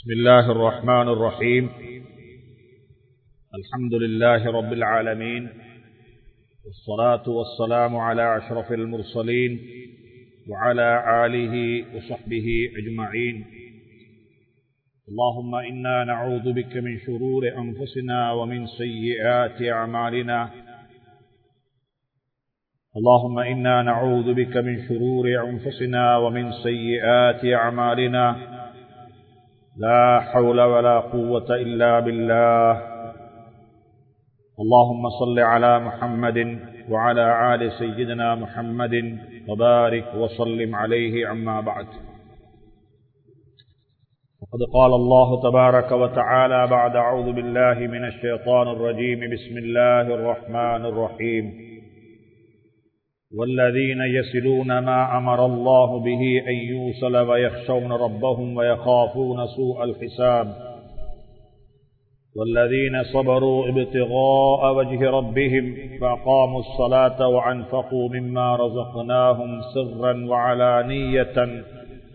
بسم الله الرحمن الرحيم الحمد لله رب العالمين والصلاة والسلام على أشرف المرسلين وعلى آله وصحبه أجمعين اللهم إنا نعوذ بك من شرور أنفسنا ومن سيئات أعمالنا اللهم إنا نعوذ بك من شرور أنفسنا ومن سيئات أعمالنا لا حول ولا قوة إلا بالله اللهم صل على محمد وعلى آل سيدنا محمد وبارك وسلم عليه عما بعد وقد قال الله تبارك وتعالى بعد أعوذ بالله من الشيطان الرجيم بسم الله الرحمن الرحيم والذين يسلون ما أمر الله به أن يوصل ويخشون ربهم ويخافون سوء الحساب والذين صبروا ابتغاء وجه ربهم فأقاموا الصلاة وأنفقوا مما رزقناهم سرا وعلانية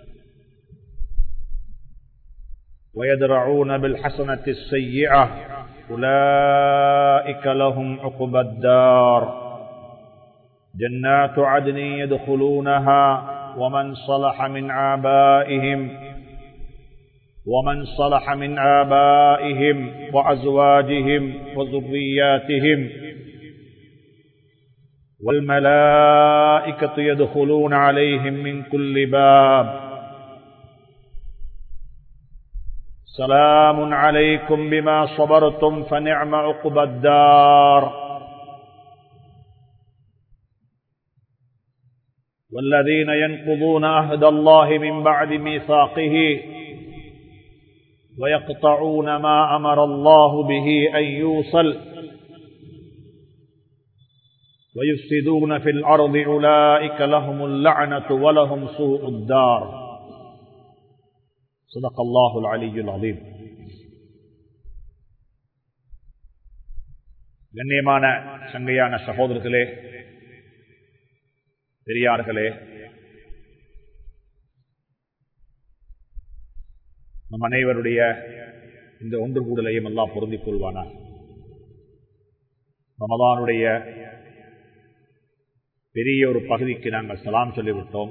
ويدرعون بالحسنة السيئة أولئك لهم عقبى الدار جنات عدن يدخلونها ومن صلح من آبائهم ومن صلح من آبائهم وأزواجهم وذرياتهم والملائكة يدخلون عليهم من كل باب سلام عليكم بما صبرتم فنعم عقبى الدار والذين ينقضون عهد الله من بعد ميثاقه ويقطعون ما أمر الله به أن يوصل ويفسدون في الأرض أولئك لهم اللعنة ولهم سوء الدار صدق الله العلي العظيم கண்ணியமான சங்கையான சகோதரர்களே பெரியார்களே நம் அனைவருடைய இந்த ஒன்று கூடலையும் எல்லாம் பொருந்திக் கொள்வானா ரமதானுடைய பெரிய ஒரு பகுதிக்கு நாங்கள் சலாம் சொல்லிவிட்டோம்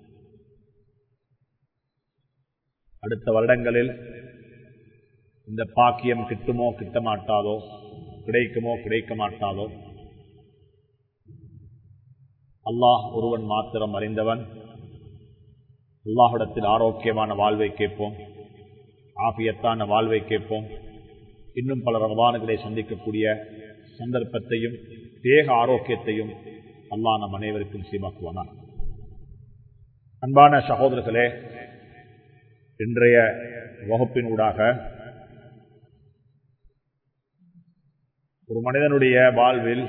அடுத்த வருடங்களில் இந்த பாக்கியம் கிட்டுமோ கிட்ட மாட்டாதோ கிடைக்குமோ கிடைக்க மாட்டாதோ அல்லாஹ் ஒருவன் மாத்திரம் அறிந்தவன் அல்லாஹிடத்தில் ஆரோக்கியமான வாழ்வை கேட்போம் ஆபியத்தான வாழ்வை கேட்போம் இன்னும் பல ரமதானுகளை சந்திக்கக்கூடிய சந்தர்ப்பத்தையும் தேக ஆரோக்கியத்தையும் அல்லாஹ் நம் அனைவருக்கும் சீமாக்குவானான் அன்பான சகோதரர்களே இன்றைய வகுப்பினூடாக ஒரு மனிதனுடைய வாழ்வில்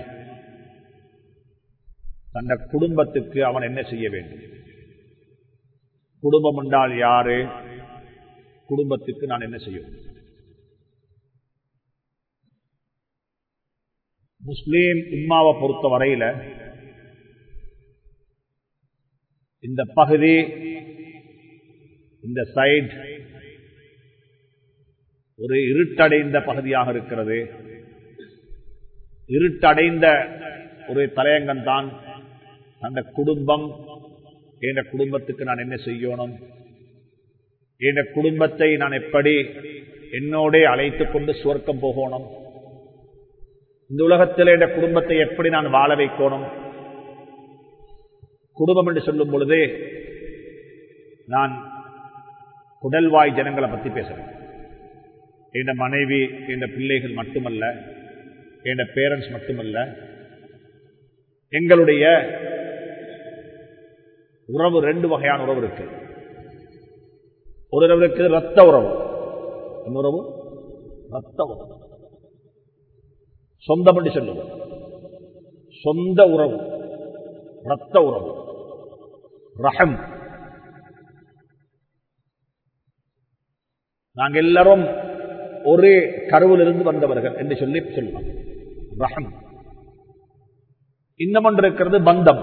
தந்த குடும்பத்துக்கு அவன் என்ன செய்ய வேண்டும் குடும்பம் என்றால் யாரு குடும்பத்துக்கு நான் என்ன செய்யும் முஸ்லீம் உம்மாவை பொறுத்த வரையில இந்த பகுதி இந்த சைட் ஒரு இருட்டடைந்த பகுதியாக இருக்கிறது இருட்டடைந்த ஒரு தலையங்கம் தான் அந்த குடும்பம் என்ற குடும்பத்துக்கு நான் என்ன செய்யணும் என்ற குடும்பத்தை நான் எப்படி என்னோட அழைத்துக் கொண்டு சுவர்க்கம் போகணும் இந்த உலகத்தில் என்ற குடும்பத்தை எப்படி நான் வாழ வைக்கணும் குடும்பம் என்று சொல்லும் பொழுது நான் குடல்வாய் ஜனங்களை பற்றி பேசுறேன் என் மனைவி என் பிள்ளைகள் மட்டுமல்ல என் பேரண்ட்ஸ் மட்டுமல்ல எங்களுடைய உறவு ரெண்டு வகையான உறவு இருக்கு ஒரு உறவு இருக்கு ரத்த உறவு இன்னொரு ரத்த உறவு சொந்தம் என்று சொல்லுவோம் சொந்த உறவு ரத்த உறவு ரஹம் நாங்கள் எல்லாரும் ஒரே கருவிலிருந்து வந்தவர்கள் என்று சொல்லி சொல்லலாம் ரஹம் இன்னும் ஒன்று இருக்கிறது பந்தம்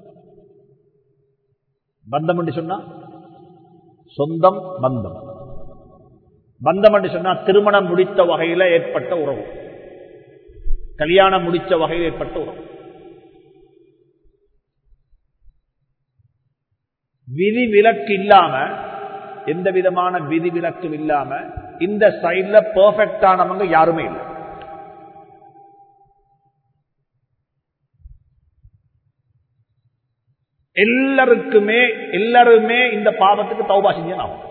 பந்தம் என்று சொன்னா சொந்தம் பந்தம் பந்தம் என்று சொன்னா திருமணம் முடித்த வகையில ஏற்பட்ட உறவு கல்யாணம் முடித்த வகையில் ஏற்பட்ட உறவு விதி விலக்கு இல்லாம எந்த விதமான விதி விலக்கும் இல்லாம இந்த சைட்ல பெர்ஃபெக்டானவங்க யாருமே இல்லை எல்லாருக்குமே எல்லாருமே இந்த பாவத்துக்கு தௌபா செஞ்சு ஆகும்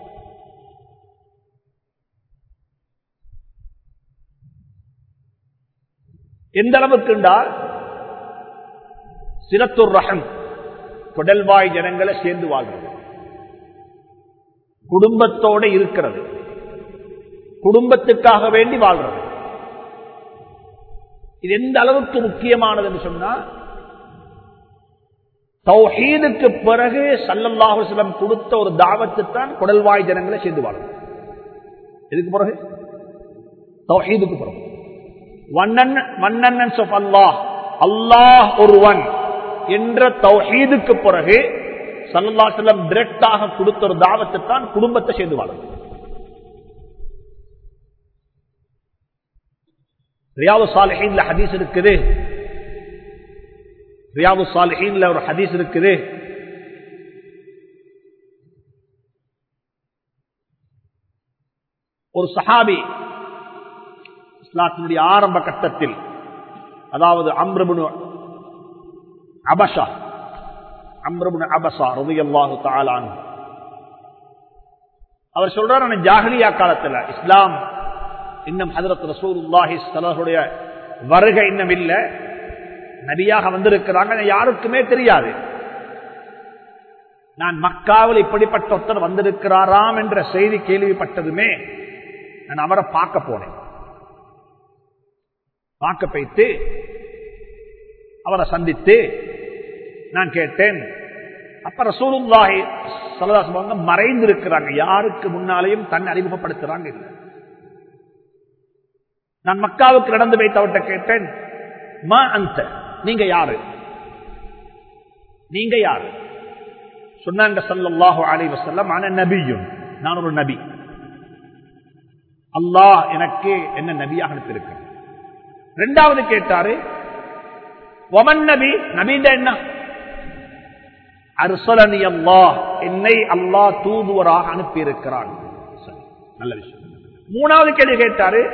எந்த அளவுக்கு என்றால் சிலத்துர் ரகம் குடல்வாய் ஜனங்களை சேர்ந்து வாழ்றது குடும்பத்தோட இருக்கிறது குடும்பத்துக்காக வேண்டி வாழ்றது இது எந்த அளவுக்கு முக்கியமானதுன்னு சொன்னா தௌஹீதுக்கு பிறகு சல்லல்லாஹுலம் கொடுத்த ஒரு தாவத்து தான் குடல்வாய் ஜனங்களை சேர்ந்து வாழும் எதுக்கு பிறகு தௌஹீதுக்கு பிறகு வண்ணன் மன்னன் சொப் அல்லாஹ் அல்லாஹ் ஒருவன் என்ற தௌஹீதுக்கு பிறகு சல்லல்லா செல்லம் டிரெக்டாக கொடுத்த ஒரு தாவத்தை தான் குடும்பத்தை சேர்ந்து வாழும் ரியாவு சாலிஹீன்ல ஹதீஸ் இருக்குது ரியாவு சாலிஹீன்ல ஒரு ஹதீஸ் இருக்குது ஒரு சஹாபி இஸ்லாத்தினுடைய ஆரம்ப கட்டத்தில் அதாவது அம்ரபுனு அபஷா அம்ரபுனு அபசா ரதியல்லாஹு தாலான் அவர் சொல்றார் ஜாகலியா காலத்தில் இஸ்லாம் இன்னும் ஹதரத் ரசூலுல்லாஹி சலஹுடைய வருகை இன்னும் இல்லை நபியாக வந்திருக்கிறாங்க யாருக்குமே தெரியாது நான் மக்காவில் இப்படிப்பட்ட ஒருத்தர் வந்திருக்கிறாராம் என்ற செய்தி கேள்விப்பட்டதுமே நான் அவரை பார்க்க போனேன் பார்க்க போய்த்து அவரை சந்தித்து நான் கேட்டேன் அப்ப ரசூலுல்லாஹி சலதாசங்க மறைந்திருக்கிறாங்க யாருக்கு முன்னாலேயும் தன்னை அறிமுகப்படுத்துறாங்க இல்லை நான் மக்காவுக்கு நடந்து வைத்து அவர்கிட்ட கேட்டேன் மா அந்த நீங்க யாரு நீங்க யாரு சொன்னாங்க சல்லாஹு அலி வசல்லம் ஆன நபியும் நான் ஒரு நபி அல்லாஹ் எனக்கு என்ன நபியாக அனுப்பியிருக்க ரெண்டாவது கேட்டாரு ஒமன் நபி நபிந்த என்ன அருசலனி அல்லாஹ் என்னை அல்லாஹ் தூதுவராக அனுப்பியிருக்கிறான் நல்ல விஷயம் மூணாவது கேள்வி கேட்டாரு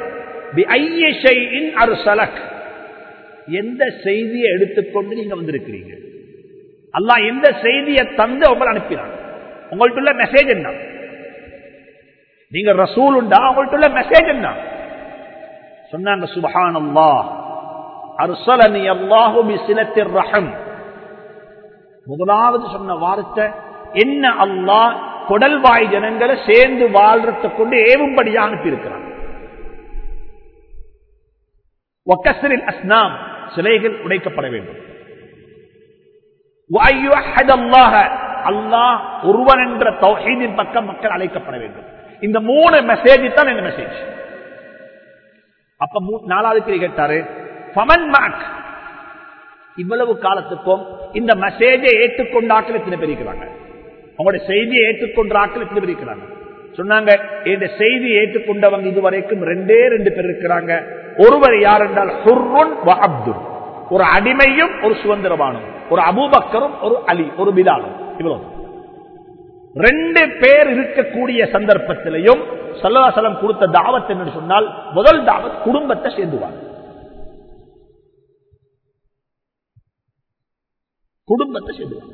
அருசலக் எந்த செய்தியை எடுத்துக்கொண்டு நீங்க வந்திருக்கிறீங்க அல்லாஹ் எந்த செய்தியை தந்து உங்களை அனுப்பினான் உங்கள்ட்ட மெசேஜ் என்ன நீங்க ரசூல் உண்டா உங்கள்ட்ட மெசேஜ் என்ன சொன்னாங்க சுபஹான் அல்லாஹ் அர்சலனி அல்லாஹு பிசிலத்திர் ரஹம் முதலாவது சொன்ன வார்த்தை என்ன அல்லாஹ் குடல்வாய் ஜனங்களை சேர்ந்து வாழ்றதை கொண்டு ஏவும்படியாக அனுப்பியிருக்கிறான் ஒக்கசரில் அஸ்னாம் சிலைகள் உடைக்கப்பட வேண்டும் அல்லாஹ் ஒருவன் என்ற தௌஹீதின் பக்கம் மக்கள் அழைக்கப்பட வேண்டும் இந்த மூணு மெசேஜ் தான் இந்த மெசேஜ் அப்ப நாலாவது கேள்வி கேட்டாரு பமன் மாக் இவ்வளவு காலத்துக்கும் இந்த மெசேஜை ஏற்றுக்கொண்டாக்கள் எத்தனை பேர் இருக்கிறாங்க உங்களுடைய செய்தியை ஏற்றுக்கொண்ட ஆக்கள் எத்தனை பேர் இருக்கிறாங்க சொன்னாங்க இந்த செய்தி ஏற்றுக்கொண்டவங்க இதுவரைக்கும் ரெண்டே ரெண்டு பேர் இருக்கிறாங்க ஒருவர் யார் என்றால் ஹுர்ருன் அப்துல் ஒரு அடிமையும் ஒரு சுதந்திரமானும் ஒரு அபூபக்கரும் ஒரு அலி ஒரு பிலாலும் இவ்வளவு ரெண்டு பேர் இருக்கக்கூடிய சந்தர்ப்பத்திலையும் சல்லாசலம் கொடுத்த தாவத் என்று சொன்னால் முதல் தாவத் குடும்பத்தை சேர்ந்துவாங்க குடும்பத்தை சேர்ந்துவாங்க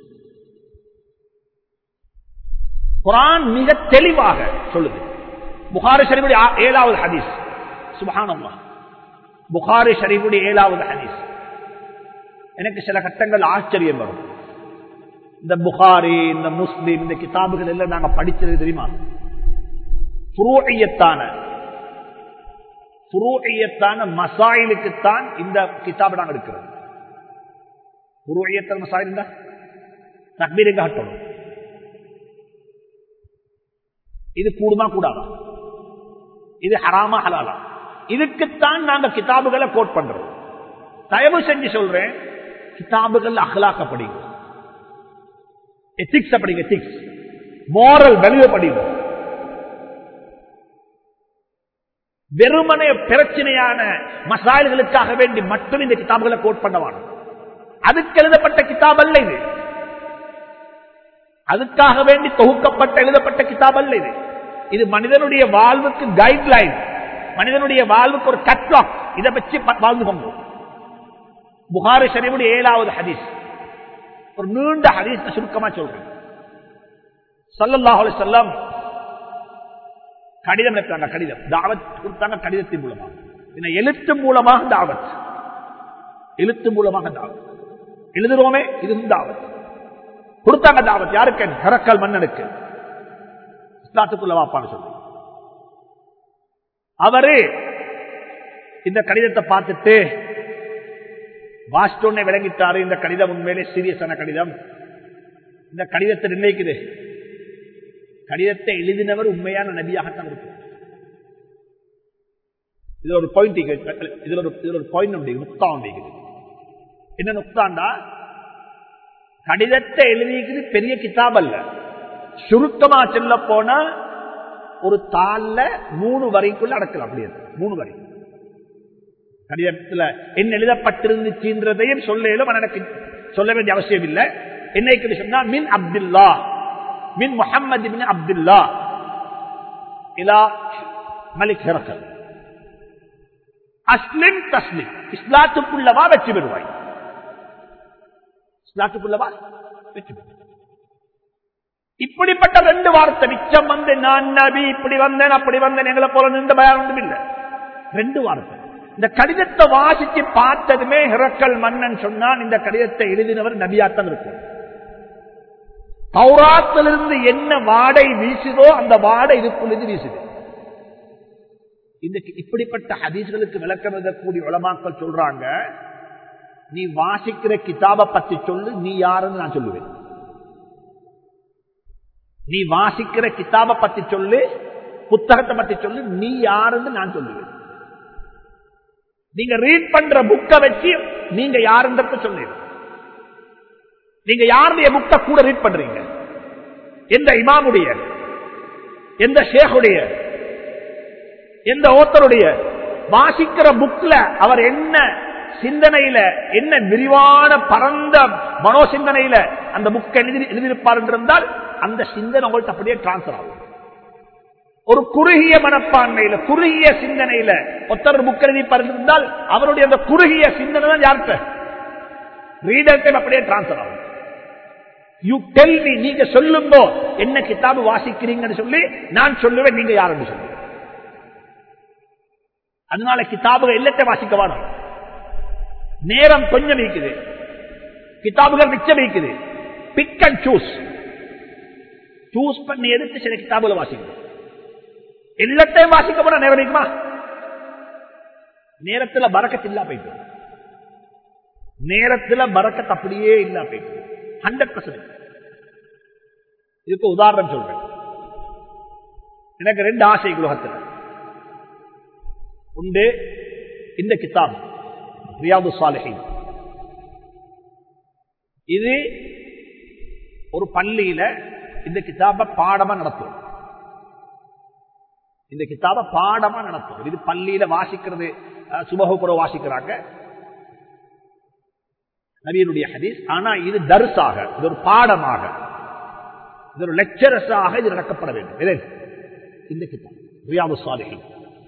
குரான் மிக தெளிவாக சொல்லுது புகாரி ஷரீஃபுடைய ஏழாவது ஹதீஸ் சுபஹானம்மா புகாரி ஷரீஃபுடைய ஏழாவது ஹதீஸ் எனக்கு சில கட்டங்கள் ஆச்சரியம் வரும் இந்த புகாரி இந்த முஸ்லீம் இந்த கிதாபுகள் எல்லாம் நாங்க படிச்சது தெரியுமா புரோயத்தான புரோயத்தான மசாயிலுக்குத்தான் இந்த கிதாபு நாங்கள் இருக்கிறோம் புரோயத்தான மசாயில் தக்பீரை காட்டணும் இது கூடுமா கூடாதா இது ஹராமா ஹலாலா இதுக்குத்தான் நாங்க கிதாபுகளை கோட் பண்றோம் தயவு செஞ்சு சொல்றேன் கிதாபுகள் அகலாக்க படிங்க எத்திக்ஸ் படிங்க எத்திக்ஸ் மோரல் வேல்யூ படிங்க வெறுமனே பிரச்சனையான மசாயல்களுக்காக வேண்டி மட்டும் இந்த கிதாபுகளை கோட் பண்ணவான அதுக்கு எழுதப்பட்ட கிதாப் அல்ல இது அதுக்காக வேண்டி தொகுக்கப்பட்ட எழுதப்பட்ட கிதாப் அல்ல இது இது மனிதனுடைய வாழ்வுக்கு கைட்லைன் மனிதனுடைய வாழ்வுக்கு ஒரு கட்லாக் இதை வச்சு வாழ்ந்து கொண்டோம் புகாரி ஷரீஃபுடைய ஏழாவது ஹதீஸ் ஒரு நீண்ட ஹதீஸ் சுருக்கமா சொல்றேன் சல்லல்லாஹு அலைஹி வஸல்லம் கடிதம் எடுத்தாங்க கடிதம் தாவத் கொடுத்தாங்க கடிதத்தின் மூலமாக என்ன எழுத்து மூலமாக தாவத் எழுத்து மூலமாக தாவத் எழுதுறோமே இது தாவத் கொடுத்தாங்க தாவத் யாருக்கு ஹரக்கல் மன்னனுக்கு இஸ்லாத்துக்குள்ள வாப்பான்னு சொல்லி அவரு இந்த கடிதத்தை பார்த்துட்டு வாஸ்டோன்னே விளங்கிட்டாரு இந்த கடிதம் உண்மையிலே சீரியஸான கடிதம் இந்த கடிதத்தை நிர்ணயிக்குது கடிதத்தை எழுதினவர் உண்மையான நபியாகத்தான் இருக்கு இதுல ஒரு பாயிண்ட் இதுல ஒரு இதுல ஒரு பாயிண்ட் உண்டு நுக்தா உண்டு என்ன நுக்தாண்டா கடிதத்தை எழுதிக்குது பெரிய கிதாப் அல்ல சுருக்கமா செல்ல போனா ஒரு தாள்ல மூணு வரைக்குள்ள அடக்கலாம் அப்படியே மூணு வரை கடிதத்துல என்ன எழுதப்பட்டிருந்துச்சுன்றதையும் சொல்லும் எனக்கு சொல்ல வேண்டிய அவசியம் இல்லை என்னைக்கு சொன்னா மின் அப்துல்லா மின் முகமது பின் அப்துல்லா இலா மலிக் ஹெரக்கல் அஸ்லிம் தஸ்லிம் இஸ்லாத்துக்குள்ளவா வெற்றி பெறுவாய் இஸ்லாத்துக்குள்ளவா வெற்றி பெறுவாய் இப்படிப்பட்ட ரெண்டு வார்த்தை மிச்சம் வந்து நான் நபி இப்படி வந்தேன் அப்படி வந்தேன் எங்களை போல நின்று பயம் ஒன்றும் இல்லை ரெண்டு வார்த்தை இந்த கடிதத்தை வாசிச்சு பார்த்ததுமே ஹிரக்கல் மன்னன் சொன்னான் இந்த கடிதத்தை எழுதினவர் நபியாத்தான் இருக்கும் பௌராத்திலிருந்து என்ன வாடை வீசுதோ அந்த வாடை இதுக்குள்ளிருந்து வீசுது இந்த இப்படிப்பட்ட ஹதீஸ்களுக்கு விளக்கம் எழுதக்கூடிய உலமாக்கள் சொல்றாங்க நீ வாசிக்கிற கிதாபை பத்தி சொல்லு நீ யாருன்னு நான் சொல்லுவேன் நீ வாசிக்கிற கிதாபை பத்தி சொல்லு புத்தகத்தை பத்தி சொல்லு நீ யாருன்னு நான் சொல்லுவேன் நீங்க ரீட் பண்ற புக்கை வச்சு நீங்க யாருன்றத சொல்லிடு நீங்க யாருடைய புக்கை கூட ரீட் பண்றீங்க எந்த இமாமுடைய எந்த ஷேகுடைய எந்த ஓத்தருடைய வாசிக்கிற புக்ல அவர் என்ன சிந்தனையில என்ன விரிவான பரந்த மனோ சிந்தனையில அந்த புக் எழுதி எழுதியிருப்பார் என்றிருந்தால் அந்த சிந்தனை உங்கள்கிட்ட அப்படியே டிரான்ஸ்பர் ஆகும் ஒரு குறுகிய மனப்பான்மையில குறுகிய சிந்தனையில ஒத்தர் புக் எழுதிப்பார் இருந்தால் அவருடைய அந்த குறுகிய சிந்தனை தான் யார்கிட்ட ரீடர்கிட்ட அப்படியே டிரான்ஸ்பர் ஆகும் யூ டெல் மீ நீங்க சொல்லும்போ என்ன கிதாபு வாசிக்கிறீங்கன்னு சொல்லி நான் சொல்லுவேன் நீங்க யாருன்னு சொல்லுவேன் அதனால கிதாபுகள் எல்லாத்தையும் வாசிக்க வேணும் நேரம் கொஞ்சம் வைக்குது கிதாபுகள் மிச்சம் வைக்குது பிக் அண்ட் சூஸ் சூஸ் பண்ணி எடுத்து சில கிதாபுகளை வாசிக்கணும் எல்லாத்தையும் வாசிக்க போனா நேரம் வைக்குமா நேரத்துல பறக்கத்து இல்லா போயிட்டு நேரத்துல பறக்கத்து அப்படியே இல்லா போயிட்டு ஹண்ட்ரட் பர்சன்ட் இதுக்கு உதாரணம் சொல்றேன் எனக்கு ரெண்டு ஆசை உலகத்தில் உண்டு இந்த கிதாப் ரியாது சாலிஹின் இது ஒரு பள்ளியில இந்த கிதாப பாடமா நடத்தும் இந்த கிதாப பாடமா நடத்தும் இது பள்ளியில வாசிக்கிறது சுபகுப்புற வாசிக்கிறாங்க நபியனுடைய ஹதீஸ் ஆனா இது தர்சாக இது ஒரு பாடமாக இது ஒரு லெக்சரஸாக இது நடக்கப்பட வேண்டும் எது இந்த கிதாப் ரியாது சாலிஹின்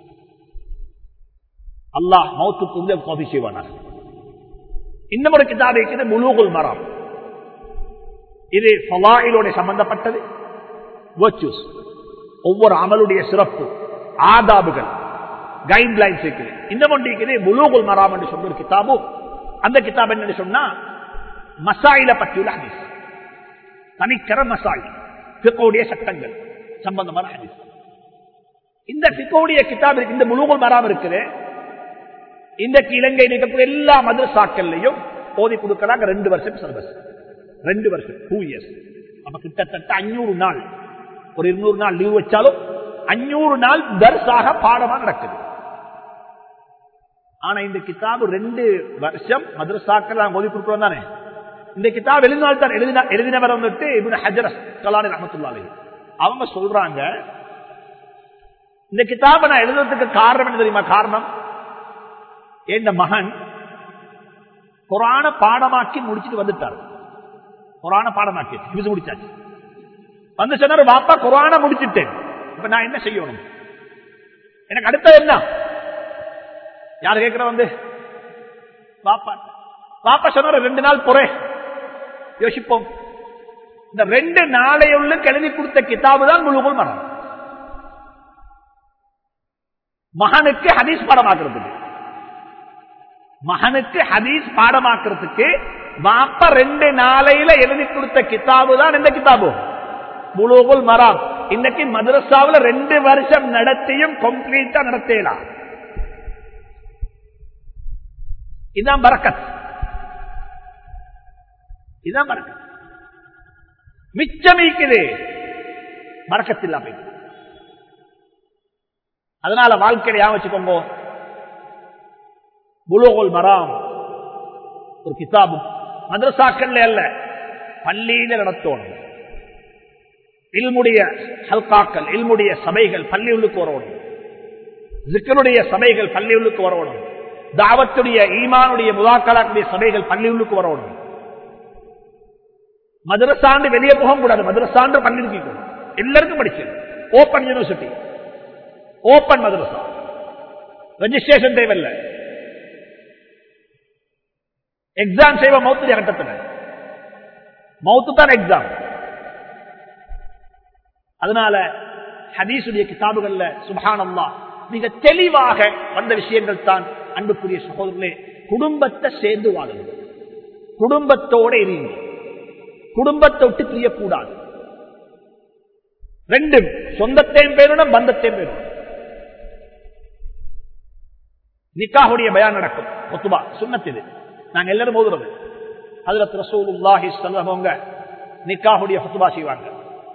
அல்லாஹ் மௌத்துக்கு உதவி காபி செய்வானார் இன்னும் ஒரு கிதாப் இருக்கிறது முலூகுல் மரம் இது ஃபலாயிலோட சம்பந்தப்பட்டது வேர்ச்சூஸ் ஒவ்வொரு அமலுடைய சிறப்பு ஆதாபுகள் கைட்லைன்ஸ் இருக்குது இன்னும் ஒன்று இருக்குது முலூகுல் மராம் என்று சொன்ன ஒரு கிதாபும் அந்த கிதாப் என்ன சொன்னா மசாயில பற்றியுள்ள ஹதீஸ் தனிக்கர மசாயில் பிக்கோடைய சட்டங்கள் சம்பந்தமான ஹதீஸ் இந்த பிக்கோடைய கிதாப் இருக்கு இந்த முழுகுல் மராம் இருக்குது இன்றைக்கு இலங்கை இருக்கக்கூடிய எல்லா மதரசாக்கள்லையும் ஓதி கொடுக்கறாங்க ரெண்டு வருஷம் சிலபஸ் ரெண்டு வருஷம் டூ இயர்ஸ் அப்ப கிட்டத்தட்ட அஞ்சூறு நாள் ஒரு இருநூறு நாள் லீவ் வச்சாலும் அஞ்சூறு நாள் தர்சாக பாடமா நடக்குது ஆனா இந்த கிதாபு ரெண்டு வருஷம் மதரசாக்கள் நாங்க ஓதி கொடுக்கிறோம் தானே இந்த கிதாப் எழுதினால் தான் எழுதின எழுதினவர் வந்துட்டு இவங்க ஹஜரஸ் கலானி ரஹமத்துல்லாலே அவங்க சொல்றாங்க இந்த கிதாபை நான் எழுதுறதுக்கு காரணம் என்ன தெரியுமா காரணம் என் மகன் குரான பாடமாக்கி முடிச்சிட்டு வந்துட்டார் குரான பாடமாக்கி இது முடிச்சாச்சு வந்து சொன்னார் பாப்பா குரான முடிச்சிட்டேன் இப்ப நான் என்ன செய்யணும் எனக்கு அடுத்தது என்ன யார் கேட்கிற வந்து பாப்பா பாப்பா சொன்னார் ரெண்டு நாள் பொறே யோசிப்போம் இந்த ரெண்டு நாளையுள்ள எழுதி கொடுத்த கிதாபு தான் முழுகுள் மரம் மகனுக்கு ஹதீஸ் பாடமாக்குறதுக்கு மகனுக்கு ஹதீஸ் பாடமாக்குறதுக்கு வாப்ப ரெண்டு நாளையில எழுதி கொடுத்த கிதாபு தான் இந்த கிதாபு முழுகுல் மரம் இன்னைக்கு மதரசாவில் ரெண்டு வருஷம் நடத்தியும் கம்ப்ளீட்டா நடத்தலாம் இதுதான் பறக்கத் இதுதான் பறக்கத் மிச்சமிக்குது பறக்கத்தில்லா போய் அதனால வாழ்க்கையை யா வச்சுக்கோங்க புலோகோல் மராம் ஒரு கிதாபு மதரசாக்கள்ல அல்ல பள்ளியில நடத்தணும் இல்முடைய ஹல்காக்கள் இல்முடைய சபைகள் பள்ளி உள்ளுக்கு வரணும் ஜிக்கருடைய சபைகள் பள்ளி உள்ளுக்கு வரணும் தாவத்துடைய ஈமானுடைய முதாக்கலாக்குடைய சபைகள் பள்ளி உள்ளுக்கு வரணும் மதுரசாண்டு வெளியே போக கூடாது மதுரசாண்டு பள்ளி இருக்கணும் எல்லாருக்கும் படிச்சு ஓபன் யூனிவர்சிட்டி ஓபன் மதுரசா ரெஜிஸ்ட்ரேஷன் தேவையில்லை எக்ஸாம் செய்வ மௌத்து கட்டத்தில் மௌத்து தான் எக்ஸாம் அதனால ஹதீசுடைய கிதாபுகள்ல சுபானம்மா மிக தெளிவாக வந்த விஷயங்கள் தான் அன்புக்குரிய சகோதரர்களே குடும்பத்தை சேர்ந்து வாழுங்க குடும்பத்தோட இருங்க குடும்பத்தை விட்டு பிரியக்கூடாது ரெண்டும் சொந்தத்தையும் பேரணும் பந்தத்தையும் பேரணும் நிக்காவுடைய பயான் நடக்கும் ஒத்துபா சுண்ணத்து நாங்க எல்லாரும் மோதுறது அதுல ரசூலுல்லாஹி சொல்லவங்க நிக்காவுடைய ஹுத்துபா செய்வாங்க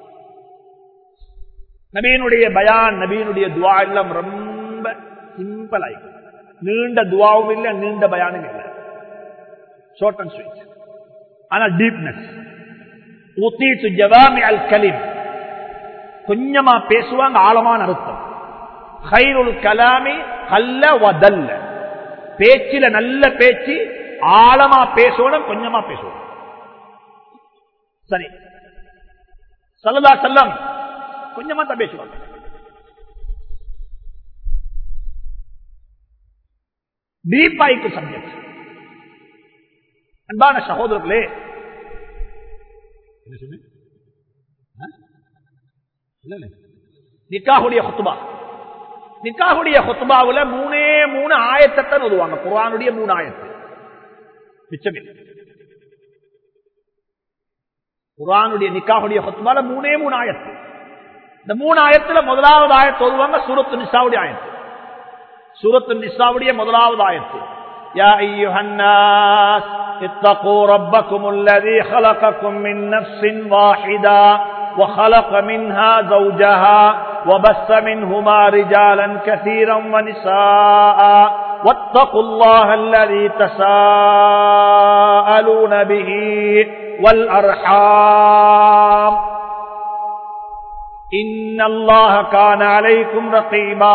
நபீனுடைய பயான் நபீனுடைய துவா எல்லாம் ரொம்ப சிம்பிள் ஆயிடும் நீண்ட துவாவும் இல்லை நீண்ட பயானும் இல்லை ஷார்ட் அண்ட் ஸ்வீட் ஆனா டீப்னஸ் ஊத்தீட்டு ஜவாமி அல் கலீம் கொஞ்சமா பேசுவாங்க ஆழமான அர்த்தம் ஹைருல் கலாமி கல்ல வதல்ல பேச்சில நல்ல பேச்சு ஆழமா பேசணும் கொஞ்சமா பேசணும் சரி சல்லா செல்லம் கொஞ்சமா தான் பேசுவாங்க டீப்பாய்க்கு சப்ஜெக்ட் அன்பான சகோதரர்களே என்ன சொன்னேன் நிக்காவுடைய ஹொத்துபா நிக்காவுடைய ஹொத்துபாவுல மூணே மூணு ஆயத்தை ஓதுவாங்க குரானுடைய மூணு ஆயத்து மிச்சமே குரானுடைய நிக்காவுடைய ஹொத்துபால மூணே மூணு ஆயத்து இந்த மூணு ஆயத்துல முதலாவது ஆயத்து ஓதுவாங்க சூரத்து நிசாவுடைய ஆயத்து சூரத்து நிசாவுடைய முதலாவது ஆயத்து يا أيها الناس اتقوا ربكم الذي خلقكم من نفس واحدة وخلق منها زوجها وبث منهما رجالا كثيرا ونساء واتقوا الله الذي تساءلون به والأرحام إن الله كان عليكم رقيبا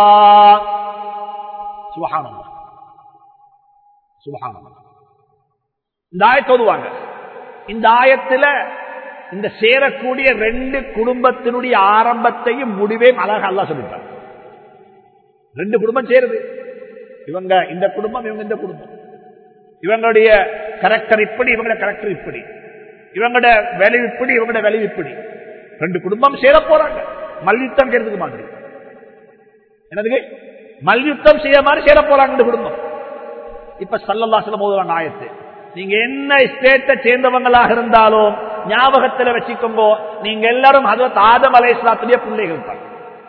سبحان الله سبحان الله இந்த ஆயத்தை ஓதுவாங்க இந்த ஆயத்துல இந்த சேரக்கூடிய ரெண்டு குடும்பத்தினுடைய ஆரம்பத்தையும் முடிவையும் அழகா அல்லா சொல்லிட்டாங்க ரெண்டு குடும்பம் சேருது இவங்க இந்த குடும்பம் இவங்க இந்த குடும்பம் இவங்களுடைய கரெக்டர் இப்படி இவங்களோட கரெக்டர் இப்படி இவங்களோட விளைவு இப்படி இவங்களோட விளைவு இப்படி ரெண்டு குடும்பம் சேர போறாங்க மல்யுத்தம் செய்யறதுக்கு மாதிரி என்னதுக்கு மல்யுத்தம் செய்ய மாதிரி சேர போறாங்க இந்த குடும்பம் இப்ப சல்லல்லாசலம் போதுவாங்க ஆயத்து நீங்க என்ன ஸ்டேட்டை சேர்ந்தவங்களாக இருந்தாலும் ஞாபகத்தில் வச்சுக்கோங்கோ நீங்க எல்லாரும் ஹதரத் ஆதம் அலை இஸ்லாத்துடைய பிள்ளைகள் தான்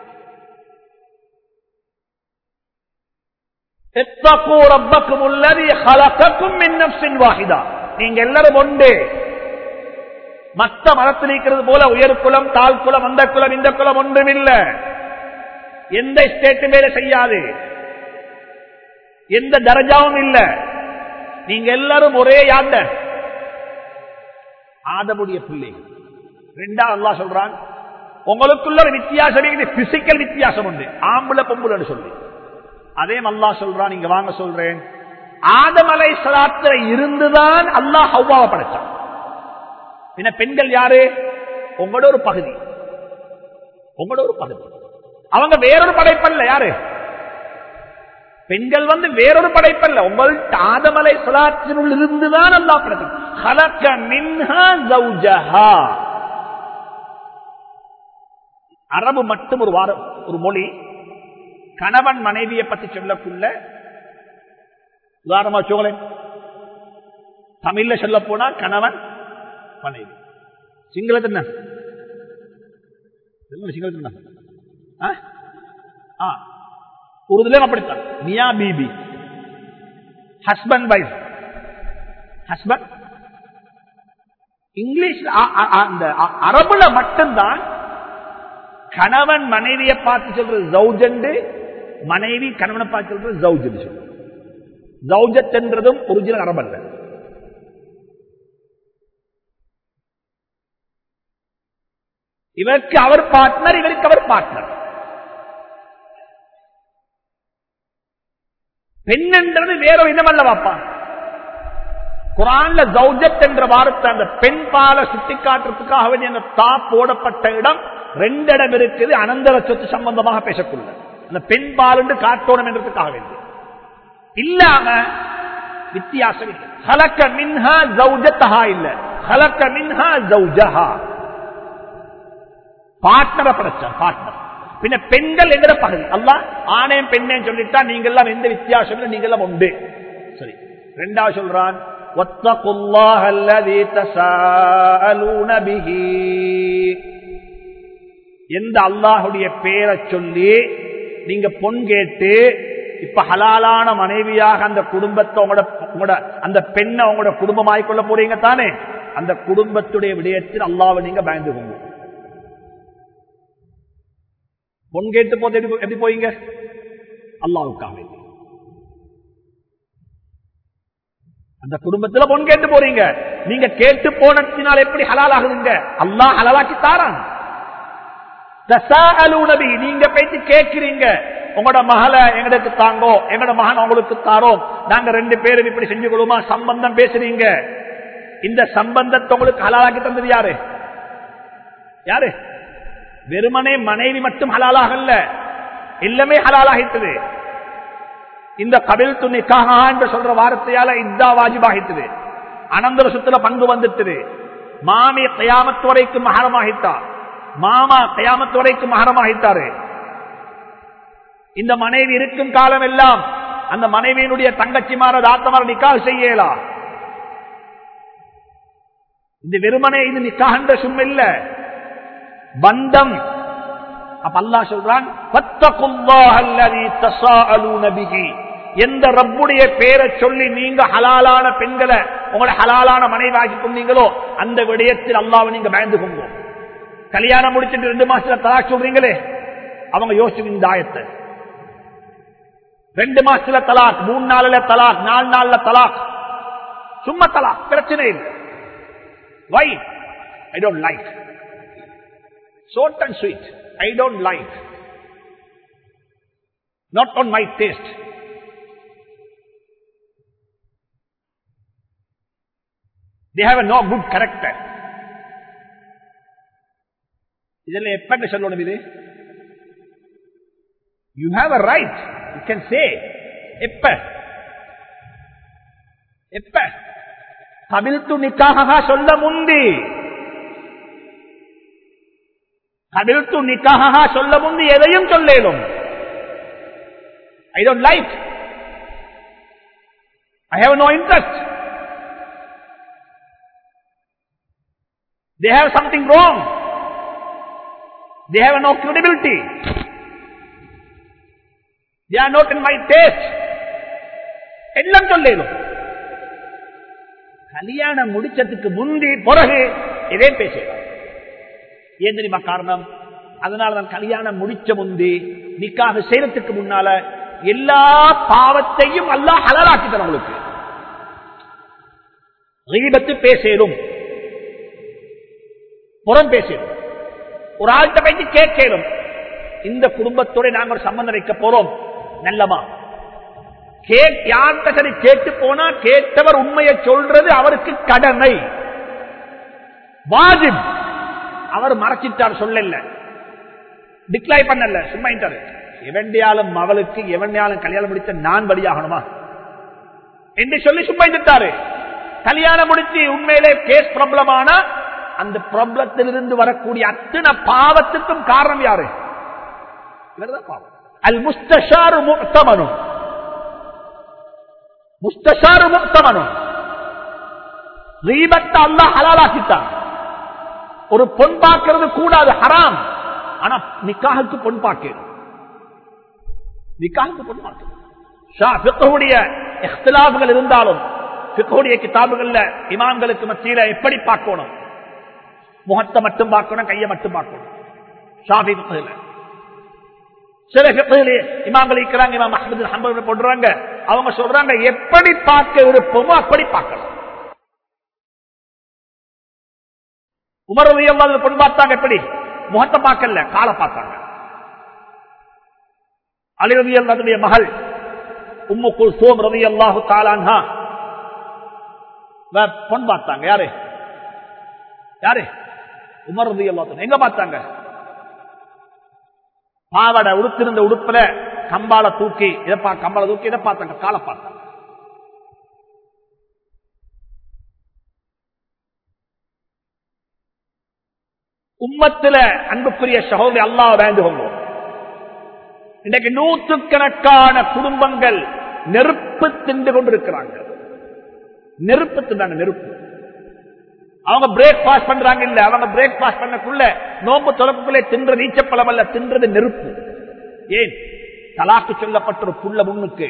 நீங்க எல்லாரும் ஒன்று மற்ற மதத்தில் இருக்கிறது போல உயர் குலம் தாழ் குலம் அந்த குலம் இந்த குலம் ஒன்றும் இல்ல எந்த ஸ்டேட் மேல செய்யாது எந்த தரஜாவும் இல்ல நீங்க எல்லாரும் ஒரே யாண்ட ஆதமுடைய பிள்ளைகள் ரெண்டா அல்லா சொல்றான் உங்களுக்குள்ள ஒரு வித்தியாசம் இருக்குது பிசிக்கல் வித்தியாசம் உண்டு ஆம்பளை பொம்புலன்னு சொல்லி அதே அல்லா சொல்றான் நீங்க வாங்க சொல்றேன் ஆதமலை சலாத்திர இருந்துதான் அல்லாஹ் ஹவ்வாவை படைச்சான் பின்ன பெண்கள் யாரு உங்களோட ஒரு பகுதி உங்களோட ஒரு பகுதி அவங்க வேறொரு படைப்பல்ல யாரு பெண்கள் வந்து வேறொரு படைப்பல்ல உங்கள் ஆதமலை சலாத்தினுள் இருந்துதான் அல்லாஹ் படைச்சான் ஹலக்க மின்ஹா ஜௌஜஹா அரபு மட்டும் ஒரு வாரம் ஒரு மொழி கணவன் மனைவியை பத்தி சொல்லக்குள்ள உதாரணமா சோழன் தமிழ்ல சொல்ல போனா கணவன் மனைவி சிங்களத்து என்ன சிங்களத்து என்ன உருதுல அப்படித்தான் மியா பிபி ஹஸ்பண்ட் வைஃப் ஹஸ்பண்ட் இங்கிலீஷ் அந்த அரபுல மட்டும்தான் கணவன் மனைவியை பார்த்து சொல்றது ஜவுஜண்டு மனைவி கணவனை பார்த்து சொல்றது ஜவுஜன்னு சொல்றது ஜவுஜத் என்றதும் ஒரிஜினல் அரபல்ல இவருக்கு அவர் பார்ட்னர் இவருக்கு அவர் பார்ட்னர் பெண் என்றது வேற இனமல்ல வாப்பா குரான்ல ஜவுஜத் என்ற வார்த்தை அந்த பெண் பால சுட்டிக்காட்டுறதுக்காக வேண்டிய அந்த தா போடப்பட்ட இடம் ரெண்டு இடம் இருக்குது அனந்தர சொத்து சம்பந்தமாக பேசக்குள்ள அந்த பெண் பால் என்று காட்டோணும் என்றதுக்காக வேண்டி இல்லாம வித்தியாசம் இல்லை ஹலக்க மின்ஹா ஜவுஜத்தஹா இல்ல ஹலக்க மின்ஹா ஜவுஜஹா பார்ட்னரை படைச்சான் பார்ட்னர் பின்ன பெண்கள் எங்கிற பகுதி அல்ல ஆணையம் பெண்ணேன்னு சொல்லிட்டா நீங்க எல்லாம் எந்த வித்தியாசம் இல்லை நீங்க எல்லாம் உண்டு சரி ரெண்டாவது சொல்றான் واتقوا الله الذي تساءلون به எந்த அல்லாஹுடைய பேரை சொல்லி நீங்க பொன் கேட்டு இப்ப ஹலாலான மனைவியாக அந்த குடும்பத்தை உங்களோட உங்களோட அந்த பெண்ணை உங்களோட குடும்பமாய் கொள்ள போறீங்க தானே அந்த குடும்பத்துடைய விடயத்தில் அல்லாவை நீங்க பயந்துக்கோங்க பொன் கேட்டு போது எப்படி எப்படி போயிங்க அல்லாவுக்காக அந்த குடும்பத்துல பொன் கேட்டு போறீங்க நீங்க கேட்டு போனத்தினால் எப்படி ஹலால் ஆகுதுங்க அல்லாஹ் ஹலாலாக்கி தாரான் நபி நீங்க பேச்சு கேட்கிறீங்க உங்களோட மகளை எங்களுக்கு தாங்கோ எங்களோட மகன் உங்களுக்கு தாரோம் நாங்க ரெண்டு பேரும் இப்படி செஞ்சு கொள்ளுமா சம்பந்தம் பேசுறீங்க இந்த சம்பந்தத்தை உங்களுக்கு ஹலாலாக்கி தந்தது யாரு யாரு வெறுமனே மனைவி மட்டும் ஹலாலாகல்ல எல்லாமே ஹலாலாகிட்டது இந்த கபில் துணிக்காக என்று சொல்ற வார்த்தையால இதா வாஜிபாகிட்டது அனந்தர சுத்துல பங்கு வந்துட்டது மாமி கயாமத்து வரைக்கும் மகரமாகிட்டா மாமா கயாமத்து வரைக்கும் மகரமாகிட்டாரு இந்த மனைவி இருக்கும் காலம் எல்லாம் அந்த மனைவியினுடைய தங்கச்சிமார தாத்தமார நிக்காக செய்யலா இந்த வெறுமனே இது நிக்காகன்ற சும் இல்ல பந்தம் அப்ப அல்லா சொல்றான் எந்த ரப்புடைய பேரை சொல்லி நீங்க ஹலாலான பெண்களை உங்களோட ஹலாலான மனைவாக்கி கொண்டீங்களோ அந்த விடயத்தில் அல்லாவை நீங்க பயந்து கொண்டு கல்யாணம் முடிச்சுட்டு ரெண்டு மாசத்துல தலாக் சொல்றீங்களே அவங்க யோசிச்சு இந்த ஆயத்தை ரெண்டு மாசத்துல தலாக் மூணு நாள்ல தலாக் நாலு நாள்ல தலாக் சும்மா தலாக் பிரச்சனை இல்லை why I don't like short and sweet. I don't like. Not on my taste. They have a no good character. இதெல்லாம் எப்ப சொல்லணும் இது you have a right you can say எப்ப எப்ப கபில்து நிக்காக சொல்ல முந்தி கபில்து நிக்காக சொல்ல முந்தி எதையும் சொல்லேலும் I don't like I have no interest they have something wrong they have no credibility they are not in my taste எல்லாம் சொல்லேலும் கல்யாணம் முடிச்சதுக்கு முந்தி பிறகு இதே பேசலாம் ஏன் தெரியுமா காரணம் அதனால தான் கல்யாணம் முடிச்ச முந்தி நிக்காக செய்யறதுக்கு முன்னால எல்லா பாவத்தையும் அல்லாஹ் ஹலராக்கி தர உங்களுக்கு ரீபத்து பேசேடும் புறம் பேசிடும் ஒரு ஆள்கிட்ட போயிட்டு கேட்கணும் இந்த குடும்பத்தோட நாங்க ஒரு சம்பந்தம் வைக்க போறோம் நல்லமா கேட் யார்கிட்ட சரி கேட்டு போனா கேட்டவர் உண்மையை சொல்றது அவருக்கு கடமை வாஜிப் அவர் மறைச்சிட்டார் சொல்லல டிக்ளைன் பண்ணல சும்மா எவண்டியாலும் அவளுக்கு எவண்டியாலும் கல்யாணம் முடித்த நான் பலியாகணுமா என்று சொல்லி சும்மா இருந்துட்டாரு கல்யாணம் முடிச்சு உண்மையிலே கேஸ் ப்ராப்ளம் ஆனா அந்த ப்ராப்ளத்திலிருந்து வரக்கூடிய அத்தனை பாவத்துக்கும் காரணம் யாரு இவர்தான் பாவம் அல் முஸ்தஷாரு முக்தமனும் முஸ்தஷாரு முக்தமனும் ரீபத்தை அல்லாஹ் ஹலாலாக்கிட்டான் ஒரு பொன் பார்க்கிறது கூடாது ஹராம் ஆனா நிக்காகுக்கு பொன் பார்க்கணும் நிக்காகுக்கு பொன் பார்க்கணும் இkhtiலாஃப்கள் இருந்தாலும் பிக்குடைய கிதாபுகள்ல இமாம்களுக்கு மத்தியில எப்படி பார்க்கணும் முகத்தை மட்டும் பார்க்கணும் கையை மட்டும் பார்க்கணும் ஷாஃபி பிக்குல சில பிக்குல இமாம்கள் இருக்கிறாங்க இமாம் அஹமது ஹம்பல் போடுறாங்க அவங்க சொல்றாங்க எப்படி பார்க்க விருப்பமோ அப்படி பார்க்கலாம் உமர் ரவி அல்லாத பொண்ணு பார்த்தாங்க எப்படி முகத்தை பார்க்கல காலை பார்த்தாங்க அலி ரவி அல்லாதுடைய மகள் உம்மு குல்சோம் ரவி அல்லாஹு தாலான்ஹா பொன் பார்த்தாங்க யாரு யாரு உமர் ரவி அல்லா எங்க பார்த்தாங்க பாவட உடுத்திருந்த உடுப்புல கம்பால தூக்கி இதை பா கம்பால தூக்கி இதை பார்த்தாங்க காலை பார்த்தாங்க உம்மத்துல அன்புக்குரிய சகோதரி அல்லாஹ் வேண்டு கொள்வோம் இன்றைக்கு நூற்றுக்கணக்கான குடும்பங்கள் நெருப்பு தின்று கொண்டிருக்கிறாங்க நெருப்பு தின்றாங்க நெருப்பு அவங்க பிரேக்பாஸ்ட் பண்றாங்க இல்ல அவங்க பிரேக்பாஸ்ட் பண்ணக்குள்ள நோம்பு தொலைப்புக்குள்ளே தின்ற நீச்சப்பழம் அல்ல தின்றது நெருப்பு ஏன் தலாக்கு சொல்லப்பட்ட ஒரு புள்ள முன்னுக்கு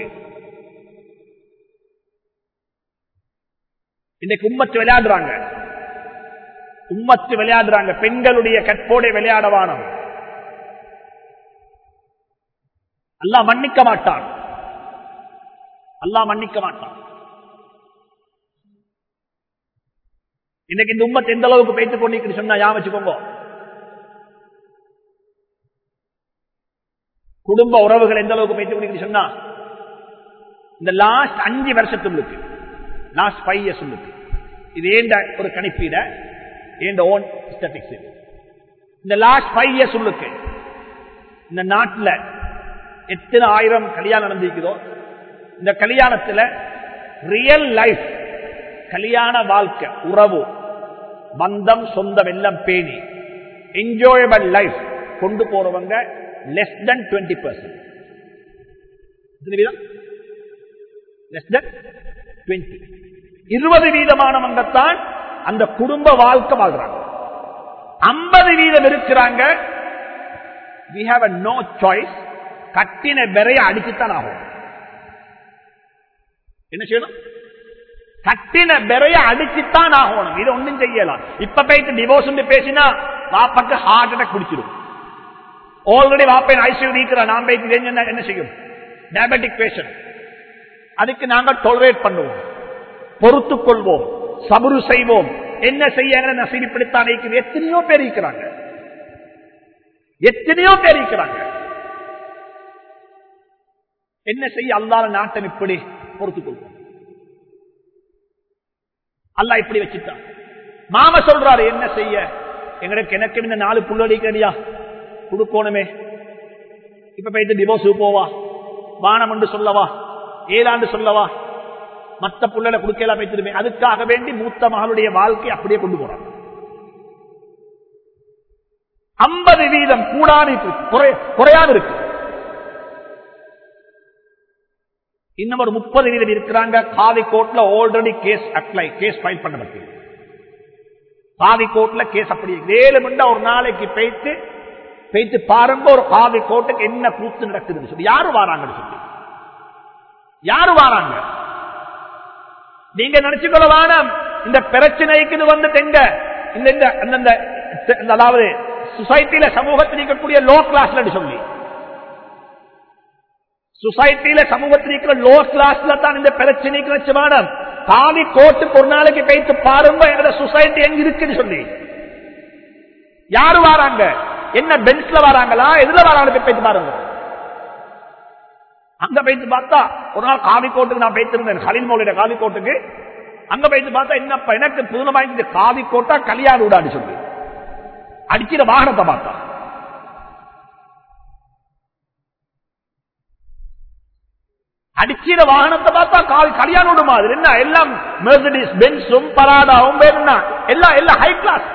இன்னைக்கு உம்மத்து விளையாடுறாங்க உம்மத்து விளையாடுறாங்க பெண்களுடைய கற்போட விளையாடவானம் அல்லா மன்னிக்க மாட்டான் அல்லா மன்னிக்க மாட்டான் இன்னைக்கு இந்த உம்மத்து எந்த அளவுக்கு பேத்துக் கொண்டிருக்கு சொன்னா யா வச்சுக்கோங்க குடும்ப உறவுகள் எந்த அளவுக்கு பேத்துக் கொண்டிருக்கு சொன்னா இந்த லாஸ்ட் அஞ்சு வருஷத்துக்கு லாஸ்ட் ஃபைவ் இயர்ஸ் இது ஏண்ட ஒரு கணிப்பீட ஏண்ட ஓன் ஸ்டாட்டிக்ஸ் இந்த லாஸ்ட் ஃபைவ் இயர்ஸ் உள்ளுக்கு இந்த நாட்டில் எத்தனை ஆயிரம் கல்யாணம் நடந்திருக்கிறதோ இந்த கல்யாணத்தில் ரியல் லைஃப் கல்யாண வாழ்க்கை உறவு பந்தம் சொந்தம் எல்லாம் பேணி என்ஜாயபிள் லைஃப் கொண்டு போறவங்க less than twenty percent less than twenty இருபது வீதமானவங்கத்தான் அந்த குடும்ப வாழ்க்கை வாழ்றாங்க ஐம்பது வீதம் இருக்கிறாங்க we have a no choice கட்டின பெறைய அடிச்சுத்தான் ஆகும் என்ன செய்யணும் கட்டின பெறைய அடிச்சுத்தான் ஆகணும் இது ஒன்றும் செய்யலாம் இப்ப போயிட்டு டிவோர்ஸ் பேசினா வாப்பாக்கு ஹார்ட் அட்டாக் பிடிச்சிடும் ஆல்ரெடி வாப்பை ஐசியூ நீக்கிற நான் போயிட்டு என்ன செய்யும் டயபெட்டிக் பேஷண்ட் அதுக்கு நாங்கள் டோலரேட் பண்ணுவோம் பொறுத்துக் கொள்வோம் சபுரு செய்வோம் என்ன செய்ய நசீபிப்படுத்தான் இருக்கிறது எத்தனையோ பேர் இருக்கிறாங்க எத்தனையோ பேர் இருக்கிறாங்க என்ன செய்ய அல்லாத நாட்டம் இப்படி பொறுத்துக் கொள்வோம் அல்லா இப்படி வச்சுட்டான் மாம சொல்றாரு என்ன செய்ய எங்களுக்கு எனக்கு இந்த நாலு புள்ளடிக்கடியா கொடுக்கணுமே இப்ப போயிட்டு டிவோர்ஸ் போவா வானம் என்று சொல்லவா ஏழாண்டு சொல்லவா மத்த புள்ளல கொடுக்கலாம் வைத்திருமே அதுக்காக வேண்டி மூத்த மகளுடைய வாழ்க்கை அப்படியே கொண்டு போறாங்க ஐம்பது வீதம் கூடாது குறையாது இருக்கு இன்னும் ஒரு முப்பது வீதம் இருக்கிறாங்க காவி கோர்ட்ல already case apply case file பண்ணப்பட்டு காவி கோர்ட்ல கேஸ் அப்படி ஏழு மண்டா ஒரு நாளைக்கு போயிட்டு போயிட்டு பாருங்க ஒரு காவி கோர்ட்டுக்கு என்ன கூத்து நடக்குதுன்னு சொல்லி யாரு வாராங்கன்னு சொல்லி யாரு வாராங்க நீங்க நினைச்சுக்கொள்ள வேணாம் இந்த பிரச்சனைக்கு வந்து தெங்க இந்த அந்தந்த அதாவது சொசைட்டியில சமூகத்தில் இருக்கக்கூடிய லோ கிளாஸ்ல சொல்லி சொசைட்டியில சமூகத்தில் இருக்கிற லோ கிளாஸ்ல தான் இந்த பிரச்சனைக்கு வச்சு வேணும் காவி கோட்டுக்கு ஒரு நாளைக்கு போயிட்டு பாருங்க எங்க சொசைட்டி எங்க இருக்குன்னு சொல்லி யாரு வாராங்க என்ன பென்ஸ்ல வராங்களா எதுல வராங்க போய் போயிட்டு பாருங்க அங்க போயிட்டு பார்த்தா ஒரு நாள் காவிக்கோட்டுக்கு நான் போயிட்டிருந்தேன் ஹலில் மௌலிட காவிக்கோட்டுக்கு அங்க போயிட்டு பார்த்தா என்னப்பா எனக்கு புதுலமாய் காவிக்கோட்டா கல்யாண விடான்னு சொல்லி அடிக்கிற வாகனத்தை பார்த்தா அடிக்கிற வாகனத்தை பார்த்தா கால் கல்யாணோடு மாதிரி என்ன எல்லாம் மெர்சடிஸ் பென்ஸும் பராடாவும் என்ன எல்லாம் எல்லாம் ஹை கிளாஸ்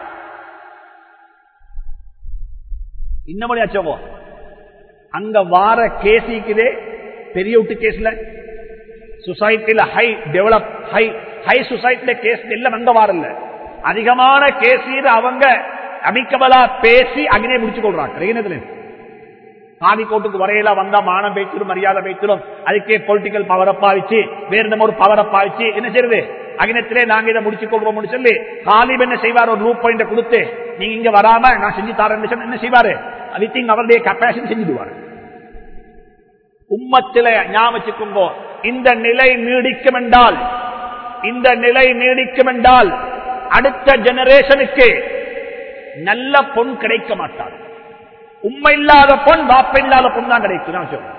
இன்னமணி ஆச்சோமோ அங்க வார கேசிக்குதே பெரிய விட்டு கேஸ்ல சொசைட்டில ஹை டெவலப் ஹை ஹை சொசைட்டில கேஸ் எல்லாம் அங்க வாரல்ல அதிகமான கேசீர் அவங்க அமிக்கபலா பேசி அங்கனே முடிச்சு கொள்றாங்க இனத்துல காவி கோட்டுக்கு வரையில வந்தா மானம் பேச்சிடும் மரியாதை பேச்சிடும் அதுக்கே பொலிட்டிக்கல் பவரை பாவிச்சு வேற நம்ம ஒரு பவரை பாவிச்சு என்ன செய்யுது அகினத்திலே நாங்க இதை முடிச்சு கொள்வோம் சொல்லி காலிப் என்ன செய்வார் ஒரு ரூப் பாயிண்ட் கொடுத்து நீங்க இங்க வராம நான் செஞ்சு தரேன் சொன்னா என்ன செய்வாரு வித்திங் அவருடைய கப்பாசிட்டி செஞ்சுடுவாரு உம்மத்தில ஞாபகம் இந்த நிலை நீடிக்கும் என்றால் இந்த நிலை நீடிக்கும் என்றால் அடுத்த ஜெனரேஷனுக்கு நல்ல பொன் கிடைக்க மாட்டார் உண்மை இல்லாத பொன் வாப்ப இல்லாத பொன் தான் கிடைக்கும் நான் சொல்றேன்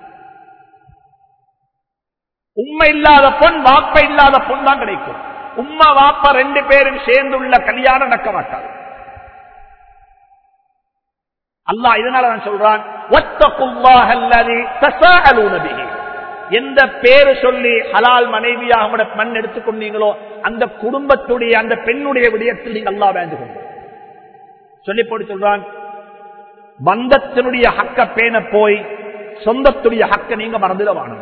உண்மை இல்லாத பொன் வாப்ப இல்லாத பொன் தான் கிடைக்கும் உம்மா வாப்பா ரெண்டு பேரும் சேர்ந்துள்ள கல்யாணம் நடக்க மாட்டார் அல்லாஹ் இதனால நான் சொல்றான் எந்த பேரு சொல்லி ஹலால் மனைவியாக மண் எடுத்துக்கொண்டீங்களோ அந்த குடும்பத்துடைய அந்த பெண்ணுடைய விடயத்தில் நீங்க அல்லா வேண்டு கொண்டு சொல்லி போட்டு சொல்றான் பந்தத்தினுடைய ஹக்க பேன போய் சொந்தத்துடைய ஹக்க நீங்க மறந்துட வாணும்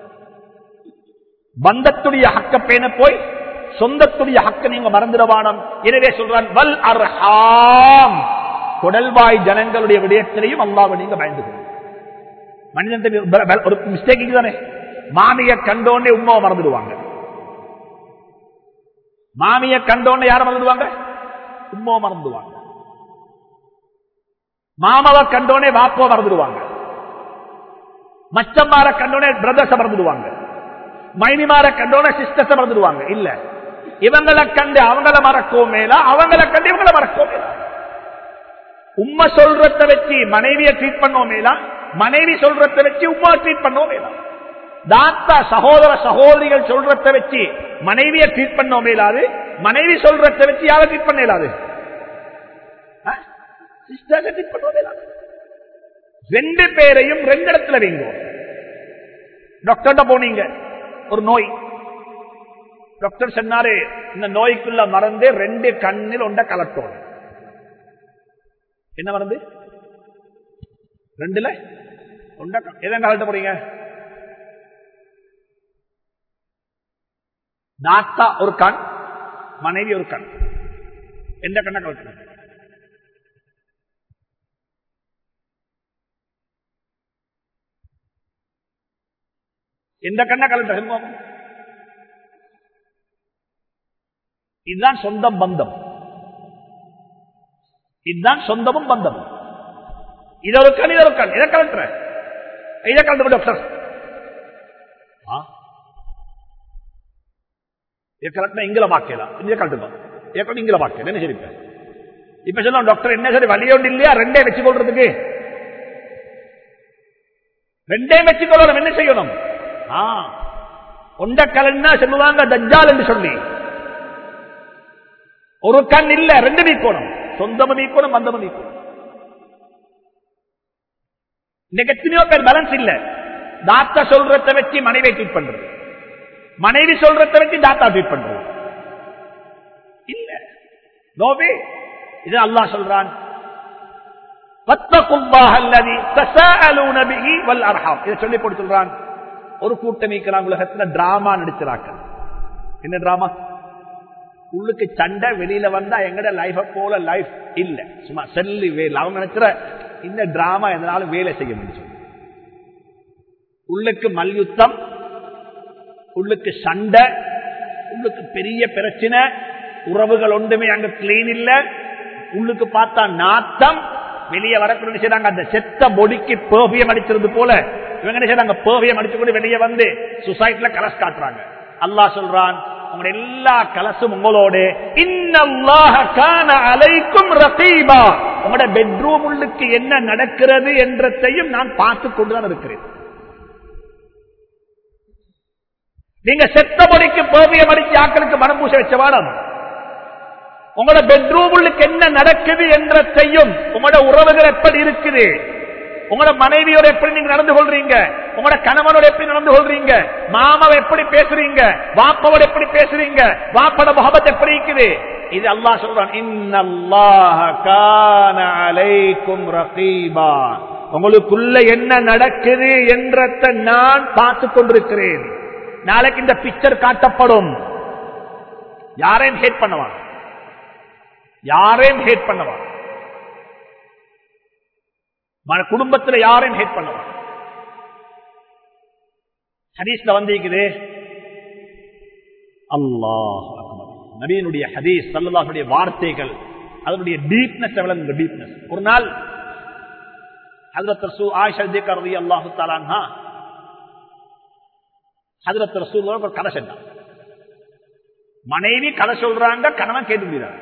பந்தத்துடைய ஹக்க பேன போய் சொந்தத்துடைய ஹக்க நீங்க மறந்துட வானம் எனவே சொல்றான் வல் அர்ஹாம் குடல்வாய் ஜனங்களுடைய விடயத்திலையும் அல்லாவை நீங்க பயந்து மனிதன் ஒரு மிஸ்டேக் தானே மாமிய கண்டோன்னே உமாவை மறந்துடுவாங்க மாமிய கண்டோன்னே யார மறந்துடுவாங்க உமாவை மறந்துடுவாங்க மாமாவை கண்டோனே வாப்போ மறந்துடுவாங்க மச்சம்மார கண்டோனே பிரதர்ஸ மறந்துடுவாங்க மைனிமார கண்டோனே சிஸ்டர்ஸ மறந்துடுவாங்க இல்ல இவங்களை கண்டு அவங்கள மறக்கவும் மேல அவங்கள கண்டு இவங்களை மறக்கவும் மேல உண்மை சொல்றத வச்சு மனைவியை ட்ரீட் பண்ணோம் மேலா மனைவி சொல்றத வச்சு உமா ட்ரீட் பண்ணோம் மேலா தாத்தா சகோதர சகோதரிகள் சொல்றத வச்சு மனைவியை ட்ரீட் பண்ணோம் மேலாது மனைவி சொல்றத வச்சு யாரை ட்ரீட் பண்ண இயலாது ரெண்டு பேரையும் ரெண்டு இடத்துல வைங்க டாக்டர்கிட்ட போனீங்க ஒரு நோய் டாக்டர் சொன்னாரு இந்த நோய்க்குள்ள மறந்து ரெண்டு கண்ணில் ஒன்ற கலட்டோம் என்ன மருந்து ரெண்டுல ஒன்ற எதன் கலட்ட போறீங்க தாத்தா ஒரு கண் மனைவி ஒரு கண் எந்த கண்ணை கலட்டணும் எந்த கண்ண கலட்ட இதுதான் சொந்தம் பந்தம் இதுதான் சொந்தமும் பந்தமும் இத ஒரு கண் இத ஒரு கண் இதை கலட்டுற இதை கலட்டு டாக்டர் இதை கலட்டினா இங்கில பாக்கலாம் இதை கலட்டுமா இதை இங்கில பாக்கல என்ன சரி இப்ப சொல்ல டாக்டர் என்ன சரி வழிய ஒன்று இல்லையா ரெண்டே வச்சு கொள்றதுக்கு ரெண்டே வச்சு கொள்ளணும் என்ன செய்யணும் ஒண்ட கலன்னா சொல்லுவாங்க தஜ்ஜால் என்று சொல்லி ஒரு கண் இல்ல ரெண்டு நீக்கணும் சொந்தமும் நீக்கணும் பந்தமும் நீக்கணும் இன்னைக்கு எத்தனையோ பேர் பேலன்ஸ் இல்ல தாத்தா சொல்றத வச்சு மனைவி ட்ரீட் பண்றது மனைவி சொல்றத வச்சு தாத்தா ட்ரீட் பண்றது இல்ல நோபி இது அல்லாஹ் சொல்றான் சொல்லி போட்டு சொல்றான் ஒரு கூட்டம் இருக்கிறாங்க உலகத்துல டிராமா நடிச்சிராக்க என்ன டிராமா உள்ளுக்கு சண்டை வெளியில வந்தா எங்கட லைஃப போல லைஃப் இல்ல சும்மா செல்லி வேலை அவங்க நினைக்கிற இந்த டிராமா எதனாலும் வேலை செய்ய முடியும் உள்ளுக்கு மல்யுத்தம் உள்ளுக்கு சண்டை உள்ளுக்கு பெரிய பிரச்சனை உறவுகள் ஒன்றுமே அங்க கிளீன் இல்ல உள்ளுக்கு பார்த்தா நாத்தம் வெளியே வரக்கூடிய செய்றாங்க அந்த செத்த பொடிக்கு பேபியம் அடிச்சிருந்து போல இவங்க என்ன செய்றாங்க பேபியம் அடிச்சு கொண்டு வெளியே வந்து சொசைட்டில கலஸ் காட்டுறாங்க அல்லாஹ் சொல்றான் உங்க எல்லா கலசும் உங்களோடு இன்னல்லாஹ கான அலைக்கும் ரகீபா உங்களோட பெட்ரூம் உள்ளுக்கு என்ன நடக்கிறது என்றதையும் நான் பார்த்து கொண்டுதான் இருக்கிறேன் நீங்க செத்த மொழிக்கு போவிய மடிச்சு ஆக்களுக்கு மனம் பூச வச்ச வாடம் உங்களோட பெட்ரூம் உள்ளுக்கு என்ன நடக்குது என்றதையும் உங்களோட உறவுகள் எப்படி இருக்குது உங்களோட மனைவியோட எப்படி நீங்க நடந்து கொள்றீங்க உங்களோட கணவனோட எப்படி நடந்து கொள்றீங்க மாமாவை எப்படி பேசுறீங்க வாப்பாவோட எப்படி பேசுறீங்க வாப்பட முகமத் எப்படி இருக்குது இது அல்லாஹ் சொல்றான் இன்னல்லாஹ கான அலைக்கும் ரகீபா உங்களுக்குள்ள என்ன நடக்குது என்றத நான் பார்த்து கொண்டிருக்கிறேன் நாளைக்கு இந்த பிக்சர் காட்டப்படும் யாரையும் ஹேட் பண்ணுவான் யாரையும் ஹேட் பண்ணுவான் குடும்பத்தில் யாரையும் ஹேட் பண்ணுவான் ஹதீஸ்ல வந்திருக்குது அல்லாஹ் நபியனுடைய ஹதீஸ் சல்லாஹுடைய வார்த்தைகள் அதனுடைய டீப்னஸ் எவ்வளவு டீப்னஸ் ஒரு நாள் ஹதரத் ரசூ ஆயிஷா ரதி அல்லாஹு தாலான்ஹா ஹதரத் ரசூல் ஒரு கதை சொன்னான் மனைவி கதை சொல்றாங்க கணவன் கேட்டு முடியாது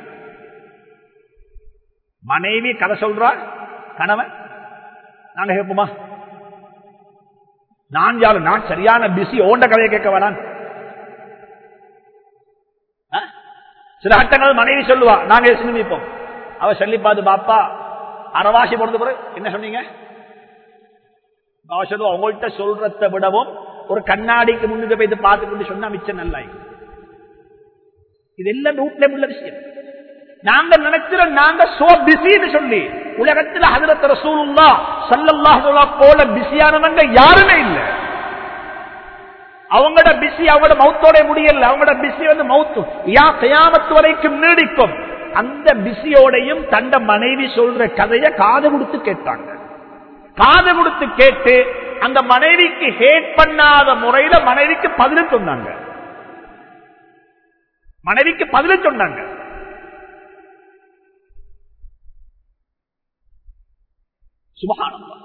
மனைவி கதை சொல்றா கணவன் நாங்க கேட்போமா நான் யாரு நான் சரியான பிஸி ஓண்ட கதையை கேட்க வேணாம் சில அட்டங்கள் மனைவி சொல்லுவா நாங்க சினிமிப்போம் அவ சொல்லி பார்த்து பாப்பா அறவாசி போனது பிறகு என்ன சொன்னீங்க அவ சொல்லுவா உங்கள்கிட்ட சொல்றத விடவும் ஒரு கண்ணாடிக்கு முன்னுக்கு போய் பார்த்து கொண்டு சொன்னா மிச்சம் நல்லா இது எல்லாம் ரூட்ல உள்ள விஷயம் நாங்க நினைக்கிறோம் நாங்க சோ பிஸின்னு சொல்லி உலகத்தில் ஹதரத் ரசூலுல்லா சல்லல்லாஹு போல பிஸியானவங்க யாருமே இல்லை அவங்களோட பிஸி அவங்களோட மவுத்தோட முடியல அவங்களோட பிஸி வந்து மவுத்து யா கயாமத்து வரைக்கும் நீடிக்கும் அந்த பிஸியோடையும் தண்ட மனைவி சொல்ற கதையை காது கொடுத்து கேட்டாங்க காது கொடுத்து கேட்டு அந்த மனைவிக்கு ஹேட் பண்ணாத முறையில மனைவிக்கு பதில் சொன்னாங்க மனைவிக்கு பதில் சொன்னாங்க சுபகானந்தம்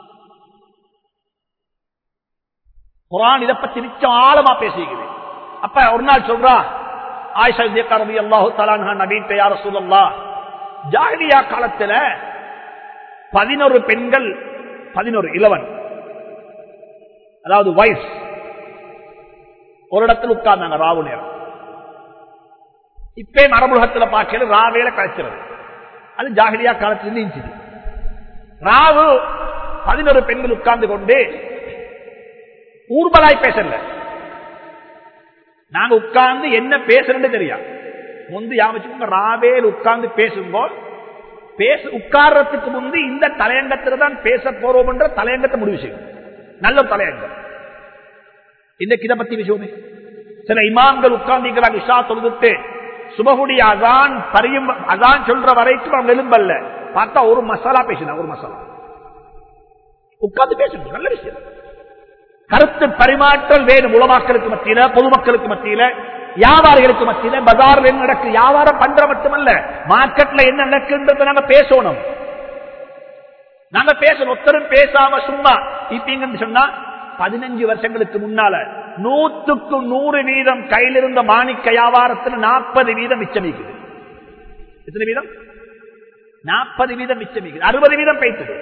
குரான் இதை பத்தி மிச்சம் ஆழமா பேசிக்குது அப்ப ஒரு நாள் சொல்றா ஆயிஷா ரவி அல்லாஹு தலான்ஹா நபீன் யார சொல்லல்லா ஜாகிலியா காலத்துல பதினொரு பெண்கள் பதினொரு இளவன் அதாவது வயசு ஒரு இடத்துல உட்கார்ந்தாங்க ராவு நேரம் இப்பே மரபுலகத்தில் பார்க்கல ராவேல கழிச்சிருது அது ஜாகிலியா காலத்துல இருந்துச்சு ராவு பதினொரு பெண்கள் உட்கார்ந்து கொண்டு ஊர்வலாய் பேசல நாங்க உட்கார்ந்து என்ன பேசுறேன்னு தெரியாது முந்து யாமச்சுக்கோங்க ராவேல் உட்கார்ந்து பேசுங்கோ பேச உட்கார்றதுக்கு முந்து இந்த தலையங்கத்துல தான் பேச போறோம் என்ற தலையங்கத்தை முடிவு செய்யும் நல்ல தலையங்கம் இன்னைக்கு இதை பத்தி விஷயமே சில இமாம்கள் உட்கார்ந்துக்கிறாங்க இஷா தொழுதுட்டு சுபகுடைய அதான் பரியும் அதான் சொல்ற வரைக்கும் அவங்க எலும்பல்ல பார்த்தா ஒரு மசாலா பேசினா ஒரு மசாலா உட்கார்ந்து பேசணும் நல்ல விஷயம் கருத்து பரிமாற்றல் வேணும் உலமாக்களுக்கு மத்தியில பொதுமக்களுக்கு மத்தியில வியாபாரிகளுக்கு மத்தியில பஜார்ல என்ன நடக்கு வியாபாரம் பண்ற மட்டுமல்ல மார்க்கெட்ல என்ன நடக்குன்றது நாங்க பேசணும் நாங்க பேசணும் ஒருத்தரும் பேசாம சும்மா இப்பீங்கன்னு சொன்னா பதினஞ்சு வருஷங்களுக்கு முன்னால நூத்துக்கு நூறு வீதம் கையில் இருந்த மாணிக்க வியாபாரத்தில் நாற்பது வீதம் மிச்சமிக்குது எத்தனை வீதம் நாற்பது வீதம் மிச்சமிக்குது அறுபது வீதம் பேசுது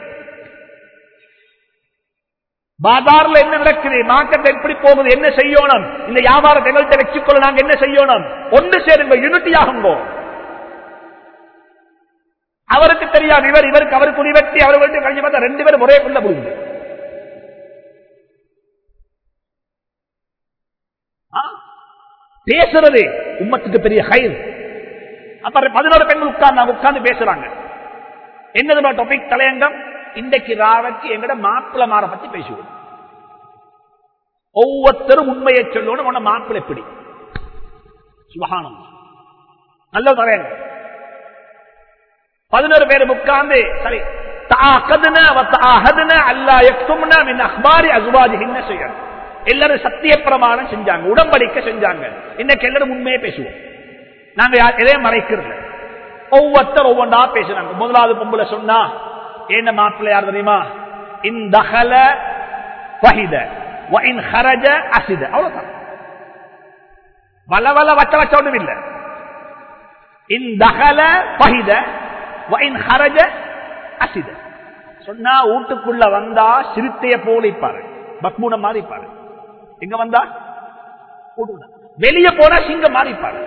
பாதார்ல என்ன நடக்குது மார்க்கெட் எப்படி போகுது என்ன செய்யணும் இந்த வியாபாரத்தை எங்கள்கிட்ட வச்சுக்கொள்ள நாங்க என்ன செய்யணும் ஒன்று சேருங்க யூனிட்டி ஆகுங்கோ அவருக்கு தெரியாது இவர் இவருக்கு அவருக்கு உரிவெட்டி அவர்களுக்கு கழிஞ்சு பார்த்தா ரெண்டு பேரும் ஒரே கொள்ள முடியுது பேசுறது உம்மத்துக்கு பெரிய ஹைர் அப்ப பதினோரு பெண்கள் உட்கார்ந்து உட்கார்ந்து பேசுறாங்க என்னது டாபிக் தலையங்கம் இன்றைக்கு ராவக்கு எங்கட மாப்பிள்ள மாற பத்தி பேசுவோம் ஒவ்வொருத்தரும் உண்மையை சொல்லணும் உன மாப்பிள்ள எப்படி சுபகானம் நல்ல தலையங்கம் பதினோரு பேர் உட்கார்ந்து சரி எல்லாரும் சத்திய பிரமாணம் செஞ்சாங்க உடம்படிக்க செஞ்சாங்க இன்னைக்கு எல்லாரும் உண்மையே பேசுவோம் நாங்க எதையும் மறைக்கிறது ஒவ்வொருத்தர் ஒவ்வொன்றா பேசுறாங்க முதலாவது பொம்பளை சொன்னா என்ன மாப்பிள்ளை யார் தெரியுமா இந்த வஹித இன் ஹரஜ அசித அவ்வளவுதான் வல வல வச்ச வச்ச ஒண்ணும் இல்ல இன் தகல பஹித இன் ஹரஜ அசித சொன்னா வீட்டுக்குள்ள வந்தா சிறுத்தைய போல இப்பாரு பக்மூன மாதிரி இப்பாரு எங்க வந்தா வீட்டுக்குள்ள. வெளிய போனா சிங்கம் மாதிரி இப்பாரு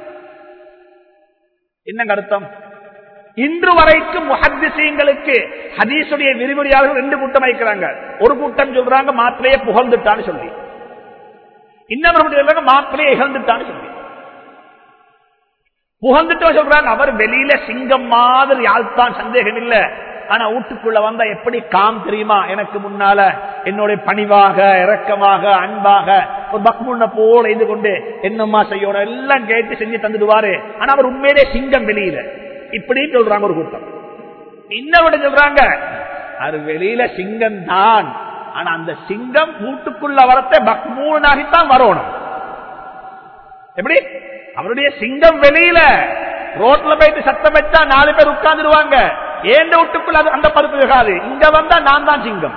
என்னங்க அர்த்தம் இன்று வரைக்கும் முஹத்திசீங்களுக்கு ஹதீஸுடைய விரிவுரையாளர்கள் ரெண்டு கூட்டம் வைக்கிறாங்க ஒரு கூட்டம் சொல்றாங்க மாப்பிளைய புகழ்ந்துட்டான்னு சொல்லி இன்னொரு சொல்றாங்க மாப்பிளைய இகழ்ந்துட்டான்னு சொல்லி புகழ்ந்துட்டோ சொல்றாங்க அவர் வெளியில சிங்கம் மாதிரி ஆள்தான் சந்தேகம் இல்ல ஆனா வீட்டுக்குள்ள வந்தா எப்படி காம் தெரியுமா எனக்கு முன்னால என்னுடைய பணிவாக இரக்கமாக அன்பாக ஒரு பக்முன்ன போல இது கொண்டு என்னம்மா செய்யணும் எல்லாம் கேட்டு செஞ்சு தந்துடுவாரு ஆனா அவர் உண்மையிலே சிங்கம் வெளியில இப்படி சொல்றாங்க ஒரு கூட்டம் இன்னொரு சொல்றாங்க அது வெளியில சிங்கம் தான் ஆனா அந்த சிங்கம் வீட்டுக்குள்ள வரத்த பக்மூனாகித்தான் வரணும் எப்படி அவருடைய சிங்கம் வெளியில ரோட்ல போயிட்டு சத்தம் வச்சா நாலு பேர் உட்கார்ந்துருவாங்க ஏண்ட வீட்டுக்குள்ள அது அந்த பருப்பு இருக்காது இங்க வந்தா நான் தான் சிங்கம்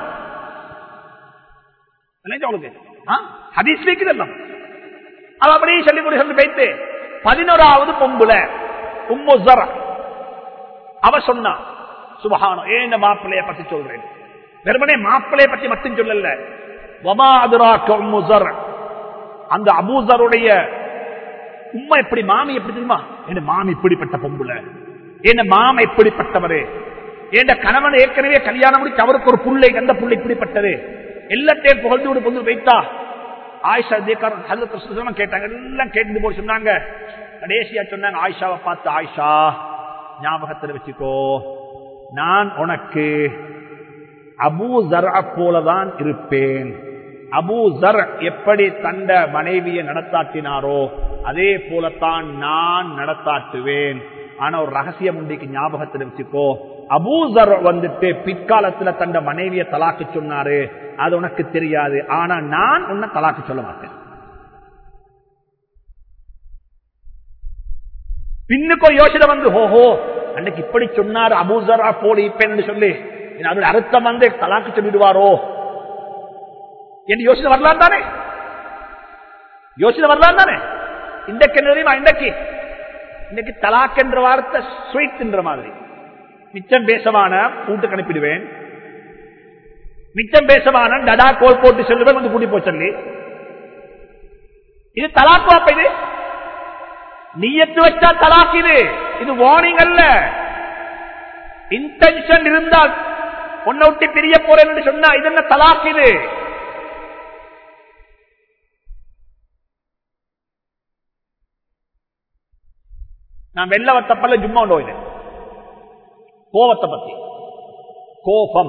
இல்லைங்க உங்களுக்கு ஆ? ஹதீஸ் இதெல்லாம் அது அப்படியே சொல்லி கொடு சொல்லி வைத்து பதினோராவது பொம்புல உம்மு ஜரா அவ சொன்னா சுபஹானம் ஏன் மாப்பிள்ளைய பத்தி சொல்றேன் வெறுமனே மாப்பிள்ளைய பத்தி மட்டும் சொல்லல வமா அதுராக்க உம்மு ஜர் அந்த அபூசருடைய உம்மா எப்படி மாமி எப்படி தெரியுமா என் மாமி இப்படிப்பட்ட பொம்புல என் மாமா இப்படிப்பட்டவரு என் கணவன் ஏற்கனவே கல்யாணம் முடிச்சு அவருக்கு ஒரு புள்ளை அந்த புள்ளை இப்படிப்பட்டது எல்லாத்தையும் புகழ்ந்து விடு பொண்ணு வைத்தா ஆயிஷா தேக்கார் ஹஜரத் ரசூலுல்லாஹ் கேட்டாங்க எல்லாம் கேட்டு போய் சொன்னாங்க கடைசியா சொன்னாங்க ஆயிஷாவை பார்த்து ஆயிஷா ஞாபகத்தில் வச்சுக்கோ நான் உனக்கு அபூ ஜர் போலதான் இருப்பேன் அபூ ஜர் எப்படி தந்த மனைவியை நடத்தாட்டினாரோ அதே போலத்தான் நான் நடத்தாட்டுவேன் ஆனா ஒரு ரகசியம் உண்டிக்கு ஞாபகத்தில் வச்சுக்கோ அபூசர் வந்துட்டு பிற்காலத்துல தந்த மனைவியை தலாக்கு சொன்னாரு அது உனக்கு தெரியாது ஆனா நான் உன்னை தலாக்கு சொல்ல மாட்டேன் பின்னுக்கோ யோசனை வந்து ஹோஹோ அன்னைக்கு இப்படி சொன்னார் அபூசரா போல இப்பேன்னு சொல்லி அதோட அர்த்தம் வந்து தலாக்கு சொல்லிடுவாரோ என்று யோசனை வரலாம் தானே யோசனை வரலாம் தானே இன்றைக்கு என்ன தெரியுமா இன்றைக்கு இன்னைக்கு தலாக் என்ற வார்த்தை ஸ்வீட் என்ற மாதிரி மிச்சம் பேசமான வீட்டுக்கு அனுப்பிடுவேன் மிச்சம் பேசமான டடா கோல் போட்டு சொல்லுவேன் வந்து கூட்டி போ சொல்லி இது தலாக்கு அப்ப இது நீயத்து வச்சா தலாக் இது இது வார்னிங் அல்ல இன்டென்ஷன் இருந்தால் உன்னை விட்டு பிரிய போறேன் என்று சொன்னா இது என்ன தலாக் இது நான் வெள்ளவ தப்பல்ல ஜும்மா உண்டு போயினேன் கோவத்தை பத்தி கோபம்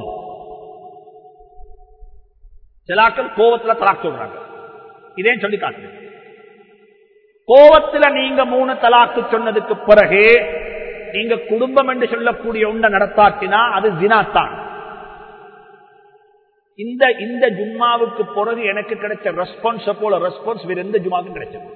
சிலாக்கள் கோவத்துல தலாக் சொல்றாங்க இதே சொல்லி காட்டு கோவத்துல நீங்க மூணு தலாக்கு சொன்னதுக்கு பிறகு நீங்க குடும்பம் என்று சொல்லக்கூடிய ஒன்றை நடத்தாட்டினா அது ஜினாத்தான் இந்த இந்த ஜும்மாவுக்கு பிறகு எனக்கு கிடைச்ச ரெஸ்பான்ஸ் போல ரெஸ்பான்ஸ் வேற எந்த ஜும்மாவுக்கும் கிடைச்சது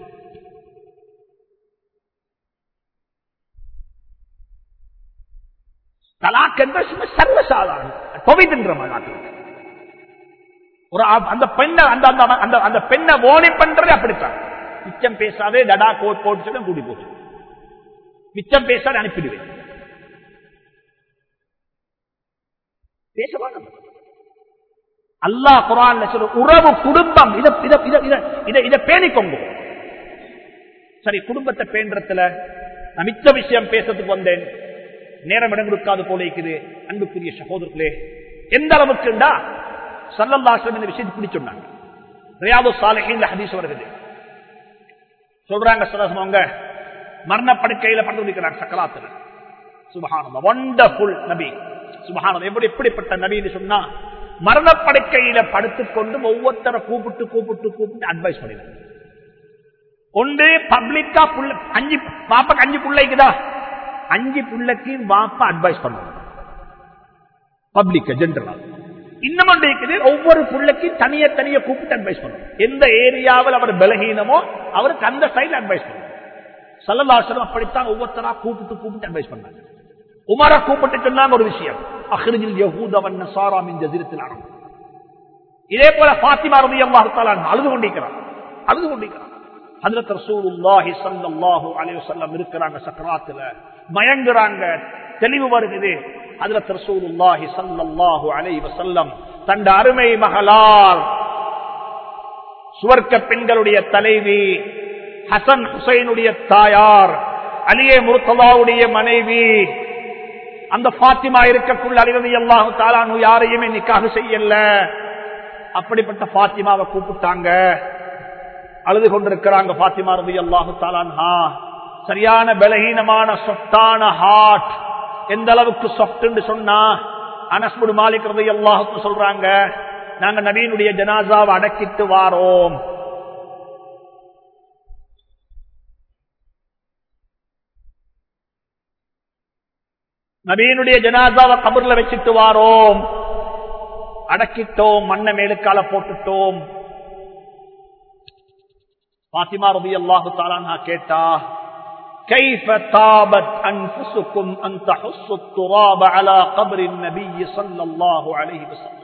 தலாக் என்ற சும்மா சர்வசாதாரணம் தொகைதுன்ற மாதிரி ஒரு ஆ- அந்த பெண்ணை அந்த அந்த அந்த அந்த பெண்ணை ஓனை பண்றது அப்படித்தான் மிச்சம் பேசாதே டடா கோட் போட்டு சொல்லி கூடி போச்சு மிச்சம் பேசாத அனுப்பிடுவேன் பேசவாங்க அல்லாஹ் குரான்ல சொல்ல உறவு குடும்பம் இத இத இத இத இத இத பேணிக்கொண்டு சரி குடும்பத்தை பேண்டத்துல நான் மிச்ச விஷயம் பேசுறதுக்கு வந்தேன் நேரம் இடம் கொடுக்காது போல இருக்குது அன்புக்குரிய சகோதரர்களே எந்த அளவுக்குண்டா சல்லல்லாசம் இந்த விஷயத்தை பிடி சொன்னாங்க ரியாது சாலைகள் ஹதீஸ் வருகிறது சொல்றாங்க சரசமவங்க மரணப்படுக்கையில படுத்து முடிக்கிறாங்க சக்கராத்துல சுபஹானம் வண்டர்ஃபுல் நபி சுபஹானம் எப்படி எப்படிப்பட்ட நபின்னு சொன்னா மரணப்படுக்கையில படுத்துக்கொண்டு ஒவ்வொருத்தரை கூப்பிட்டு கூப்பிட்டு கூப்பிட்டு அட்வைஸ் பண்ணிடுறாங்க ஒன்று பப்ளிக்கா புள்ள அஞ்சு பாப்பாக்கு அஞ்சு பிள்ளைக்குதா அஞ்சு பிள்ளைக்கு வாப்பா அட்வைஸ் பண்ணுவாங்க பப்ளிக் ஜென்ரலா இன்னும் ஒன்று இருக்குது ஒவ்வொரு பிள்ளைக்கும் தனிய தனிய கூப்பிட்டு அட்வைஸ் பண்ணுவோம் எந்த ஏரியாவில் அவர் பலகீனமோ அவருக்கு அந்த சைடு அட்வைஸ் பண்ணுவோம் சல்லல்லாசனம் அப்படித்தான் ஒவ்வொருத்தரா கூப்பிட்டு கூப்பிட்டு அட்வைஸ் பண்ணாங்க உமரை கூப்பிட்டு சொன்னாங்க ஒரு விஷயம் அஹ்ரிஜில் யஹூதவன் நசாராமின் ஜசீரத்தில் ஆரம்பம் இதே போல பாத்திமா ரவி அல்லாஹால அழுது கொண்டிருக்கிறார் அழுது கொண்டிருக்கிறார் ஹதரத் ரசூலுல்லாஹி ஸல்லல்லாஹு அலைஹி வஸல்லம் இருக்கிறாங்க சக்கராத்துல மயங்குறாங்க தெளிவு வருகிறது அதுல ரசூலுல்லாஹி ஸல்லல்லாஹு அலைஹி வஸல்லம் தந்த அருமை மகளார் சுவர்க்க பெண்களுடைய தலைவி ஹசன் ஹுசைனுடைய தாயார் அலியே முருத்தலாவுடைய மனைவி அந்த பாத்திமா இருக்கக்குள்ள அலிரதி அல்லாஹு தாலானு யாரையுமே நிக்காக செய்யல அப்படிப்பட்ட பாத்திமாவை கூப்பிட்டாங்க அழுது கொண்டிருக்கிறாங்க பாத்திமா ரதி அல்லாஹு தாலான்ஹா சரியான பலகீனமான சொட்டான ஹார்ட் எந்த அளவுக்கு சொப்ட் சொன்னா அனஸ்முடு மாலிக் ரதி அல்லாஹுக்கு சொல்றாங்க நாங்க நபீனுடைய ஜனாசாவை அடக்கிட்டு வாரோம் நபீனுடைய ஜனாசாவை கபர்ல வச்சுட்டு வாரோம் அடக்கிட்டோம் மண்ண மேலுக்கால போட்டுட்டோம் பாத்திமா ரபி அல்லாஹு தாலானா கேட்டா كيف طابت أنفسكم أن تحصوا التراب على قبر النبي صلى الله عليه وسلم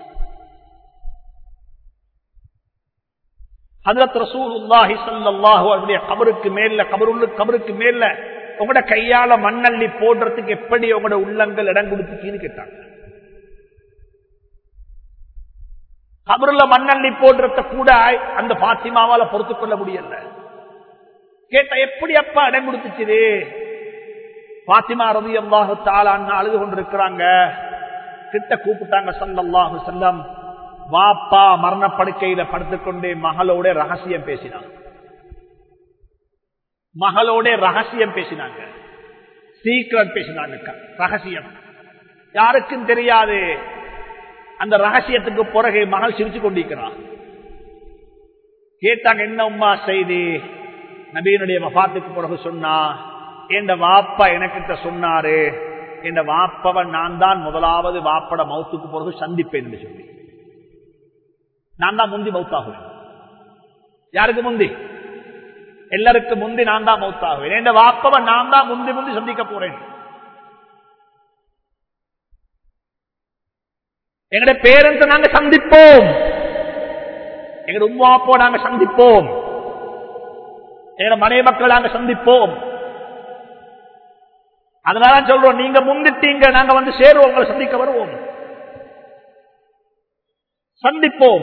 ஹதரத் ரசூலுல்லாஹி ஸல்லல்லாஹு அலைஹி கபருக்கு மேல கபருள்ள கபருக்கு மேல உங்களோட கையால மண்ணள்ளி போடுறதுக்கு எப்படி உங்களோட உள்ளங்கள் இடம் கொடுத்துச்சின்னு கேட்டாங்க கபருல மண்ணள்ளி போடுறத கூட அந்த பாத்திமாவால பொறுத்துக் கொள்ள முடியல கேட்ட எப்படி அப்பா இடம் கொடுத்துச்சு பாத்திமா ரவி அல்லாஹு தாளான்னு அழுது கொண்டிருக்கிறாங்க கிட்ட கூப்பிட்டாங்க சல்லல்லாஹு செல்லம் வாப்பா மரணப்படுக்கையில படுத்துக்கொண்டே மகளோட ரகசியம் பேசினான் மகளோட ரகசியம் பேசினாங்க சீக்கிரம் பேசினாங்க ரகசியம் யாருக்கும் தெரியாது அந்த ரகசியத்துக்கு பிறகு மகள் சிரிச்சு கொண்டிருக்கிறான் கேட்டாங்க என்ன உமா செய்தி நபீனுடைய வபாத்துக்கு பிறகு சொன்னா என் வாப்பா எனக்கிட்ட சொன்னாரு என் வாப்பவன் நான் தான் முதலாவது வாப்பட மௌத்துக்கு பிறகு சந்திப்பேன் என்று சொல்லி நான் தான் முந்தி மௌத்தாகுவேன் யாருக்கு முந்தி எல்லாருக்கும் முந்தி நான் தான் மௌத்தாகுவேன் என் வாப்பவன் நான் தான் முந்தி முந்தி சந்திக்க போறேன் எங்களுடைய பேரண்ட்ஸ் நாங்க சந்திப்போம் எங்களுடைய உமாப்போ நாங்க சந்திப்போம் எங்களுடைய மனை மக்கள் நாங்க சந்திப்போம் அதனால சொல்றோம் நீங்க முந்திட்டீங்க நாங்க வந்து சேருவோம் உங்களை சந்திக்க வருவோம் சந்திப்போம்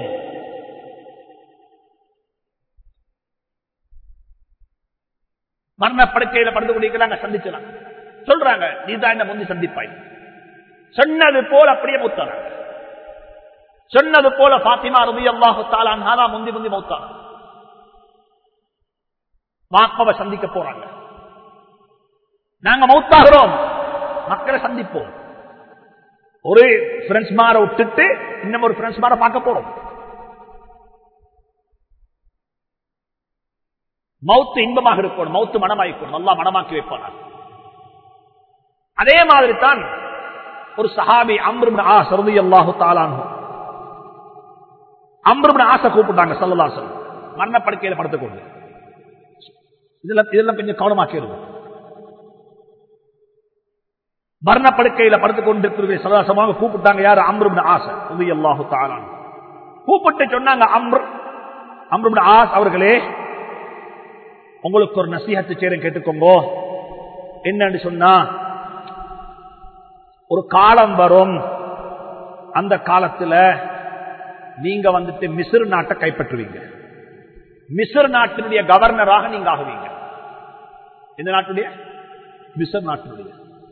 மரண படுக்கையில படுத்து குடிக்கிறாங்க சந்திச்சலாம் சொல்றாங்க நீ தான் என்ன முந்தி சந்திப்பாய் சொன்னது போல அப்படியே மூத்தாங்க சொன்னது போல பாத்திமா ரபி அல்லாஹு தாலான் முந்தி முந்தி மௌத்தாங்க வாப்பவை சந்திக்க போறாங்க நாங்க மௌத்தாகிறோம் மக்களை சந்திப்போம் ஒரு பிரெண்ட்ஸ் மார விட்டுட்டு இன்னும் ஒரு பிரெண்ட்ஸ் மார பார்க்க போறோம் மவுத்து இன்பமாக இருக்கணும் மவுத்து மனமாய்க்கணும் நல்லா மனமாக்கி வைப்பானார் அதே மாதிரி தான் ஒரு சஹாபி அம்ருபின் ஆ சருதி அல்லாஹு தாலான் அம்ருபின் ஆசை கூப்பிட்டாங்க சல்லலாசன் மரணப்படுக்கையில படுத்துக்கொண்டு இதெல்லாம் இதெல்லாம் கொஞ்சம் கவனமாக்கி இருக்கும் மரணப்படுக்கையில படுத்துக் கொண்டிருக்கிற சதாசமாக கூப்பிட்டாங்க யாரு அம்ருபின் ஆசை உதவி அல்லாஹு தாலான் கூப்பிட்டு சொன்னாங்க அம்ரு அம்ருபின் ஆஸ் அவர்களே உங்களுக்கு ஒரு நசீகத்து சேரம் கேட்டுக்கோங்க என்னன்னு சொன்னா ஒரு காலம் வரும் அந்த காலத்துல நீங்க வந்துட்டு மிசிறு நாட்டை கைப்பற்றுவீங்க மிசிறு நாட்டினுடைய கவர்னராக நீங்க ஆகுவீங்க எந்த நாட்டுடைய மிசர் நாட்டினுடைய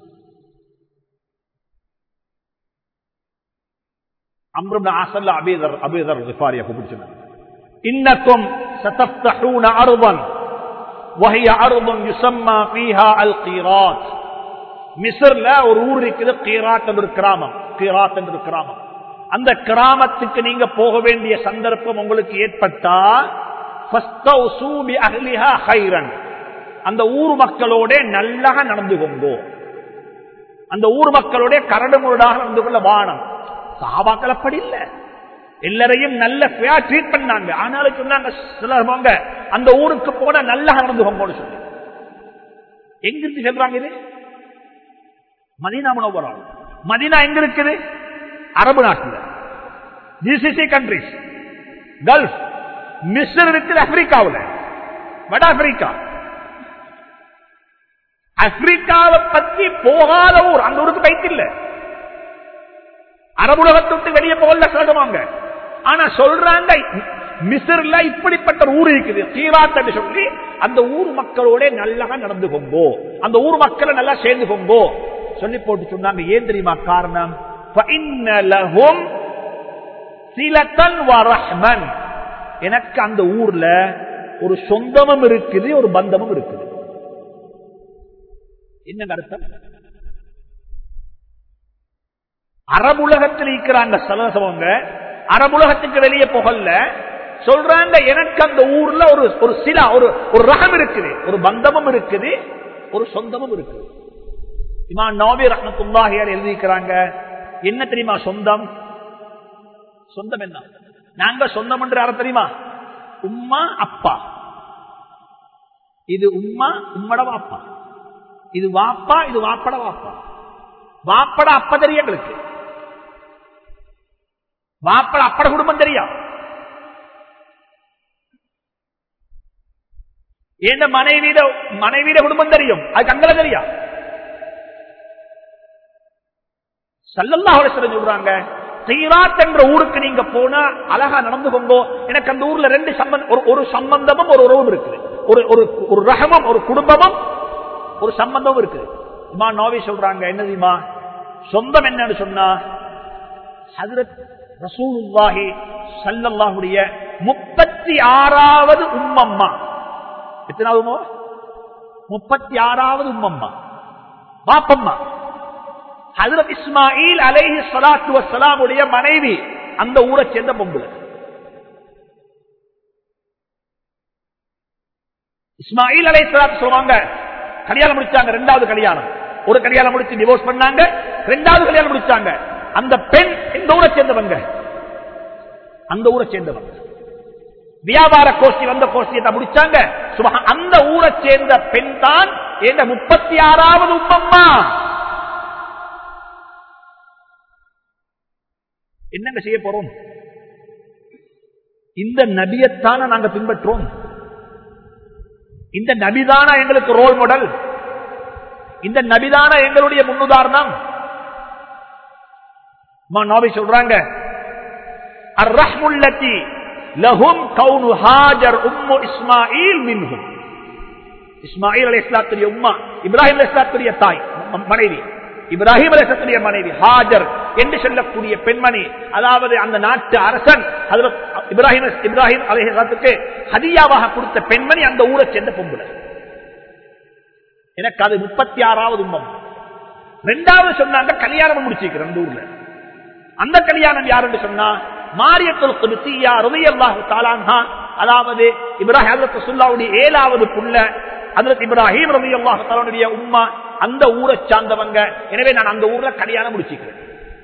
அம்ருப்ன ஆசல்ல அபீதர் அபீதர் ரிஃபாரியா கூப்பிடுச்சு இன்னக்கும் சதப்தஹூன அருவன் وهي أرض يسمى فيها القيرات மிஸ்ர்ல ஒரு ஊர் இருக்குது கீராத் என்ற கிராமம் கீராத் என்ற கிராமம் அந்த கிராமத்துக்கு நீங்க போக வேண்டிய சந்தர்ப்பம் உங்களுக்கு ஏற்பட்டா அந்த ஊர் மக்களோட நல்லா நடந்து கொண்டோ அந்த ஊர் மக்களோட கரடு முரடாக நடந்து கொள்ள வானம் சாபாக்கள் அப்படி இல்லை எல்லாரையும் நல்ல ட்ரீட் பண்ணாங்க ஆனாலும் சொன்னாங்க சிலர் அந்த ஊருக்கு போன நல்லா நடந்து கொங்கோன்னு சொல்லி எங்கிருந்து சொல்றாங்க இது மதீனா முனவரம் மதீனா எங்க இருக்குது அரபு நாட்டில் ஜிசிசி கண்ட்ரிஸ் கல்ஃப் மிஸ்ர் இருக்குது ஆப்பிரிக்காவில் வட ஆப்பிரிக்கா ஆப்பிரிக்காவை பத்தி போகாத ஊர் அந்த ஊருக்கு பைத்து இல்ல அரபுலகத்தை விட்டு வெளியே போகல சொல்லுவாங்க ஆனா சொல்றாங்க மிசிர்ல இப்படிப்பட்ட ஒரு ஊர் இருக்குது தீராத் சொல்லி அந்த ஊர் மக்களோட நல்லா நடந்து கொங்கோ அந்த ஊர் மக்களை நல்லா சேர்ந்து கொங்கோ சொல்லி போட்டு சொன்னாங்க ஏன் தெரியுமா காரணம் فَإِنَّ لَهُمْ صِلَةً وَرَحْمًا. எனக்கு அந்த ஊர்ல ஒரு சொந்தமும் இருக்குது ஒரு பந்தமும் இருக்குது என்ன அர்த்தம் அரபுலகத்தில் இருக்கிறாங்க சலசவங்க அரபுலகத்துக்கு வெளியே போகல சொல்றாங்க எனக்கு அந்த ஊர்ல ஒரு ஒரு சில ஒரு ஒரு ரகம் இருக்குது ஒரு பந்தமும் இருக்குது ஒரு சொந்தமும் இருக்குது இமா நோபி ரஹமத்துல்லாஹியார் எழுதிக்கிறாங்க என்ன தெரியுமா சொந்தம் சொந்தம் என்ன நாங்க சொந்தம் என்று யார தெரியுமா உம்மா அப்பா இது உம்மா உம்மட வாப்பா இது வாப்பா இது வாப்பட வாப்பா வாப்பட அப்ப தெரியும் எங்களுக்கு வாப்பட அப்பட குடும்பம் தெரியும் ஏண்ட மனைவியிட மனைவியிட குடும்பம் தெரியும் அது அங்கல தெரியும் சல்லல்லா சொல்றாங்க சீராத் என்ற ஊருக்கு நீங்க போனா அழகா நடந்து கொண்டோ எனக்கு அந்த ஊர்ல ரெண்டு சம்பந்தம் ஒரு சம்பந்தமும் ஒரு உறவும் இருக்குது ஒரு ஒரு ஒரு ரகமும் ஒரு குடும்பமும் ஒரு சம்பந்தமும் இருக்குது இமா நோவி சொல்றாங்க என்ன தெரியுமா சொந்தம் என்னன்னு சொன்னா ஹதரத் ரசூலுல்லாஹி சல்லல்லாஹுடைய முப்பத்தி ஆறாவது உம்மம்மா எத்தனாவது முப்பத்தி ஆறாவது உம்மம்மா பாப்பம்மா ஹசரத் இஸ்மாயில் அலைஹி சலாத்து வசலாமுடைய மனைவி அந்த ஊரை சேர்ந்த பொம்புல இஸ்மாயில் அலை சலாத்து சொல்லுவாங்க கல்யாணம் முடிச்சாங்க ரெண்டாவது கல்யாணம் ஒரு கல்யாணம் முடிச்சு டிவோர்ஸ் பண்ணாங்க ரெண்டாவது கல்யாணம் முடிச்சாங்க அந்த பெண் இந்த ஊரை சேர்ந்தவங்க அந்த ஊரை சேர்ந்தவங்க வியாபார கோஷ்டி வந்த கோஷ்டியை முடிச்சாங்க அந்த ஊரை சேர்ந்த பெண் தான் என்ற முப்பத்தி ஆறாவது உப்பம்மா என்னங்க செய்ய போறோம் இந்த நபியத்தான நாங்க பின்பற்றோம் இந்த நபிதானா எங்களுக்கு ரோல் மாடல் இந்த நபிதான எங்களுடைய முன்னுதாரணம் நோபி சொல்றாங்க அர்ரஹ்முல்லத்தி லஹும் கவுனு ஹாஜர் உம்மு இஸ்மாயில் மின்ஹும் இஸ்மாயில் அலை இஸ்லாத்துடைய உம்மா இப்ராஹிம் அலை இஸ்லாத்துடைய தாய் மனைவி இப்ராஹிம் அலிசத்துடைய மனைவி ஹாஜர் என்று சொல்லக்கூடிய பெண்மணி அதாவது அந்த நாட்டு அரசன் இப்ராஹிம் இப்ராஹிம் அலிஹத்துக்கு ஹதியாவாக கொடுத்த பெண்மணி அந்த ஊரை சேர்ந்த பொம்புல எனக்கு அது முப்பத்தி ஆறாவது உண்மம் ரெண்டாவது சொன்னாங்க கல்யாணம் முடிச்சிருக்கிற அந்த ஊர்ல அந்த கல்யாணம் யாருன்னு சொன்னா மாரியத்துல் குதியா ருமையல்லாஹு தாலான்ஹா அதாவது இப்ராஹிம் சுல்லாவுடைய ஏழாவது புள்ள அதற்கு இப்ராஹிம் ரவி அல்லாஹாலுடைய உம்மா அந்த ஊரை சார்ந்தவங்க எனவே நான் அந்த ஊர்ல கல்யாணம் முடிச்சுக்கிறேன்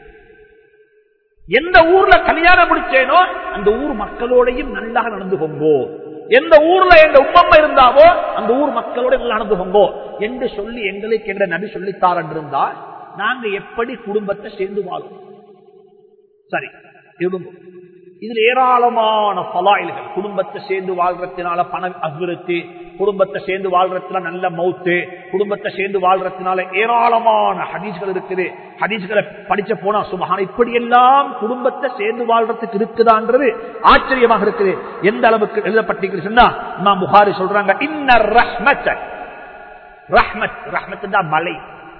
எந்த ஊர்ல கல்யாணம் முடிச்சேனோ அந்த ஊர் மக்களோடையும் நல்லா நடந்து கொங்கோ எந்த ஊர்ல எங்க உம்மம்மா இருந்தாவோ அந்த ஊர் மக்களோட நல்லா நடந்து கொங்கோ என்று சொல்லி எங்களுக்கு எங்க நபி சொல்லித்தார் இருந்தா நாங்க எப்படி குடும்பத்தை சேர்ந்து வாழும் சரி இதுல ஏராளமான பலாயில்கள் குடும்பத்தை சேர்ந்து வாழ்றதுனால பண அபிவிருத்தி குடும்பத்தை சேர்ந்து வாழ்றதுனால நல்ல மவுத்து குடும்பத்தை சேர்ந்து வாழ்றதுனால ஏராளமான ஹதீஸ்கள் இருக்குது ஹதீஸ்களை படிச்ச போனா சுமகான இப்படி எல்லாம் குடும்பத்தை சேர்ந்து வாழ்றதுக்கு இருக்குதான்றது ஆச்சரியமாக இருக்குது எந்த அளவுக்கு எழுதப்பட்டிருக்கு சொன்னா நான் புகாரி சொல்றாங்க இன்ன ரஹ்மத் ரஹ்மத் ரஹ்மத் தான் மலை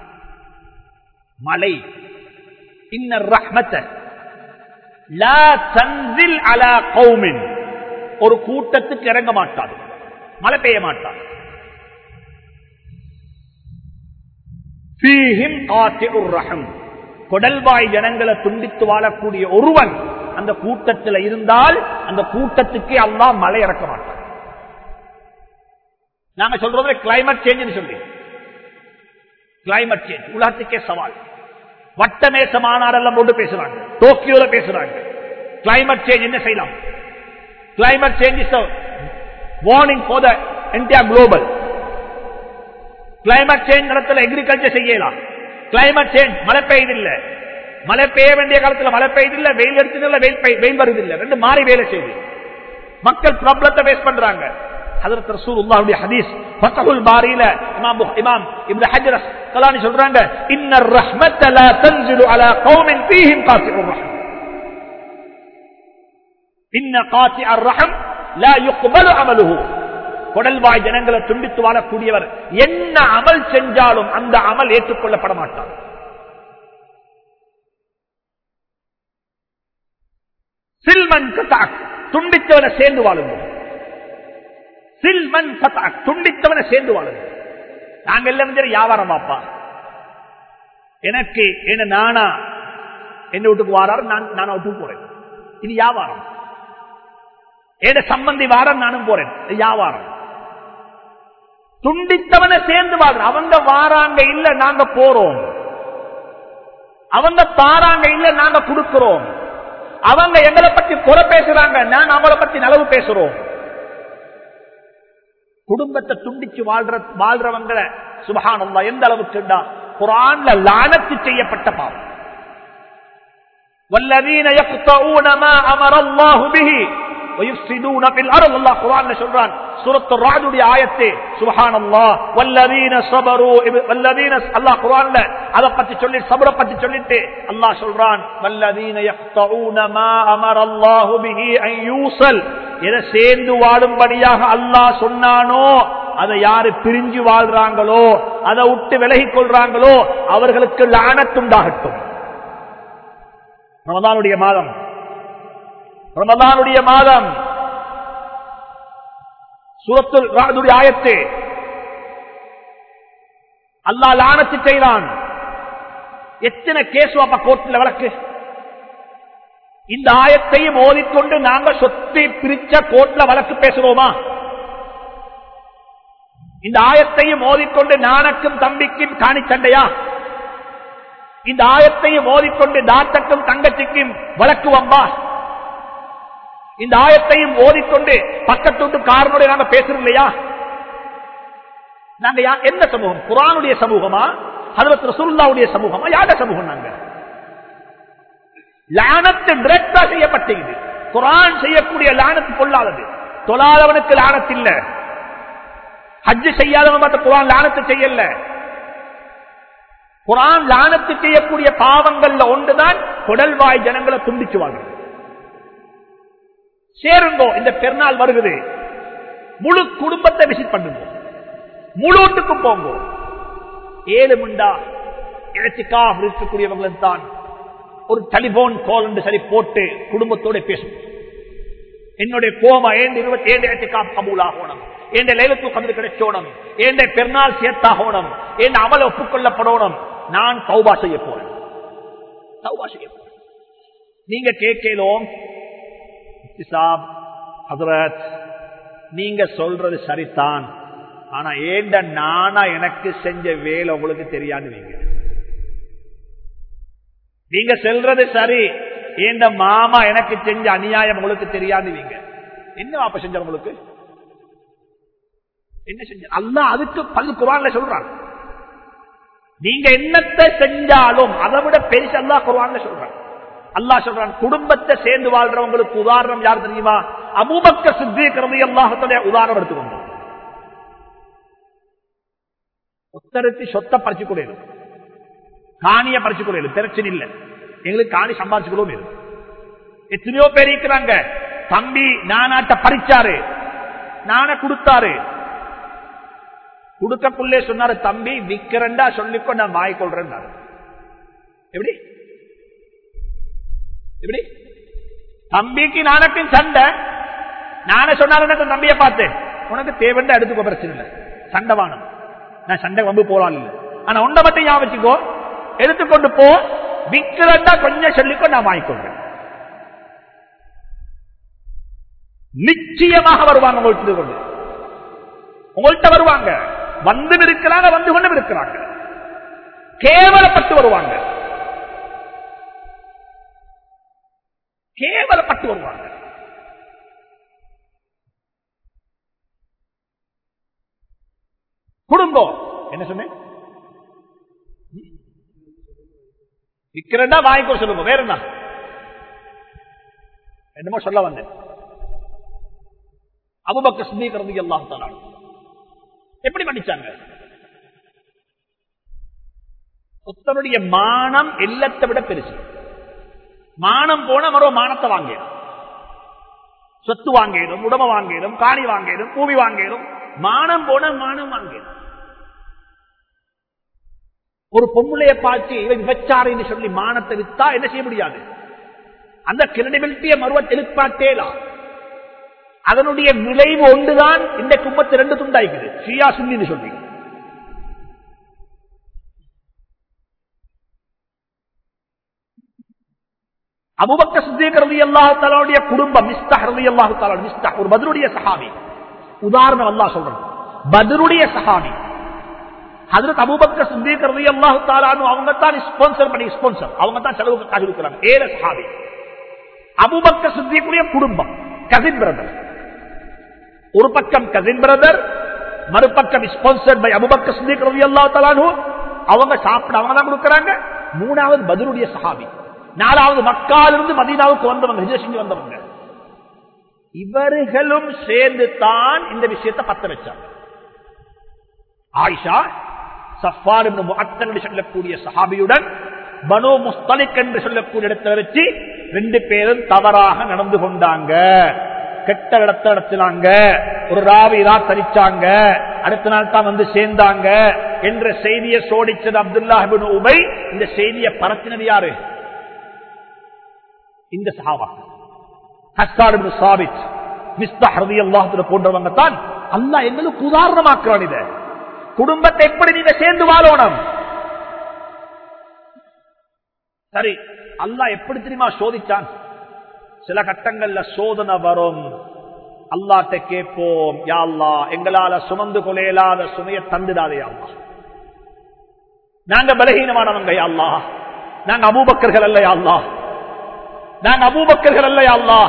மலை இன்ன ரஹ்மத்தை ஒரு கூட்டத்துக்கு இறங்க மாட்டாது மழை பெய்ய மாட்டாது கொடல்வாய் ஜனங்களை துண்டித்து வாழக்கூடிய ஒருவன் அந்த கூட்டத்தில் இருந்தால் அந்த கூட்டத்துக்கு அல்லா மழை இறக்க மாட்டான் நாங்க சொல்றது கிளைமேட் சேஞ்ச் சொல்லி கிளைமேட் சேஞ்ச் உலகத்துக்கே சவால் வட்டமேச மாநாடெல்லாம் போட்டு பேசுறாங்க டோக்கியோல பேசுறாங்க கிளைமேட் சேஞ்ச் என்ன செய்யலாம் climate change is warning for the entire global climate change நடத்தல எக்ரிகல்ச்சர் செய்யலாம் கிளைமேட் சேஞ்ச் மழை பெய்யுதில்லை மழை பெய்ய வேண்டிய காலத்துல மழை பெய்யுதில்லை வெயில் எடுத்ததில்லை வெயில் வெயில் வருவதில்லை ரெண்டு மாறி வேலை செய்யுது மக்கள் ப்ராப்ளத்தை பேஸ் பண்றாங்க ஹஜரத் ரசூலுல்லாஹுடைய ஹதீஸ் ஃபத்ஹுல் பாரியில இமாம் புக்- இமாம் இப்னு ஹஜர் கலானி சொல்றாங்க இன்னர் ரஹ்மத்த லா தன்சிலு அலா கௌமின் ஃபீஹிம் காசிஉர் ரஹம் இன்ன காசிஅர் ரஹம் லா யுக்பலு அமலுஹு குடல்வாய் ஜனங்களை துண்டித்து வாழக்கூடியவர் என்ன அமல் செஞ்சாலும் அந்த அமல் ஏற்றுக்கொள்ளப்பட மாட்டார் சில்மன் கதாக் துண்டித்தவனை சேர்ந்து வாழுங்க சில்மன் கதாக் துண்டித்தவனை சேர்ந்து வாழுங்க நாங்க எல்லாம் சரி வியாபாரம் பாப்பா எனக்கு என்ன நானா என்ன வீட்டுக்கு வாராரு நான் நானா வீட்டுக்கு போறேன் இது வியாபாரம் ஏட சம்பந்தி வாரம் நானும் போறேன் இது வியாபாரம் துண்டித்தவனை சேர்ந்து வாழ்ற அவங்க வாராங்க இல்ல நாங்க போறோம் அவங்க தாராங்க இல்ல நாங்க கொடுக்கிறோம் அவங்க எங்களை பத்தி குறை பேசுறாங்க நான் அவங்கள பத்தி நலவு பேசுறோம் குடும்பத்தை துண்டிச்சு வாழ்ற வாழ்றவங்களை சுபஹானல்லா எந்த அளவுக்கு குரான்ல லானத்து செய்யப்பட்ட பாவம் والذين يقطعون ما امر الله به ويفسدون في الارض الله قرآن சொல்றான் சூரத்து ராஜுடைய ஆயத்தே சுபஹானல்லாஹ் والذين صبروا والذين அல்லாஹ் குர்ஆன்ல அத பத்தி சொல்லி சபர பத்தி சொல்லிட்டு அல்லாஹ் சொல்றான் والذين يقطعون ما امر الله به ان يوصل எதை சேர்ந்து வாழும்படியாக அல்லாஹ் சொன்னானோ அதை யாரு பிரிஞ்சு வாழ்றாங்களோ அதை விட்டு விலகிக் கொள்றாங்களோ அவர்களுக்கு லானத்துண்டாகட்டும் ரமதானுடைய மாதம் ரமதானுடைய மாதம் சூரத்துல் ராதுடைய ஆயத்து அல்லாஹ் லானத்து செய்தான் எத்தனை கேஸ் அப்ப கோர்ட்ல வழக்கு இந்த ஆயத்தையும் ஓதிக்கொண்டு நாங்க சொத்தை பிரிச்ச கோர்ட்ல வழக்கு பேசுறோமா இந்த ஆயத்தையும் ஓதிக்கொண்டு நானக்கும் தம்பிக்கும் காணி சண்டையா இந்த ஆயத்தையும் ஓதிக்கொண்டு தாத்தக்கும் தங்கச்சிக்கும் வழக்கு வம்பா இந்த ஆயத்தையும் ஓதிக்கொண்டு பக்கத்து காரனுடைய நாங்க பேசுறோம் இல்லையா நாங்க யா- என்ன சமூகம் குரானுடைய சமூகமா ஹதரத் ரசூலுல்லாவுடைய சமூகமா யார சமூகம் நாங்க லானத்து டிரெக்டா செய்யப்பட்டது குரான் செய்யக்கூடிய லானத்து பொல்லாதது தொழாதவனுக்கு லானத்து இல்ல ஹஜ் செய்யாதவன் பார்த்த குரான் லானத்து செய்யல குரான் லானத்து செய்யக்கூடிய பாவங்கள்ல ஒன்றுதான் குடல்வாய் ஜனங்களை துண்டிச்சுவாங்க சேருங்கோ இந்த பெருநாள் வருகிறது முழு குடும்பத்தை விசிட் பண்ணுங்க முழு வீட்டுக்கும் போங்க ஏழு முண்டா இறைச்சிக்கா இருக்கக்கூடியவங்களும் தான் ஒரு டெலிபோன் கால் என்று சரி போட்டு குடும்பத்தோட பேசும் என்னுடைய கோமா ஏண்டு இருபத்தி ஏழு இறைச்சிக்கா கபூல் ஆகணும் என் லைலத்து கந்து கிடைச்சோணும் என் பெருநாள் சேர்த்தாகணும் என் அமல ஒப்புக்கொள்ளப்படணும் நான் தௌபா செய்ய போறேன் தௌபா செய்ய போறேன் நீங்க கேட்கலோம் சாப் ஹசரத் நீங்க சொல்றது சரிதான் ஆனா ஏண்ட நானா எனக்கு செஞ்ச வேலை உங்களுக்கு தெரியாது நீங்க நீங்க சொல்றது சரி ஏண்ட மாமா எனக்கு செஞ்ச அநியாயம் உங்களுக்கு தெரியாது நீங்க என்ன வாப்ப செஞ்ச உங்களுக்கு என்ன செஞ்ச அல்லா அதுக்கு பல்லு குரான்ல சொல்றாங்க நீங்க என்னத்தை செஞ்சாலும் அதை விட பெருசு அல்லா குரான்ல சொல்றாங்க அல்லாஹ் சொல்றான் குடும்பத்தை சேர்ந்து வாழ்றவங்களுக்கு உதாரணம் யார் தெரியுமா அபூபக்க சித்திக்கிறது அல்லாஹத்துடைய உதாரணம் எடுத்துக்கொண்டோம் ஒத்தரத்தி சொத்தை பறிச்சு கொள்ளையிலும் காணிய பறிச்சு கொள்ளையிலும் பிரச்சனை இல்லை எங்களுக்கு காணி சம்பாதிச்சுக்கணும் இருக்கு எத்தனையோ பேர் இருக்கிறாங்க தம்பி நானாட்ட பறிச்சாரு நான கொடுத்தாரு கொடுக்கக்குள்ளே சொன்னாரு தம்பி விக்கிறண்டா சொல்லிக்கோ நான் வாங்கிக்கொள்றேன் எப்படி எப்படி தம்பிக்கு நானக்கும் சண்டை நானே சொன்னாலும் எனக்கு தம்பியை பார்த்தேன் உனக்கு தேவைண்டா எடுத்துக்கோ பிரச்சனை இல்லை சண்டை வானம் நான் சண்டை வம்பு போலாம் இல்லை ஆனா உண்டை மட்டும் ஞாபகம் வச்சுக்கோ எடுத்துக்கொண்டு போ விக்கிறண்டா கொஞ்சம் சொல்லிக்கோ நான் வாங்கிக்கொள்றேன் நிச்சயமாக வருவாங்க உங்கள்கிட்ட கொண்டு உங்கள்கிட்ட வருவாங்க வந்து இருக்கிறாங்க வந்து கொண்டு இருக்கிறாங்க கேவலப்பட்டு வருவாங்க கேவலப்பட்டு வருவாங்க குடும்பம் என்ன சொன்னேன் விக்கிறதா வாங்கிக்கோ சொல்லுங்க வேற என்ன என்னமோ சொல்ல வந்தேன் அபுபக்க சிந்திக்கிறது எல்லாம் எப்படி மன்னிச்சாங்க ஒருத்தனுடைய மானம் எல்லாத்தை விட பெருசு மானம் போன மரோ மானத்தை வாங்கிடும் சொத்து வாங்கிடும் உடமை வாங்கிடும் காணி வாங்கிடும் பூமி வாங்கிடும் மானம் போன மானம் வாங்கிடும் ஒரு பொம்பளைய பார்த்து இவன் விபச்சாரின்னு சொல்லி மானத்தை வித்தா என்ன செய்ய முடியாது அந்த கிரெடிபிலிட்டியை மறுவ எழுப்பாட்டேலாம் அதனுடைய விளைவு ஒன்றுதான் இந்த கும்பத்து ரெண்டு துண்டாய்க்குது ஷியா சுன்னின்னு சொல்லி அபுபக்க சித்திகரதி அல்லாஹாலுடைய குடும்பம் மிஸ்தஹரதி அல்லாஹு மிஸ்தா ஒரு பதிலுடைய சஹாபி உதாரணம் அல்லாஹ் சொல்றது பதிலுடைய சஹாபி ஹதரத் அபுபக்க சித்திகரதி அல்லாஹு தாலானு அவங்க தான் ஸ்பான்சர் பண்ணி ஸ்பான்சர் அவங்க தான் செலவுக்கு காசு கொடுக்குறாங்க ஏழு சஹாபி அபுபக்க சித்திக்குடைய குடும்பம் கசின் பிரதர் ஒரு பக்கம் கசின் பிரதர் மறுபக்கம் ஸ்பான்சர் பை அபுபக்க சித்திக் ரவி அல்லா தலானு அவங்க சாப்பிட அவங்க தான் கொடுக்குறாங்க மூணாவது பதிலுடைய சஹாபி நாலாவது மக்காலிருந்து மதீனாவுக்கு வந்தவங்க ஹிஜர் செஞ்சு வந்தவங்க இவர்களும் சேர்ந்து தான் இந்த விஷயத்தை பத்த வச்சாங்க ஆயிஷா சஃபார் என்று சொல்லக்கூடிய சஹாபியுடன் பனோ முஸ்தலிக் என்று சொல்லக்கூடிய இடத்தை வச்சு ரெண்டு பேரும் தவறாக நடந்து கொண்டாங்க கெட்ட இடத்த நடத்தினாங்க ஒரு ராவி தரிச்சாங்க அடுத்த நாள் தான் வந்து சேர்ந்தாங்க என்ற செய்தியை சோடிச்சது அப்துல்லா உபை இந்த செய்தியை பரத்தினது யாரு இந்த சஹாபா ஹஸ்தாடு சாபித் மிஸ்தா ஹரதி அல்லாஹத்துல போன்றவங்க தான் அல்லா எங்களுக்கு உதாரணமாக்குறான் இத குடும்பத்தை எப்படி நீங்க சேர்ந்து வாழணும் சரி அல்லா எப்படி தெரியுமா சோதிச்சான் சில கட்டங்கள்ல சோதனை வரும் அல்லாட்ட கேட்போம் யா அல்லா எங்களால சுமந்து கொலையலாத சுமையை தந்துடாதே அல்லா நாங்க பலகீனமானவங்க யா அல்லா நாங்க அபூபக்கர்கள் அல்ல யா அல்லா நாங்க அபூபக்கர்கள் அல்ல யா அல்லா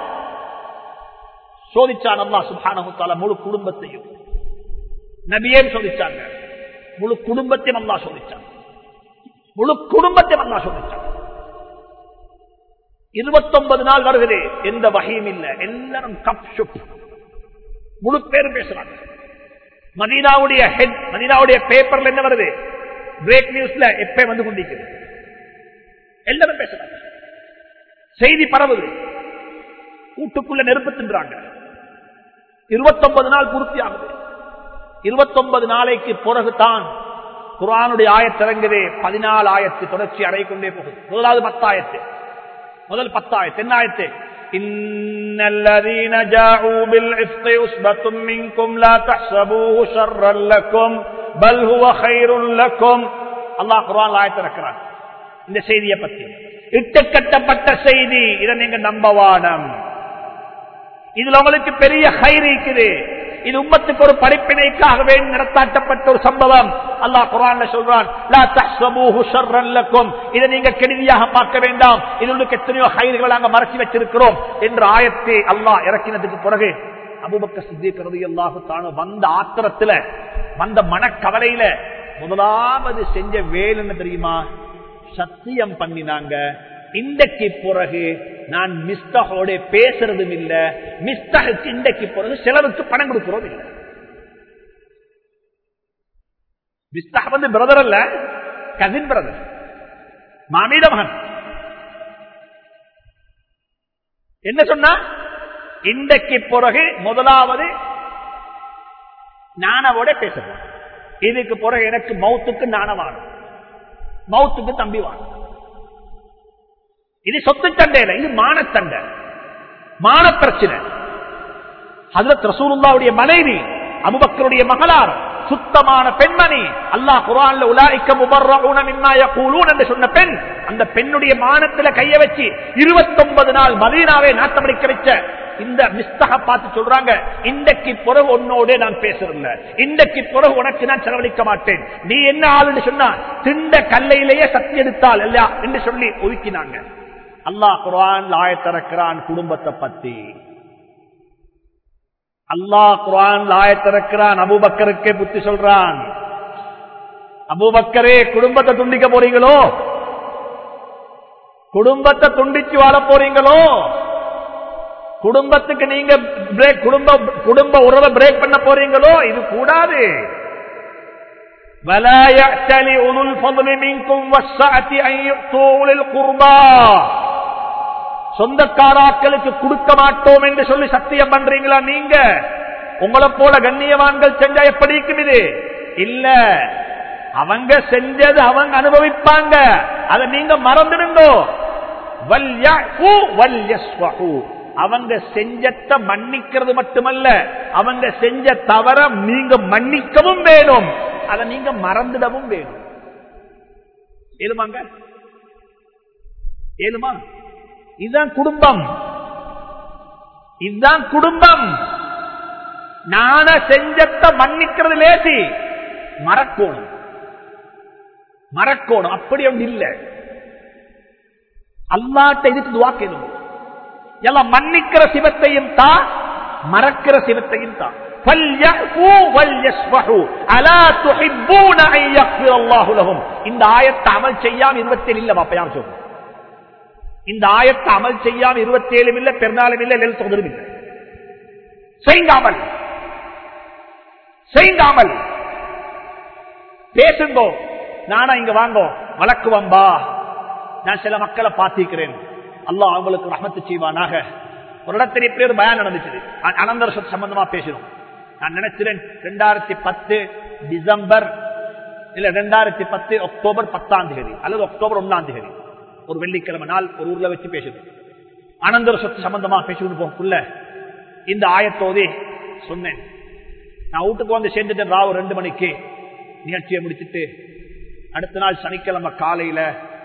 சோதிச்சான் அல்லா சுபானகுத்தால முழு குடும்பத்தையும் நபியே சோதிச்சாங்க முழு குடும்பத்தையும் அல்லா சோதிச்சான் முழு குடும்பத்தையும் அல்லா சோதிச்சான் இருபத்தொன்பது நாள் வருகிறது எந்த வகையும் இல்ல எல்லாரும் கப் ஷுப் முழு பேரும் பேசுறாங்க மதீனாவுடைய ஹெட் மதீனாவுடைய பேப்பர்ல என்ன வருது பிரேக் நியூஸ்ல எப்ப வந்து கொண்டிருக்கிறது எல்லாரும் பேசுறாங்க செய்தி பரவுது வீட்டுக்குள்ள நெருப்பு தின்றாங்க இருபத்தொன்பது நாள் பூர்த்தி ஆகுது இருபத்தொன்பது நாளைக்கு பிறகுதான் குரானுடைய ஆயத்திறங்குது பதினாலு ஆயத்து தொடர்ச்சி அடைய கொண்டே போகுது முதலாவது பத்தாயத்து முதல் பத்தாயத்து என்ன ஆயத்து إن الذين جاءوا بالعفق عصبة منكم لا تحسبوه شرا لكم بل هو خير لكم الله قرآن ஆயத்தை இருக்கிறார் இந்த செய்தியை பத்தி இட்டுக்கட்டப்பட்ட செய்தி இதை நீங்க நம்பவானம் இதுல உங்களுக்கு பெரிய கயிறு இருக்குது இது உம்மத்துக்கு ஒரு படிப்பினைக்காகவே நடத்தாட்டப்பட்ட ஒரு சம்பவம் அல்லாஹ் குரான் சொல்றான் இதை நீங்க கெடுதியாக பார்க்க வேண்டாம் இது உங்களுக்கு எத்தனையோ கயிறுகள் நாங்க மறைச்சி வச்சிருக்கிறோம் என்ற ஆயத்தை அல்லாஹ் இறக்கினதுக்கு பிறகு அபுபக்க சித்திக்கிறது அல்லாஹு தானு வந்த ஆத்திரத்துல வந்த மனக்கவலையில முதலாவது செஞ்ச வேல் என்ன தெரியுமா சத்தியம் பண்ணினாங்க இன்றைக்கு பிறகு நான் மிஸ்தகோட பேசுறதும் இல்ல மிஸ்தகுக்கு இன்றைக்கு பிறகு சிலருக்கு பணம் கொடுக்கிறோம் இல்ல மிஸ்தக வந்து பிரதர் அல்ல கசின் பிரதர் மாமீத மகன் என்ன சொன்னா இன்றைக்கு பிறகு முதலாவது நானவோட பேசுறேன் இதுக்கு பிறகு எனக்கு மவுத்துக்கு நாணவானும் மவுத்துக்கு தம்பி வாணும் இது சொத்து சண்டை இல்லை இது மானச்சண்டை மான பிரச்சனை ஹசரத் ரசூலுல்லாவுடைய மனைவி அபுபக்கருடைய மகளார் சுத்தமான பெண்மணி அல்லாஹ் குரான்ல உலாய்க்க முபர்ரூன மிம்மா யகூலூன் என்று சொன்ன பெண் அந்த பெண்ணுடைய மானத்துல கைய வச்சு 29 நாள் மதீனாவை நாட்டமடிக்க வச்ச இந்த மிஸ்தக பார்த்து சொல்றாங்க இன்றைக்கு பிறகு உன்னோட நான் பேசுறேன் இன்றைக்கு பிறகு உனக்கு நான் செலவழிக்க மாட்டேன் நீ என்ன ஆளுன்னு சொன்னா திண்ட கல்லையிலேயே சக்தி எடுத்தால் இல்லையா என்று சொல்லி ஒதுக்கினாங்க அல்லாஹ் குரான் லாயத்திறக்கிறான் குடும்பத்தை பத்தி அல்லாஹ் குரான் லாயத்திறக்கிறான் அபுபக்கருக்கே புத்தி சொல்றான் அபுபக்கரே குடும்பத்தை துண்டிக்க போறீங்களோ குடும்பத்தை துண்டிச்சு வாழ போறீங்களோ குடும்பத்துக்கு நீங்க பிரேக் குடும்ப குடும்ப உறவை பிரேக் பண்ண போறீங்களோ இது கூடாது ولا يأتل أولو الفضل منكم والسعة أن يؤتوا أولي القربى சொந்தக்காராக்களுக்கு கொடுக்க மாட்டோம் என்று சொல்லி சத்தியம் பண்றீங்களா நீங்க உங்களை போல கண்ணியவான்கள் செஞ்சா எப்படி இருக்கும் இது இல்ல அவங்க செஞ்சது அவங்க அனுபவிப்பாங்க அதை நீங்க மறந்துடுங்கோ வல்யஃபு வல்யஸ்வஹு. அவங்க செஞ்சத்த மன்னிக்கிறது மட்டுமல்ல அவங்க செஞ்ச தவற நீங்க மன்னிக்கவும் வேணும் அதை நீங்க மறந்துடவும் வேணும் ஏழுமாங்க ஏழுமா இதுதான் குடும்பம் இதுதான் குடும்பம் நான செஞ்சத்த மன்னிக்கிறது லேசி மறக்கணும் மறக்கணும் அப்படி ஒன்று இல்லை அல்லாட்ட இதுக்கு துவா கேளுங்க எல்லாம் மன்னிக்கிற சிவத்தையும் தான் மறக்கிற சிவத்தையும் தான் فَلْيَعْفُوا وَلْيَصْفَحُوا أَلَا تُحِبُّونَ أَن يَغْفِرَ اللَّهُ لَهُمْ இந்த ஆயத்தை அமல் செய்யாம 27 இல்ல பாப்பா யார் சொல்லுங்க இந்த ஆயத்தை அமல் செய்யாம 27 இல்ல பெருநாளும் இல்ல லெல் தொகுதிரும் இல்ல செய்யாமல் செய்யாமல் பேசுங்கோ நானா இங்க வாங்கோ வழக்கு வம்பா நான் சில மக்களை பார்த்திருக்கிறேன் அல்லாஹ் அவங்களுக்கு ரஹமத்து செய்வானாக ஒரு இடத்துல இப்படி ஒரு பயம் நடந்துச்சு அ- அனந்தர சொத்து சம்பந்தமா பேசினோம் நான் நினைக்கிறேன் ரெண்டாயிரத்தி பத்து டிசம்பர் இல்ல ரெண்டாயிரத்தி பத்து அக்டோபர் பத்தாம் தேதி அல்லது அக்டோபர் ஒன்னாம் தேதி ஒரு வெள்ளிக்கிழமை நாள் ஒரு ஊர்ல வச்சு பேசினோம் அனந்தர சொத்து சம்பந்தமா பேசிட்டு போக்குள்ள இந்த ஆயத்தோதி சொன்னேன் நான் வீட்டுக்கு வந்து சேர்ந்துட்டேன் ராவு ரெண்டு மணிக்கு நிகழ்ச்சியை முடிச்சிட்டு அடுத்த நாள் சனிக்கிழமை காலையில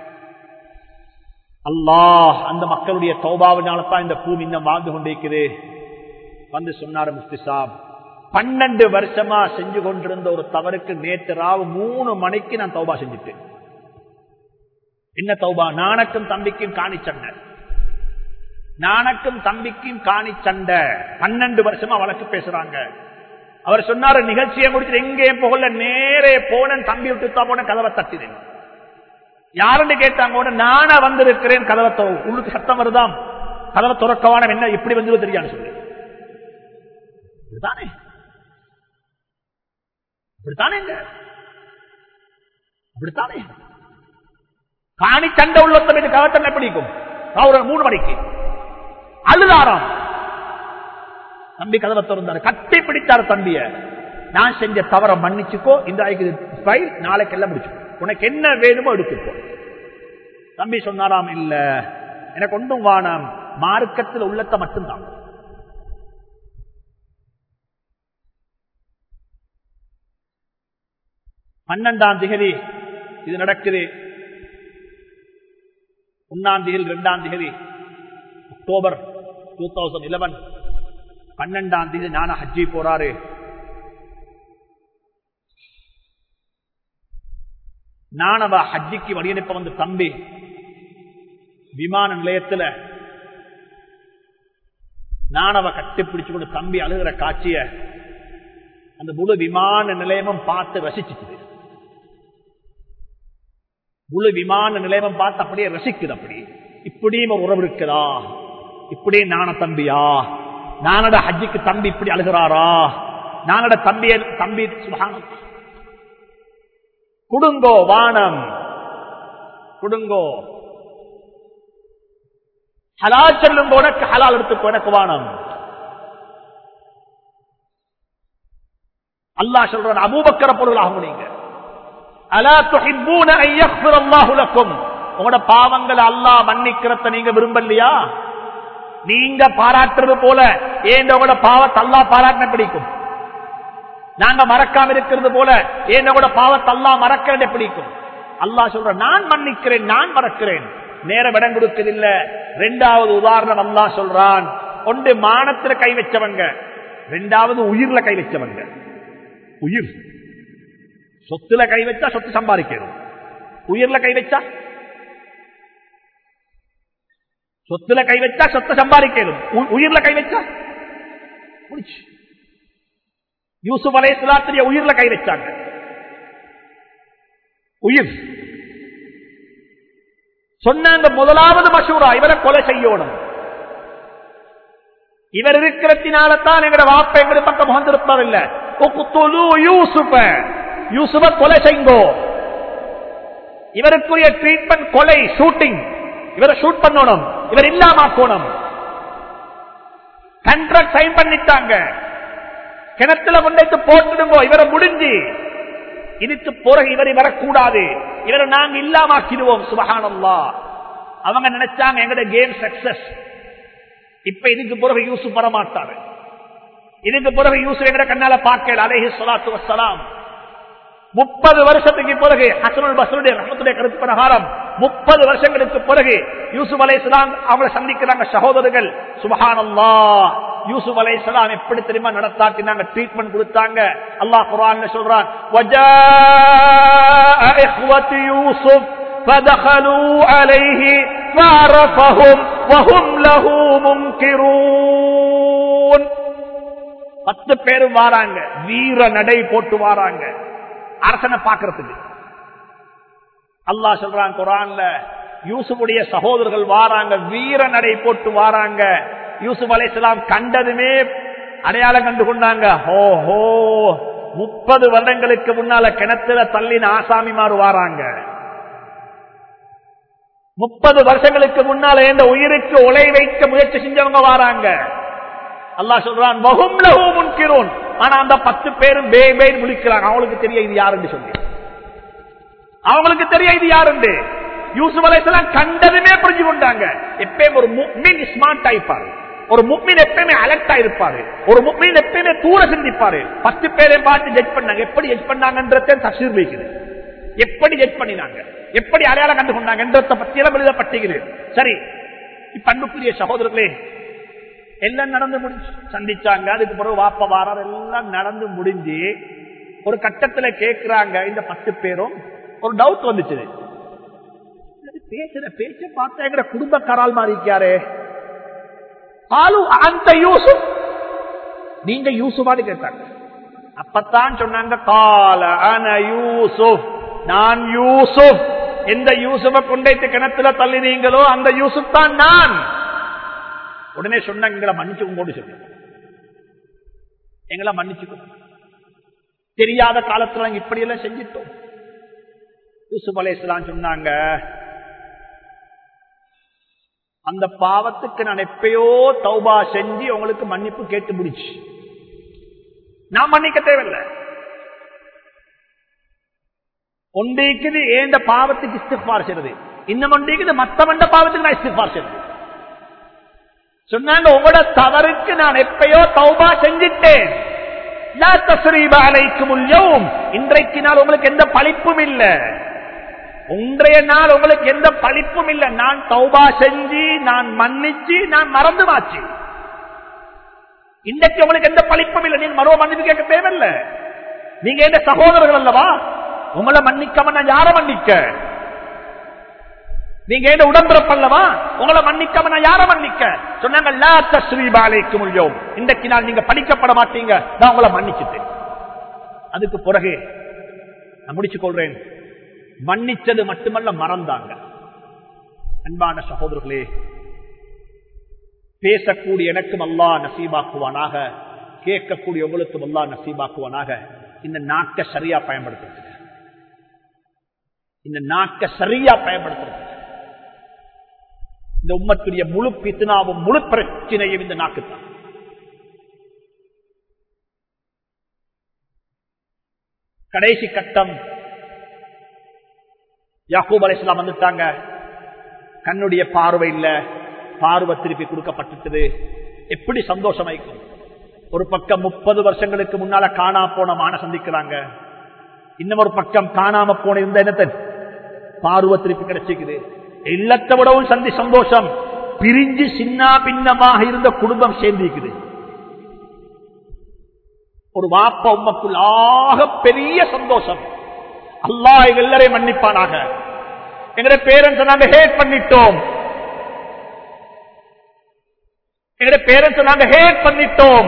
அல்லாஹ் அந்த மக்களுடைய தௌபாவினால தான் இந்த பூமி இன்னும் வாழ்ந்து கொண்டிருக்குது வந்து சொன்னாரு முஃப்தி சாப் பன்னெண்டு வருஷமா செஞ்சு கொண்டிருந்த ஒரு தவறுக்கு நேற்று ராவு மூணு மணிக்கு நான் தௌபா செஞ்சுட்டேன் என்ன தௌபா நானக்கும் தம்பிக்கும் காணி சண்டை நானக்கும் தம்பிக்கும் காணி சண்டை பன்னெண்டு வருஷமா வழக்கு பேசுறாங்க அவர் சொன்னாரு நிகழ்ச்சியை முடிச்சுட்டு எங்கேயும் போகல நேரே போனேன் தம்பி விட்டு போன கதவை தட்டினேன் யாருன்னு கேட்டாங்க உடனே நானா வந்திருக்கிறேன் கதவை தொ- உள்ளுக்கு சத்தம் வருதாம் கதவை துறக்கவான என்ன இப்படி வந்து தெரியாது சொல்லி இப்படித்தானே அப்படித்தானேங்க அப்படித்தானே காணி சண்டை உள்ளத்தம் என்று கவத்தம் எப்படி இருக்கும் நான் ஒரு மூணு மணிக்கு அழுதாராம் தம்பி கதவை திறந்தாரு கட்டி பிடித்தாரு தம்பிய நான் செஞ்ச தவற மன்னிச்சுக்கோ இந்த ஃபைல் நாளைக்கு எல்லாம் முடிச்சு உனக்கு என்ன வேணுமோ எடுத்துக்கோ தம்பி சொன்னாராம் இல்ல எனக்கு ஒன்றும் வானம் மார்க்கத்தில் உள்ளத்தை மட்டும்தான் பன்னெண்டாம் திகதி இது நடக்குது ஒன்னாம் திகதி இரண்டாம் திகதி அக்டோபர் டூ தௌசண்ட் இலவன் பன்னெண்டாம் தேதி நான ஹஜ்ஜி போறாரு நானவ ஹஜ்ஜிக்கு வழியனுப்ப வந்த தம்பி விமான நிலையத்துல நானவ கட்டிப்பிடிச்சு கொண்டு தம்பி அழுகிற காட்சிய அந்த முழு விமான நிலையமும் பார்த்து ரசிச்சுக்குது முழு விமான நிலையமும் பார்த்து அப்படியே ரசிக்குது அப்படி இப்படியும் ஒரு உறவு இருக்குதா இப்படியே நான தம்பியா நானட ஹஜ்ஜிக்கு தம்பி இப்படி அழுகிறாரா நானட தம்பிய தம்பி சுபஹானல்லாஹ். குடுங்கோ வானம் குடுங்கோ ஹலால் செல்லும் உனக்கு ஹலால் எடுத்துக்கோ எனக்கு வானம் அல்லாஹ் சொல்றான் அபூபக்கர பொருளாக முடியுங்க அலா துஹிப்பூன அன் யக்ஃபிர அல்லாஹு லக்கும் உங்களோட பாவங்களை அல்லாஹ் மன்னிக்கிறத நீங்க விரும்பலையா நீங்க பாராட்டுறது போல ஏன் உங்களோட பாவத்தை அல்லாஹ் பாராட்டின பிடிக்கும் நாங்க மறக்காம இருக்கிறது போல ஏன் உங்களோட பாவத்தை அல்லாஹ் மறக்கிறது பிடிக்கும் அல்லாஹ் சொல்ற நான் மன்னிக்கிறேன் நான் மறக்கிறேன் நேரம் இடம் கொடுக்கதில்ல ரெண்டாவது உதாரணம் அல்லாஹ் சொல்றான் ஒன்று மானத்துல கை வச்சவங்க ரெண்டாவது உயிர்ல கை வச்சவங்க உயிர் சொத்துல கை வச்சா சொத்து சம்பாதிக்கணும் உயிர்ல கை வச்சா சொத்துல கை வச்சா சொத்தை சம்பாதிக்கணும் உ- உயிர்ல கை வச்சா முடிச்சு யூசுப் அலை சுலாத்திரிய உயிர்ல கை வச்சாங்க உயிர் சொன்னாங்க முதலாவது மசூரா இவரை கொலை செய்யணும் இவர் இருக்கிறதுனால தான் எங்கட வாப்ப எங்கட பக்கம் வந்திருப்பார் இல்ல உக்துலு யூசுஃப யூசுஃப கொலை செய்ங்கோ இவருக்குரிய ட்ரீட்மெண்ட் கொலை ஷூட்டிங் இவரை ஷூட் பண்ணணும் இவர் இல்லாமக்கணும் கண்ட்ராக்ட் சைன் பண்ணிட்டாங்க கிணத்துல கொண்டு போட்டுடுங்கோ இவரை முடிஞ்சு இதுக்கு பிறகு இவரை வரக்கூடாது இவரை நாங்க இல்லாமாக்கிடுவோம் சுபகானல்லா அவங்க நினைச்சாங்க எங்கட கேம் சக்சஸ் இப்ப இதுக்கு பிறகு யூசுப் வரமாட்டாரு இதுக்கு பிறகு யூசுப் எங்கட கண்ணால பார்க்கல அலேஹி சொலாத்து வசலாம் முப்பது வருஷத்துக்கு பிறகு ஹசனுல் பசனுடைய ரஹத்துடைய கருத்து பிரகாரம் முப்பது வருஷங்களுக்கு பிறகு யூசுப் அலை இஸ்லாம் அவங்களை சந்திக்கிறாங்க சகோதரர்கள் சுபஹானல்லா யூசுப் அலை இஸ்லாம் எப்படி தெரியுமா நடத்தாட்டினாங்க ட்ரீட்மெண்ட் கொடுத்தாங்க அல்லாஹ் குரான் சொல்றான் யூசுப் فدخلوا عليه فعرفهم وهم له منكرون பத்து பேரும் வாராங்க வீர நடை போட்டு வாராங்க அரசனை பாக்குறதுக்கு அல்லாஹ் சொல்றான் குரான்ல யூசுஃபுடைய சகோதரர்கள் வாராங்க வீர நடை போட்டு வாராங்க யூசுப் அலைசலாம் கண்டதுமே அடையாளம் கண்டு கொண்டாங்க ஹோ ஹோ முப்பது வருடங்களுக்கு முன்னால கிணத்துல தள்ளின ஆசாமிமாறு வாராங்க முப்பது வருஷங்களுக்கு முன்னால இந்த உயிருக்கு உலை வைக்க முயற்சி செஞ்சவங்க வாராங்க அல்லா சொல்றான் வகும் லகு முன்கிறோன் ஆனா அந்த பத்து பேரும் பே பேர் முழிக்கிறாங்க அவங்களுக்கு தெரிய இது யாருன்னு சொல்லி அவங்களுக்கு தெரிய இது யாருண்டு யூசுப் அலைசலாம் கண்டதுமே புரிஞ்சு கொண்டாங்க எப்பயும் ஒரு முக்மின் ஸ்மார்ட் ஆயிப்பாரு ஒரு முக்மின் எப்பயுமே அலர்ட் ஆயிருப்பாரு ஒரு முக்மின் எப்பயுமே தூர சிந்திப்பாரு பத்து பேரை பார்த்து ஜட்ஜ் பண்ணாங்க எப்படி ஜட்ஜ் பண்ணாங்கன்றத தப்சீர் வைக்குது எப்படி ஜட்ஜ் பண்ணினாங்க எப்படி அடையாளம் கண்டு கொண்டாங்க என்றதை பத்தி எல்லாம் எழுதப்பட்டீங்க சரி இப்ப அன்புக்குரிய சகோதரர்களே எல்லாம் நடந்து முடிஞ்சு சந்திச்சாங்க அதுக்கு பிறகு வாப்ப வாரம் எல்லாம் நடந்து முடிஞ்சு ஒரு கட்டத்துல கேட்கிறாங்க இந்த பத்து பேரும் ஒரு டவுட் வந்துச்சு பேசுற பேச்ச பார்த்தா எங்க குடும்பக்காரால் மாறிக்காரு ஆளு அந்த யூசுப் நீங்க யூசுபான்னு கேட்டாங்க அப்பத்தான் சொன்னாங்க கால அன யூசுப் நான் யூசுப் எந்த யூசுப கொண்டைத்து கிணத்துல தள்ளினீங்களோ அந்த யூசுப் தான் நான் உடனே சொன்னாங்க எங்களை மன்னிச்சுக்கோங்க சொல்லி எங்களை மன்னிச்சுக்கோ தெரியாத காலத்துல நாங்க இப்படி எல்லாம் செஞ்சிட்டோம் யூசுப் அலேஸ்லாம் சொன்னாங்க அந்த பாவத்துக்கு நான் எப்பயோ தௌபா செஞ்சு உங்களுக்கு மன்னிப்பு கேட்டு முடிச்சு நான் மன்னிக்க தேவையில்லை ஒன்றைக்குது ஏண்ட பாவத்துக்கு இஸ்திஃபார் செய்யறது இன்னும் ஒன்றைக்குது மத்தவண்ட பாவத்துக்கு நான் இஸ்திஃபார் செய்யறது சொன்னாங்க உங்களோட தவறுக்கு நான் எப்பயோ தௌபா செஞ்சிட்டேன் இன்றைக்கு நாள் உங்களுக்கு எந்த பழிப்பும் இல்ல இன்றைய நாள் உங்களுக்கு எந்த பழிப்பும் இல்ல நான் தௌபா செஞ்சு நான் மன்னிச்சு நான் மறந்து வாச்சு இன்றைக்கு உங்களுக்கு எந்த பழிப்பும் இல்லை நீங்க மறுவ மன்னிப்பு கேட்க தேவையில்ல நீங்க எந்த சகோதரர்கள் அல்லவா உங்களை மன்னிக்காம நான் யார மன்னிக்க நீங்க என்ன உடம்பிறப்பல்லவா உங்களை மன்னிக்காம நான் யார மன்னிக்க சொன்னாங்க முடியும் இன்றைக்கு நாள் நீங்க படிக்கப்பட மாட்டீங்க நான் உங்களை மன்னிச்சுட்டேன் அதுக்கு பிறகு நான் முடிச்சு கொள்றேன் மன்னிச்சது மட்டுமல்ல மறந்தாங்க அன்பான சகோதரர்களே பேசக்கூடிய எனக்கும் அல்லா நசீபாக்குவானாக கேட்கக்கூடிய உங்களுக்கும் அல்லா நசீபாக்குவானாக இந்த நாட்டை சரியா பயன்படுத்துறது இந்த நாட்டை சரியா பயன்படுத்துறது இந்த உம்மத்துடைய முழு பித்னாவும் முழு பிரச்சனையும் இந்த நாக்குத்தான் கடைசி கட்டம் யாக்கூப் அலை இஸ்லாம் வந்துட்டாங்க கண்ணுடைய பார்வை இல்ல பார்வை திருப்பி கொடுக்கப்பட்டது எப்படி சந்தோஷமாய்க்கும் ஒரு பக்கம் முப்பது வருஷங்களுக்கு முன்னால காணா போன மான சந்திக்கிறாங்க இன்னும் ஒரு பக்கம் காணாம போன இந்த இனத்தை பார்வை திருப்பி கிடைச்சிக்குது எல்லாத்தை விடவும் சந்தி சந்தோஷம் பிரிஞ்சு சின்ன பின்னமாக இருந்த குடும்பம் சேர்ந்திருக்குது ஒரு வாப்ப உம்மக்குள் ஆக பெரிய சந்தோஷம் அல்லா எல்லாரையும் மன்னிப்பானாக எங்கட பேரண்ட்ஸ் நாங்க ஹேட் பண்ணிட்டோம் எங்கட பேரண்ட்ஸ் நாங்க ஹேட் பண்ணிட்டோம்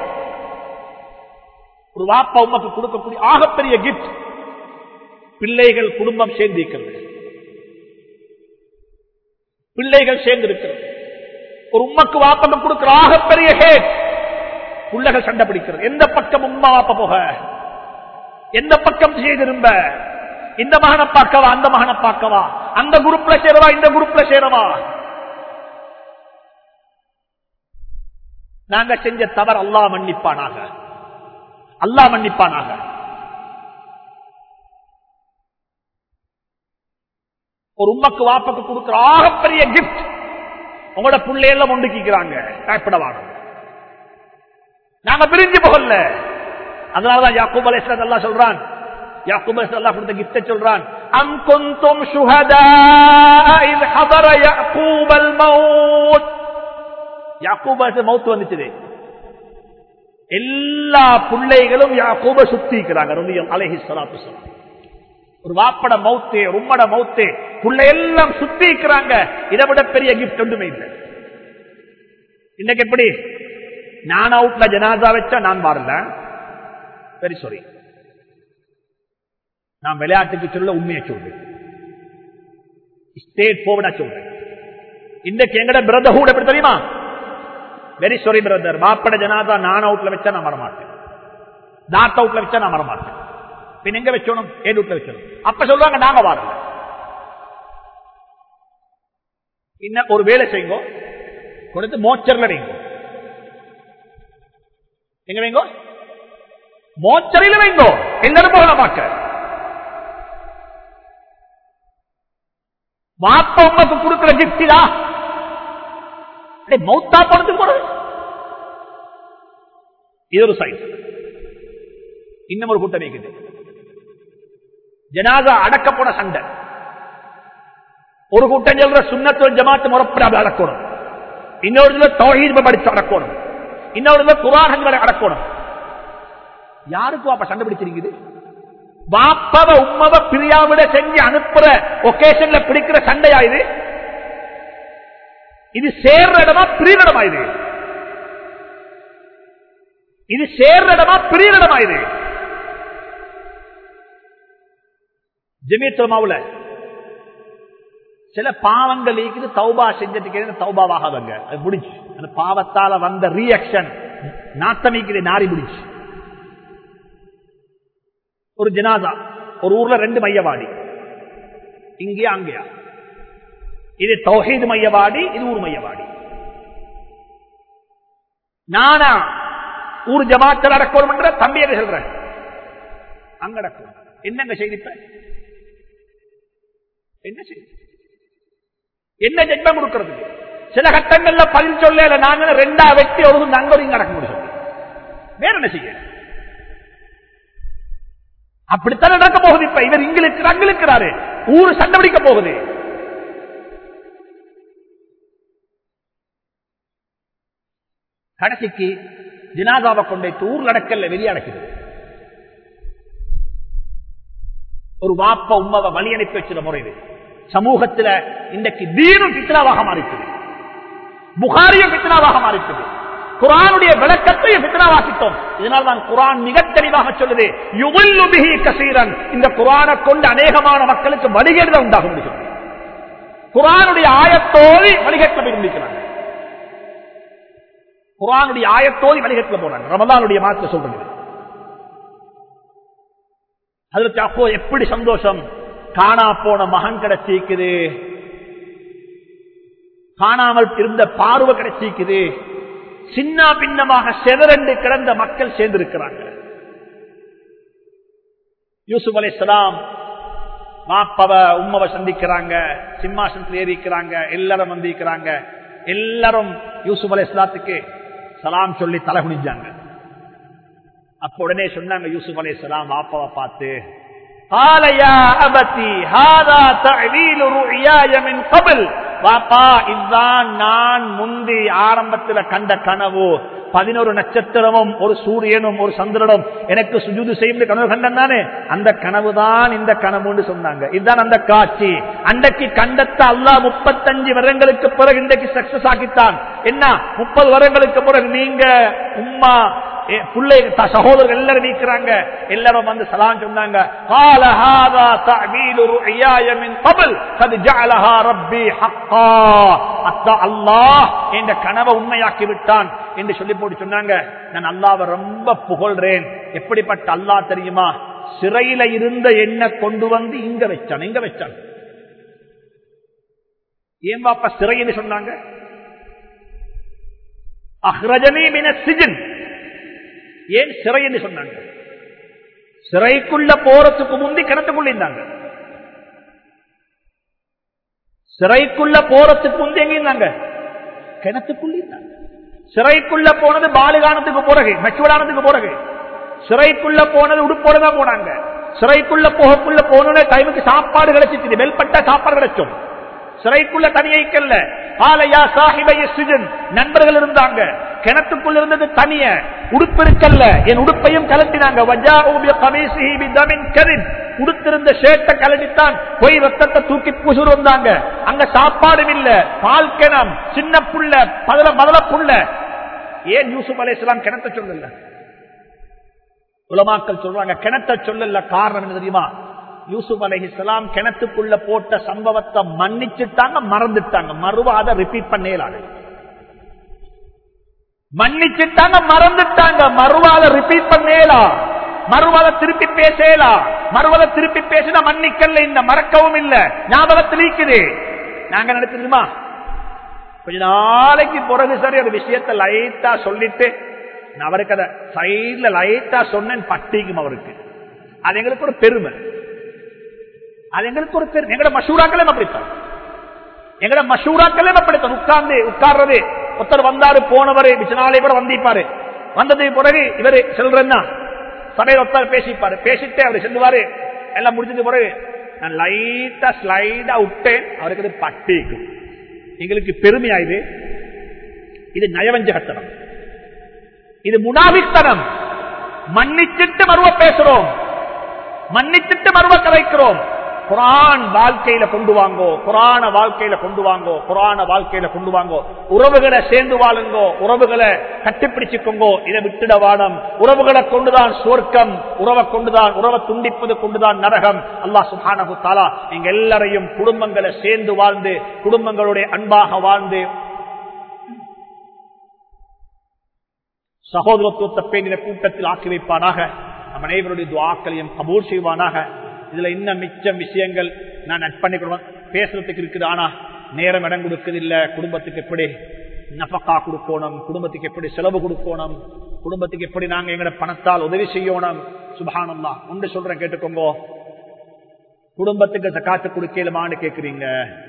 ஒரு வாப்பா உமக்கு கொடுக்கக்கூடிய ஆகப்பெரிய கிஃப்ட் பிள்ளைகள் குடும்பம் சேர்ந்திருக்கிறது பிள்ளைகள் சேர்ந்திருக்கிறது ஒரு உம்மக்கு வாப்பங்க கொடுக்கிற ஆகப்பெரிய ஹேட் புள்ளகள் சண்டை பிடிக்கிறது எந்த பக்கம் உம்மா வாப்ப போக எந்த பக்கம் திசை திரும்ப இந்த மகனை பார்க்கவா அந்த மகனை பார்க்கவா அந்த குரூப்ல சேரவா இந்த குரூப்ல சேரவா நாங்க செஞ்ச தவறு அல்லா மன்னிப்பானாக அல்லா மன்னிப்பானாக ஒரு உம்மக்கு வாப்பக்கு கொடுக்கிற ஆகப்பெரிய கிஃப்ட் உங்களோட பிள்ளையெல்லாம் ஒன்றுக்கிறாங்க பயப்படவான நாங்க பிரிஞ்சு போகல அதனாலதான் யாக்கூப் அலைஸ்லாம் அல்லா சொல்றான் யாக்கூப் அலைஸ்லாம் அல்லா கொடுத்த கிஃப்ட சொல்றான் அம் குந்தும் சுஹதா இத் ஹதர யாக்கூப் அல் மௌத் யாக்கூப் அலைஸ் மௌத் வந்துச்சு எல்லா பிள்ளைகளும் யாக்கூப சுத்திக்கிறாங்க ரலியம் அலைஹி ஸலாத்து வஸலாம் ஒரு வாப்பட மௌத்தே உம்மட மௌத்தே புள்ள எல்லாம் சுத்திக்கிறாங்க இதை விட பெரிய கிஃப்ட் ஒன்றுமே இல்லை இன்னைக்கு எப்படி நான் அவுட்ல ஜனாதா வச்சா நான் வரல வெரி சாரி நான் விளையாட்டுக்கு சொல்ல உண்மையை சொல்றேன் ஸ்டேட் போவடா சொல்றேன் இன்னைக்கு எங்கட பிரதர்ஹூட் எப்படி தெரியுமா வெரி சாரி பிரதர் மாப்பட ஜனாதா நான் அவுட்ல வச்சா நான் வரமாட்டேன் தாட் அவுட்ல வச்சா நான் வரமாட்டேன் பின் எங்க வச்சோணும் ஏன் வீட்டுல வச்சோணும் அப்ப சொல்லுவாங்க நாங்க வரல இன்னும் ஒரு வேலை செய்யுங்க கொடுத்து மோச்சர்ல வைங்க எங்க வைங்க மோச்சரில வைங்க எல்லாரும் போகல பார்க்க மாப்ப உமக்கு கொடுக்கிற கிப்டிதா மௌத்தா பணத்துக்கு போறது இது ஒரு சைட் இன்னும் ஒரு கூட்டம் இருக்குது ஜனாதா அடக்கப்போன சண்டை ஒரு கூட்டம் சொல்ற சுண்ணத்துவ ஜமாத்து முறப்படாது அடக்கணும் இன்னொரு தௌஹீத் படிச்சு அடக்கணும் இன்னொரு குரான்களை அடக்கணும் யாருக்கும் அப்ப சண்டை பிடிச்சிருக்குது வாப்பவ உம்மவ பிரியாவிட செஞ்சு அனுப்புற ஒகேஷன்ல பிடிக்கிற சண்டையா இது இது சேர்ற இடமா பிரியிற இடமா இது இது சேர்ற இடமா பிரியிற இடமா இது ஜெமியத்துலமாவுல சில பாவங்கள் இருக்குது தௌபா செஞ்சதுக்கு தௌபாவாகாதங்க அது முடிஞ்சு அந்த பாவத்தால வந்த ரியாக்ஷன் நாத்தமிக்குது நாரி முடிஞ்சு ஒரு ஜனாதா ஒரு ஊர்ல ரெண்டு மையவாடி இங்கேயா அங்கேயா இது தௌஹீது மையவாடி இது ஊர் மையவாடி நானா ஊர் ஜமாத்தில் அடக்கணும் என்ற தம்பியை சொல்றேன் அங்க அடக்கணும் என்னங்க செய்திப்ப என்ன செய்தி என்ன ஜென்மம் கொடுக்கிறது சில கட்டங்கள்ல பதில் சொல்ல நாங்க ரெண்டா வெட்டி ஒரு நாங்க இங்க நடக்க முடியும் வேற என்ன செய்ய அப்படித்தான் நடக்க போகுது இப்ப இவர் இங்கிலுக்கு அங்கிருக்கிறாரு ஊரு சண்டை பிடிக்க போகுது கடைசிக்கு ஜினாதாவை கொண்டு ஊர் நடக்கல வெளியே அடக்குது ஒரு வாப்ப உம்மவை வழி அனுப்பி வச்சிட முறை இது சமூகத்துல இன்றைக்கு தீனும் பித்னாவாக மாறிக்குது புகாரியும் பித்னாவாக மாறிக்குது குரானுடைய விளக்கத்தையும் பித்னாவாக்கிட்டோம் இதனால் தான் குரான் மிக தெளிவாக சொல்லுது யுவல்லுபிஹி கசீரன் இந்த குரானை கொண்டு அநேகமான மக்களுக்கு வழிகேடுதான் உண்டாக முடியும் குரானுடைய ஆயத்தோதி வழிகேட்டில் விரும்பிக்கிறாங்க குரானுடைய ஆயத்தோதி வழிகேட்டில் போறாங்க ரமதானுடைய மாற்ற சொல்றது அதற்கு அப்போ எப்படி சந்தோஷம் காணா போன மகன் கிடைச்சிக்குது காணாமல் இருந்த பார்வை கிடைச்சிக்குது சின்ன பின்னமாக செதறண்டு கிடந்த மக்கள் சேர்ந்திருக்கிறாங்க யூசுப் அலை சலாம் மாப்பவ உம்மவை சந்திக்கிறாங்க சிம்மாசனத்தில் ஏறிக்கிறாங்க எல்லாரும் வந்திருக்கிறாங்க எல்லாரும் யூசுப் அலை இஸ்லாத்துக்கு சலாம் சொல்லி தலை குனிஞ்சாங்க அப்ப உடனே சொன்னாங்க யூசுப் அலை சலாம் மாப்பாவை பார்த்து قال يا أبتي هذا تعليل رؤياي من قبل வாப்பா இதுதான் நான் முந்தி ஆரம்பத்தில் கண்ட கனவு பதினோரு நட்சத்திரமும் ஒரு சூரியனும் ஒரு சந்திரனும் எனக்கு சுஜூது செய்யும் கனவு கண்டன் தானே அந்த கனவு தான் இந்த கனவுன்னு சொன்னாங்க இதுதான் அந்த காட்சி அன்றைக்கு கண்டத்தை அல்லா முப்பத்தஞ்சு வருடங்களுக்கு பிறகு இன்றைக்கு சக்சஸ் ஆக்கித்தான் என்ன முப்பது வருடங்களுக்கு பிறகு நீங்க உம்மா ஏ- புள்ளை த- சகோதரர்கள் எல்லாரும் நீக்கிறாங்க எல்லாரும் வந்து சலாம் சொன்னாங்க قال هذا تعبير رؤياي من قبل قد جعلها ربي حقا அத்தா அல்லாஹ் என்ற கனவை உண்மையாக்கி விட்டான் என்று சொல்லி போட்டு சொன்னாங்க நான் அல்லாவை ரொம்ப புகழ்றேன் எப்படிப்பட்ட அல்லாஹ் தெரியுமா சிறையில இருந்த என்ன கொண்டு வந்து இங்க வச்சான் இங்க வச்சான் ஏன் பாப்பா சிறைன்னு சொன்னாங்க அஹ்ரஜனி மின சிஜன் ஏன் சிறை என்று சொன்னாங்க சிறைக்குள்ள போறதுக்கு முந்தி கிணத்துக்குள்ள இருந்தாங்க சிறைக்குள்ள போறதுக்கு முந்தி எங்க இருந்தாங்க கிணத்துக்குள்ள இருந்தாங்க சிறைக்குள்ள போனது பாலிகானத்துக்கு பிறகு மெச்சுவலானதுக்கு பிறகு சிறைக்குள்ள போனது உடுப்போட தான் போனாங்க சிறைக்குள்ள போகக்குள்ள போன டைமுக்கு சாப்பாடு கிடைச்சிச்சு வெல்பட்டா சாப்பாடு கிடைச்சோம் சிறைக்குள்ள தனியைக்கல்ல ஆலையா சாஹிபைய சுஜன் நண்பர்கள் இருந்தாங்க கிணத்துக்குள்ள இருந்தது தனிய உடுப்பு இருக்கல்ல என் உடுப்பையும் கலட்டினாங்க வஜாஉ பி கமீசிஹி பி தமின் கரின் உடுத்திருந்த ஷேட்டை கலட்டித்தான் போய் ரத்தத்தை தூக்கி பூசுரு வந்தாங்க அங்க சாப்பாடும் இல்ல பால் கிணம் சின்ன புள்ள பதல மதல புள்ள ஏன் யூசுப் அலைஹிஸ்ஸலாம் கிணத்தை சொல்லல உலமாக்கள் சொல்றாங்க கிணத்தை சொல்லல காரணம் என்ன தெரியுமா யூசுப் அலைஹிஸ்ஸலாம் கிணத்துக்குள்ள போட்ட சம்பவத்தை மன்னிச்சுட்டாங்க மறந்துட்டாங்க மறுவா அதை ரிப்பீட் பண்ணேலாது மன்னிச்சுட்டாங்க மறந்துட்டாங்க மறுவாத ரிப்பீட் பண்ணேலா மறுவாத திருப்பி பேசலா மறுவாத திருப்பி பேசினா மன்னிக்கல இந்த மறக்கவும் இல்ல ஞாபகத்தில் இருக்குது நாங்க நடத்துமா கொஞ்ச நாளைக்கு பிறகு சரி ஒரு விஷயத்தை லைட்டா சொல்லிட்டு நான் அவருக்கு அதை சைட்ல லைட்டா சொன்னேன் பட்டிக்கும் அவருக்கு அது எங்களுக்கு ஒரு பெருமை அது எங்களுக்கு ஒரு பெருமை எங்கட மஷூராக்களே அப்படித்தான் எங்கட மஷூராக்களே அப்படித்தான் உட்கார்ந்து உட்கார்றது ஒருத்தர் வந்தாரு போனவரு விச்சனாலே கூட வந்திப்பாரு வந்ததுக்கு பிறகு இவரு செல்றா சபையில் ஒருத்தர் பேசிப்பாரு பேசிட்டு அவர் செல்லுவாரு எல்லாம் முடிஞ்சது பிறகு நான் லைட்டா ஸ்லைடா விட்டேன் அவருக்கு அது பட்டிக்கும் எங்களுக்கு பெருமையா இது இது நயவஞ்சகத்தனம் இது முனாவித்தனம் மன்னிச்சிட்டு மறுவ பேசுறோம் மன்னிச்சிட்டு மறுவ கலைக்கிறோம் குரான் வாழ்க்கையில கொண்டு வாங்கோ குரான வாழ்க்கையில கொண்டு வாங்கோ குரான வாழ்க்கையில கொண்டு வாங்கோ உறவுகளை சேர்ந்து வாழுங்கோ உறவுகளை கட்டிப்பிடிச்சுக்கோங்கோ இதை விட்டுட வானம் உறவுகளை கொண்டுதான் சுவர்க்கம் உறவை கொண்டுதான் உறவை துண்டிப்பது கொண்டுதான் நரகம் அல்லாஹ் சுஹானஹு தாலா எங்க எல்லாரையும் குடும்பங்களை சேர்ந்து வாழ்ந்து குடும்பங்களுடைய அன்பாக வாழ்ந்து சகோதரத்துவத்தை பேணின கூட்டத்தில் ஆக்கி வைப்பானாக நம் அனைவருடைய துவாக்களையும் கபூர் செய்வானாக இதுல இன்னும் மிச்சம் விஷயங்கள் நான் நட்பண்ணிக்கிறோம் பேசுறதுக்கு இருக்குது ஆனா நேரம் இடம் கொடுக்குது இல்ல குடும்பத்துக்கு எப்படி நபக்கா கொடுக்கணும் குடும்பத்துக்கு எப்படி செலவு கொடுக்கணும் குடும்பத்துக்கு எப்படி நாங்க எங்கட பணத்தால் உதவி செய்யணும் சுபகானம்தான் ஒன்று சொல்றேன் கேட்டுக்கோங்க குடும்பத்துக்கு காத்து கொடுக்கலுமான்னு கேக்குறீங்க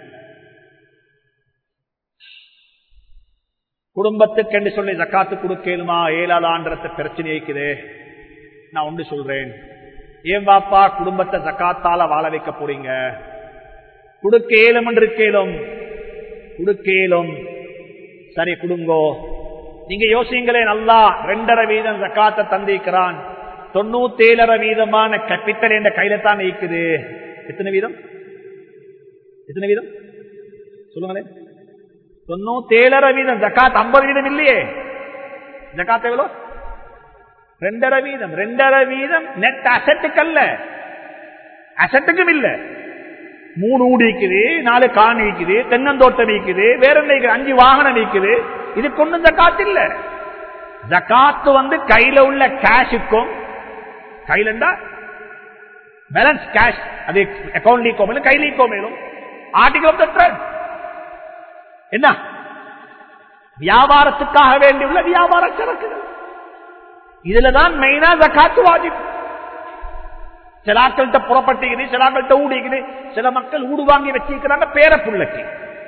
குடும்பத்துக்கு என்று சொல்லி ஜக்காத்து கொடுக்கலுமா ஏழாளான்றத பிரச்சனை இருக்குது நான் ஒன்று சொல்றேன் ஏன் பாப்பா குடும்பத்தை ஜக்காத்தால வாழ வைக்க போறீங்க கொடுக்க ஏலும் என்று இருக்கேலும் கொடுக்கேலும் சரி கொடுங்கோ நீங்க யோசிங்களே நல்லா ரெண்டரை வீதம் ஜக்காத்தை தந்திருக்கிறான் தொண்ணூத்தி ஏழரை வீதமான கேபிட்டல் என்ற கையில தான் இருக்குது எத்தனை வீதம் எத்தனை வீதம் சொல்லுங்களேன் தொண்ணூத்தி ஏழரை வீதம் ஜக்காத் ஐம்பது வீதம் இல்லையே ஜக்காத் எவ்வளோ ரெண்டரை வீதம் ரெண்டரை வீதம் நெட் அசட்டுக்கு அல்ல அசட்டுக்கும் இல்ல மூணு ஊடி இருக்குது நாலு காணி இருக்குது தென்னந்தோட்டம் இருக்குது வேற என்ன இருக்குது? அஞ்சு வாகனம் இருக்குது இது கொண்டு ஜக்காத் இல்ல ஜக்காத்து வந்து கையில உள்ள கேஷுக்கும் கையில இருந்தா பேலன்ஸ் கேஷ் அது அக்கௌண்ட் லீக்கோ மேலும் கை லீக்கோ மேலும் ஆர்டிகல் ஆஃப் த ட்ரெண்ட் என்ன வியாபாரத்துக்காக வேண்டியுள்ள வியாபார சரக்குகள் இதுலதான் மெயினா ஜக்காத்து வாஜிப் சிலாக்கள்கிட்ட புறப்பட்டிக்குது சிலாக்கள்கிட்ட ஊடிக்குது சில மக்கள் ஊடு வாங்கி வச்சிருக்கிறாங்க பேர புள்ளக்கு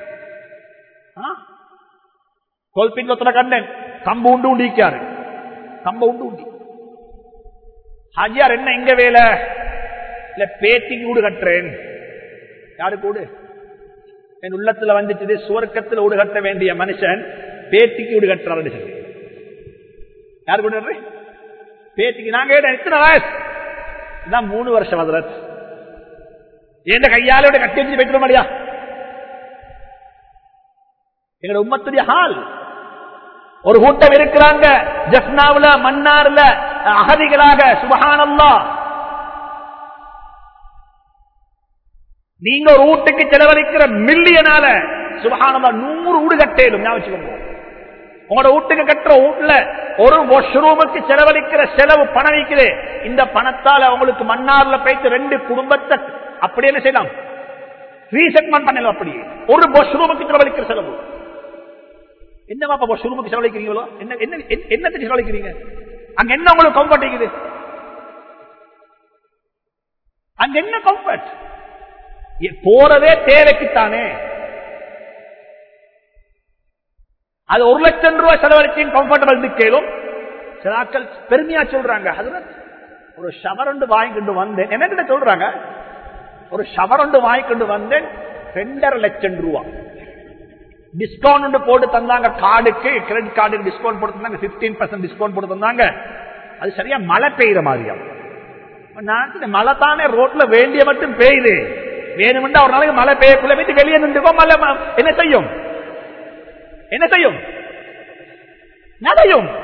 கொல்பின் கண்டேன் கம்பு உண்டு உண்டிக்காரு கம்ப உண்டு உண்டி ஹாஜியார் என்ன எங்க வேலை இல்ல பேத்திக்கு ஊடு கட்டுறேன் யாருக்கு ஊடு என் உள்ளத்துல வந்துச்சு சுவர்க்கத்தில் ஊடு கட்ட வேண்டிய மனுஷன் பேத்திக்கு வீடு கட்டுறாரு சொல்லி யார் கொண்டு வர்றேன் பேத்திக்கு நான் கேட்டேன் எத்தனை வயசு இதான் மூணு வருஷம் ஹதரத் எந்த கையாலோட கட்டி வச்சு வைக்கிறோம் இல்லையா எங்களோட உம்மத்துடைய ஹால் ஒரு கூட்டம் இருக்கிறாங்க ஜப்னாவுல மன்னார்ல அகதிகளாக சுபஹானல்லா நீங்க ஒரு வீட்டுக்கு செலவழிக்கிற மில்லியனால சுபஹானல்லா நூறு வீடு கட்டேடும் ஞாபகம் உங்களோட வீட்டுக்கு கட்டுற வீட்டுல ஒரு வாஷ்ரூமுக்கு செலவழிக்கிற செலவு பணம் வைக்குது இந்த பணத்தால அவங்களுக்கு மன்னார்ல போயிட்டு ரெண்டு குடும்பத்தை அப்படி என்ன செய்யலாம் ரீசெட்மெண்ட் பண்ணலாம் அப்படி ஒரு வாஷ்ரூமுக்கு செலவழிக்கிற செலவு என்ன பாப்பா வாஷ்ரூமுக்கு செலவழிக்கிறீங்களோ என்ன என்ன என்னத்துக்கு செலவழிக்கிறீங்க அங்க என்ன உங்களுக்கு கம்ஃபர்ட் இருக்குது அங்க என்ன கம்ஃபர்ட் போறதே தேவைக்குத்தானே அது ஒரு லட்சம் ரூபாய் செலவழிச்சு கம்ஃபர்டபிள் இருக்கேலும் சில ஆட்கள் பெருமையா சொல்றாங்க அதுல ஒரு ஷவரண்டு வாங்கிட்டு வந்தேன் என்ன சொல்றாங்க ஒரு ஷவரண்டு வாங்கிட்டு வந்தேன் ரெண்டரை லட்சம் ரூபாய் டிஸ்கவுண்ட் போட்டு தந்தாங்க கார்டுக்கு கிரெடிட் கார்டுக்கு டிஸ்கவுண்ட் போட்டு தந்தாங்க பிப்டீன் பர்சன்ட் டிஸ்கவுண்ட் போட்டு தந்தாங்க அது சரியா மழை பெய்யுற மாதிரியா நான் மழை தானே ரோட்ல வேண்டிய மட்டும் பெய்யுது வேணுமெண்டா ஒரு நாளைக்கு மழை பெய்யக்குள்ள போயிட்டு வெளியே நின்றுக்கோ மழை என்ன செய்யும் என்ன செய்யும் நடையும்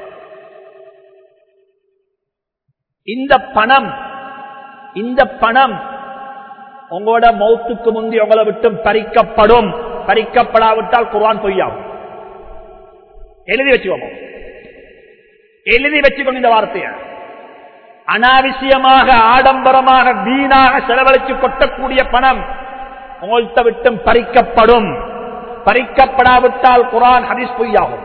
இந்த பணம் இந்த பணம் உங்களோட மௌத்துக்கு முந்தி உங்களை விட்டும் பறிக்கப்படும் பறிக்கப்படாவிட்டால் குர்ஆன் பொய்யாகும் எழுதி வச்சுக்கோங்க எழுதி வச்சுக்கோங்க இந்த வார்த்தையை அனாவசியமாக ஆடம்பரமாக வீணாக செலவழித்து கொட்டக்கூடிய பணம் உங்கள்கிட்ட விட்டும் பறிக்கப்படும் பறிக்கப்படாவிட்டால் குரான் ஹதீஸ் பொய்யாகும்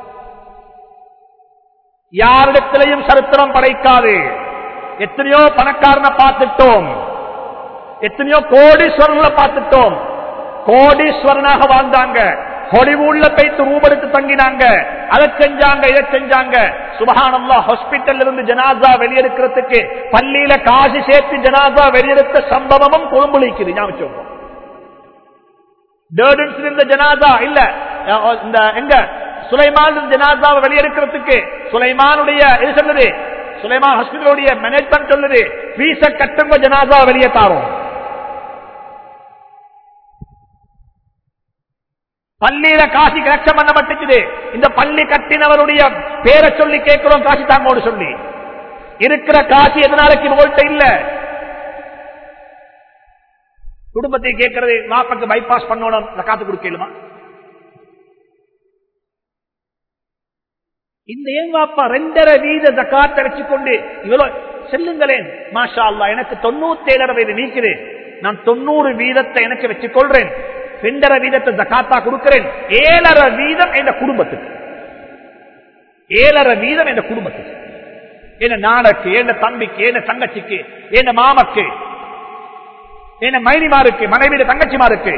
யாரிடத்திலையும் சரித்திரம் படைக்காது எத்தனையோ பணக்காரனை பார்த்துட்டோம் எத்தனையோ கோடீஸ்வரர்களை பார்த்துட்டோம் கோடீஸ்வரனாக வாழ்ந்தாங்க ஹாலிவுட்ல போயிட்டு ரூபடுத்து தங்கினாங்க அதை செஞ்சாங்க இதை செஞ்சாங்க சுபஹானல்லா ஹாஸ்பிட்டல் இருந்து ஜனாசா வெளியெடுக்கிறதுக்கு பள்ளியில காசு சேர்த்து ஜனாசா வெளியெடுத்த சம்பவமும் கொழும்புலிக்குது ஞாபகம் டேர்டன்ஸ் இருந்த ஜனாதா இல்ல இந்த எங்க சுலைமான் ஜனாதாவை வெளியெடுக்கிறதுக்கு சுலைமானுடைய இது சொல்லுது சுலைமான் ஹாஸ்பிட்டலுடைய மேனேஜ்மெண்ட் சொல்லுது பீச கட்டுங்க ஜனாதா வெளியே தாரோம் பள்ளியில காசி கலெக்ஷன் பண்ணப்பட்டுச்சுது இந்த பள்ளி கட்டினவருடைய பேரை சொல்லி கேட்கிறோம் காசி தாங்கோடு சொல்லி இருக்கிற காசி எதனாலக்கு உங்கள்கிட்ட இல்ல குடும்பத்தை கேட்கறது மாப்பக்கு பைபாஸ் பண்ணணும் காத்து கொடுக்கலுமா இந்த ஏன் வாப்பா ரெண்டரை வீத ஜக்காத்தை வச்சுக்கொண்டு இவ்வளவு செல்லுங்களேன் மாஷா அல்லா எனக்கு தொண்ணூத்தி ஏழரை வயது நீக்குது நான் தொண்ணூறு வீதத்தை எனக்கு வச்சுக் கொள்றேன் ரெண்டரை வீதத்தை ஜக்காத்தா கொடுக்கிறேன் ஏழரை வீதம் என் குடும்பத்துக்கு ஏழரை வீதம் என் குடும்பத்துக்கு என்ன நானக்கு என்ன தம்பிக்கு என்ன தங்கச்சிக்கு என்ன மாமக்கு என்ன மைனிமாருக்கு மனைவிட தங்கச்சிமாருக்கு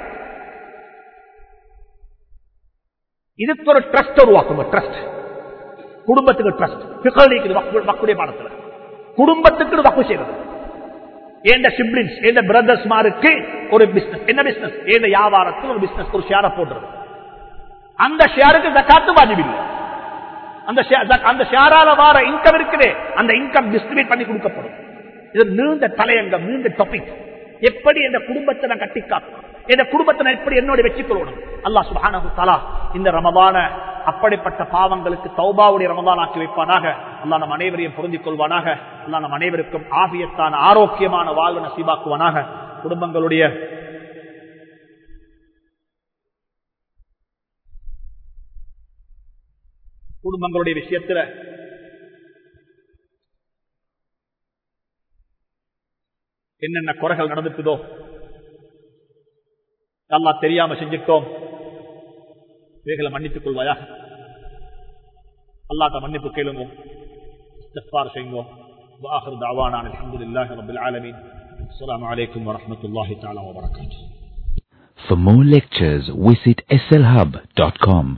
இதுக்கு ஒரு ட்ரஸ்ட் உருவாக்கும் ட்ரஸ்ட் குடும்பத்துக்கு ட்ரஸ்ட் வக்குடைய பாடத்துல குடும்பத்துக்கு வக்கு செய்வது எந்த சிப்ளின்ஸ் எந்த பிரதர்ஸ் மாருக்கு ஒரு பிசினஸ் என்ன பிசினஸ் எந்த வியாபாரத்தில் ஒரு பிசினஸ் ஒரு ஷேரை போடுறது அந்த ஷேருக்கு ஜக்காத்து வாஜிபில்லை அந்த அந்த ஷேரால வார இன்கம் இருக்குது அந்த இன்கம் டிஸ்ட்ரிபியூட் பண்ணி கொடுக்கப்படும் இது நீண்ட தலையங்கம் நீண்ட டாபிக் எப்படி இந்த குடும்பத்தை நான் கட்டி காக்கணும் இந்த குடும்பத்தை நான் எப்படி என்னோட வச்சுக்கொள்ளணும் அல்லா சுபானு தலா இந்த ரமதான அப்படிப்பட்ட பாவங்களுக்கு தௌபாவுடைய ரமதான் ஆக்கி வைப்பானாக அல்லா நம் அனைவரையும் பொருந்திக் கொள்வானாக அல்லா நம் அனைவருக்கும் ஆகியத்தான ஆரோக்கியமான வாழ்வு நசீபாக்குவானாக குடும்பங்களுடைய குடும்பங்களுடைய விஷயத்துல என்னென்ன குறைகள் நடந்துட்டுதோ நல்லா தெரியாம செஞ்சிட்டோம் இவைகளை மன்னித்துக் கொள்வாயா அல்லாட்ட மன்னிப்பு கேளுங்க இஸ்திக்பார் செய்யுங்க واخر دعوانا الحمد لله رب العالمين السلام عليكم ورحمه الله تعالى وبركاته For more lectures, visit slhub.com.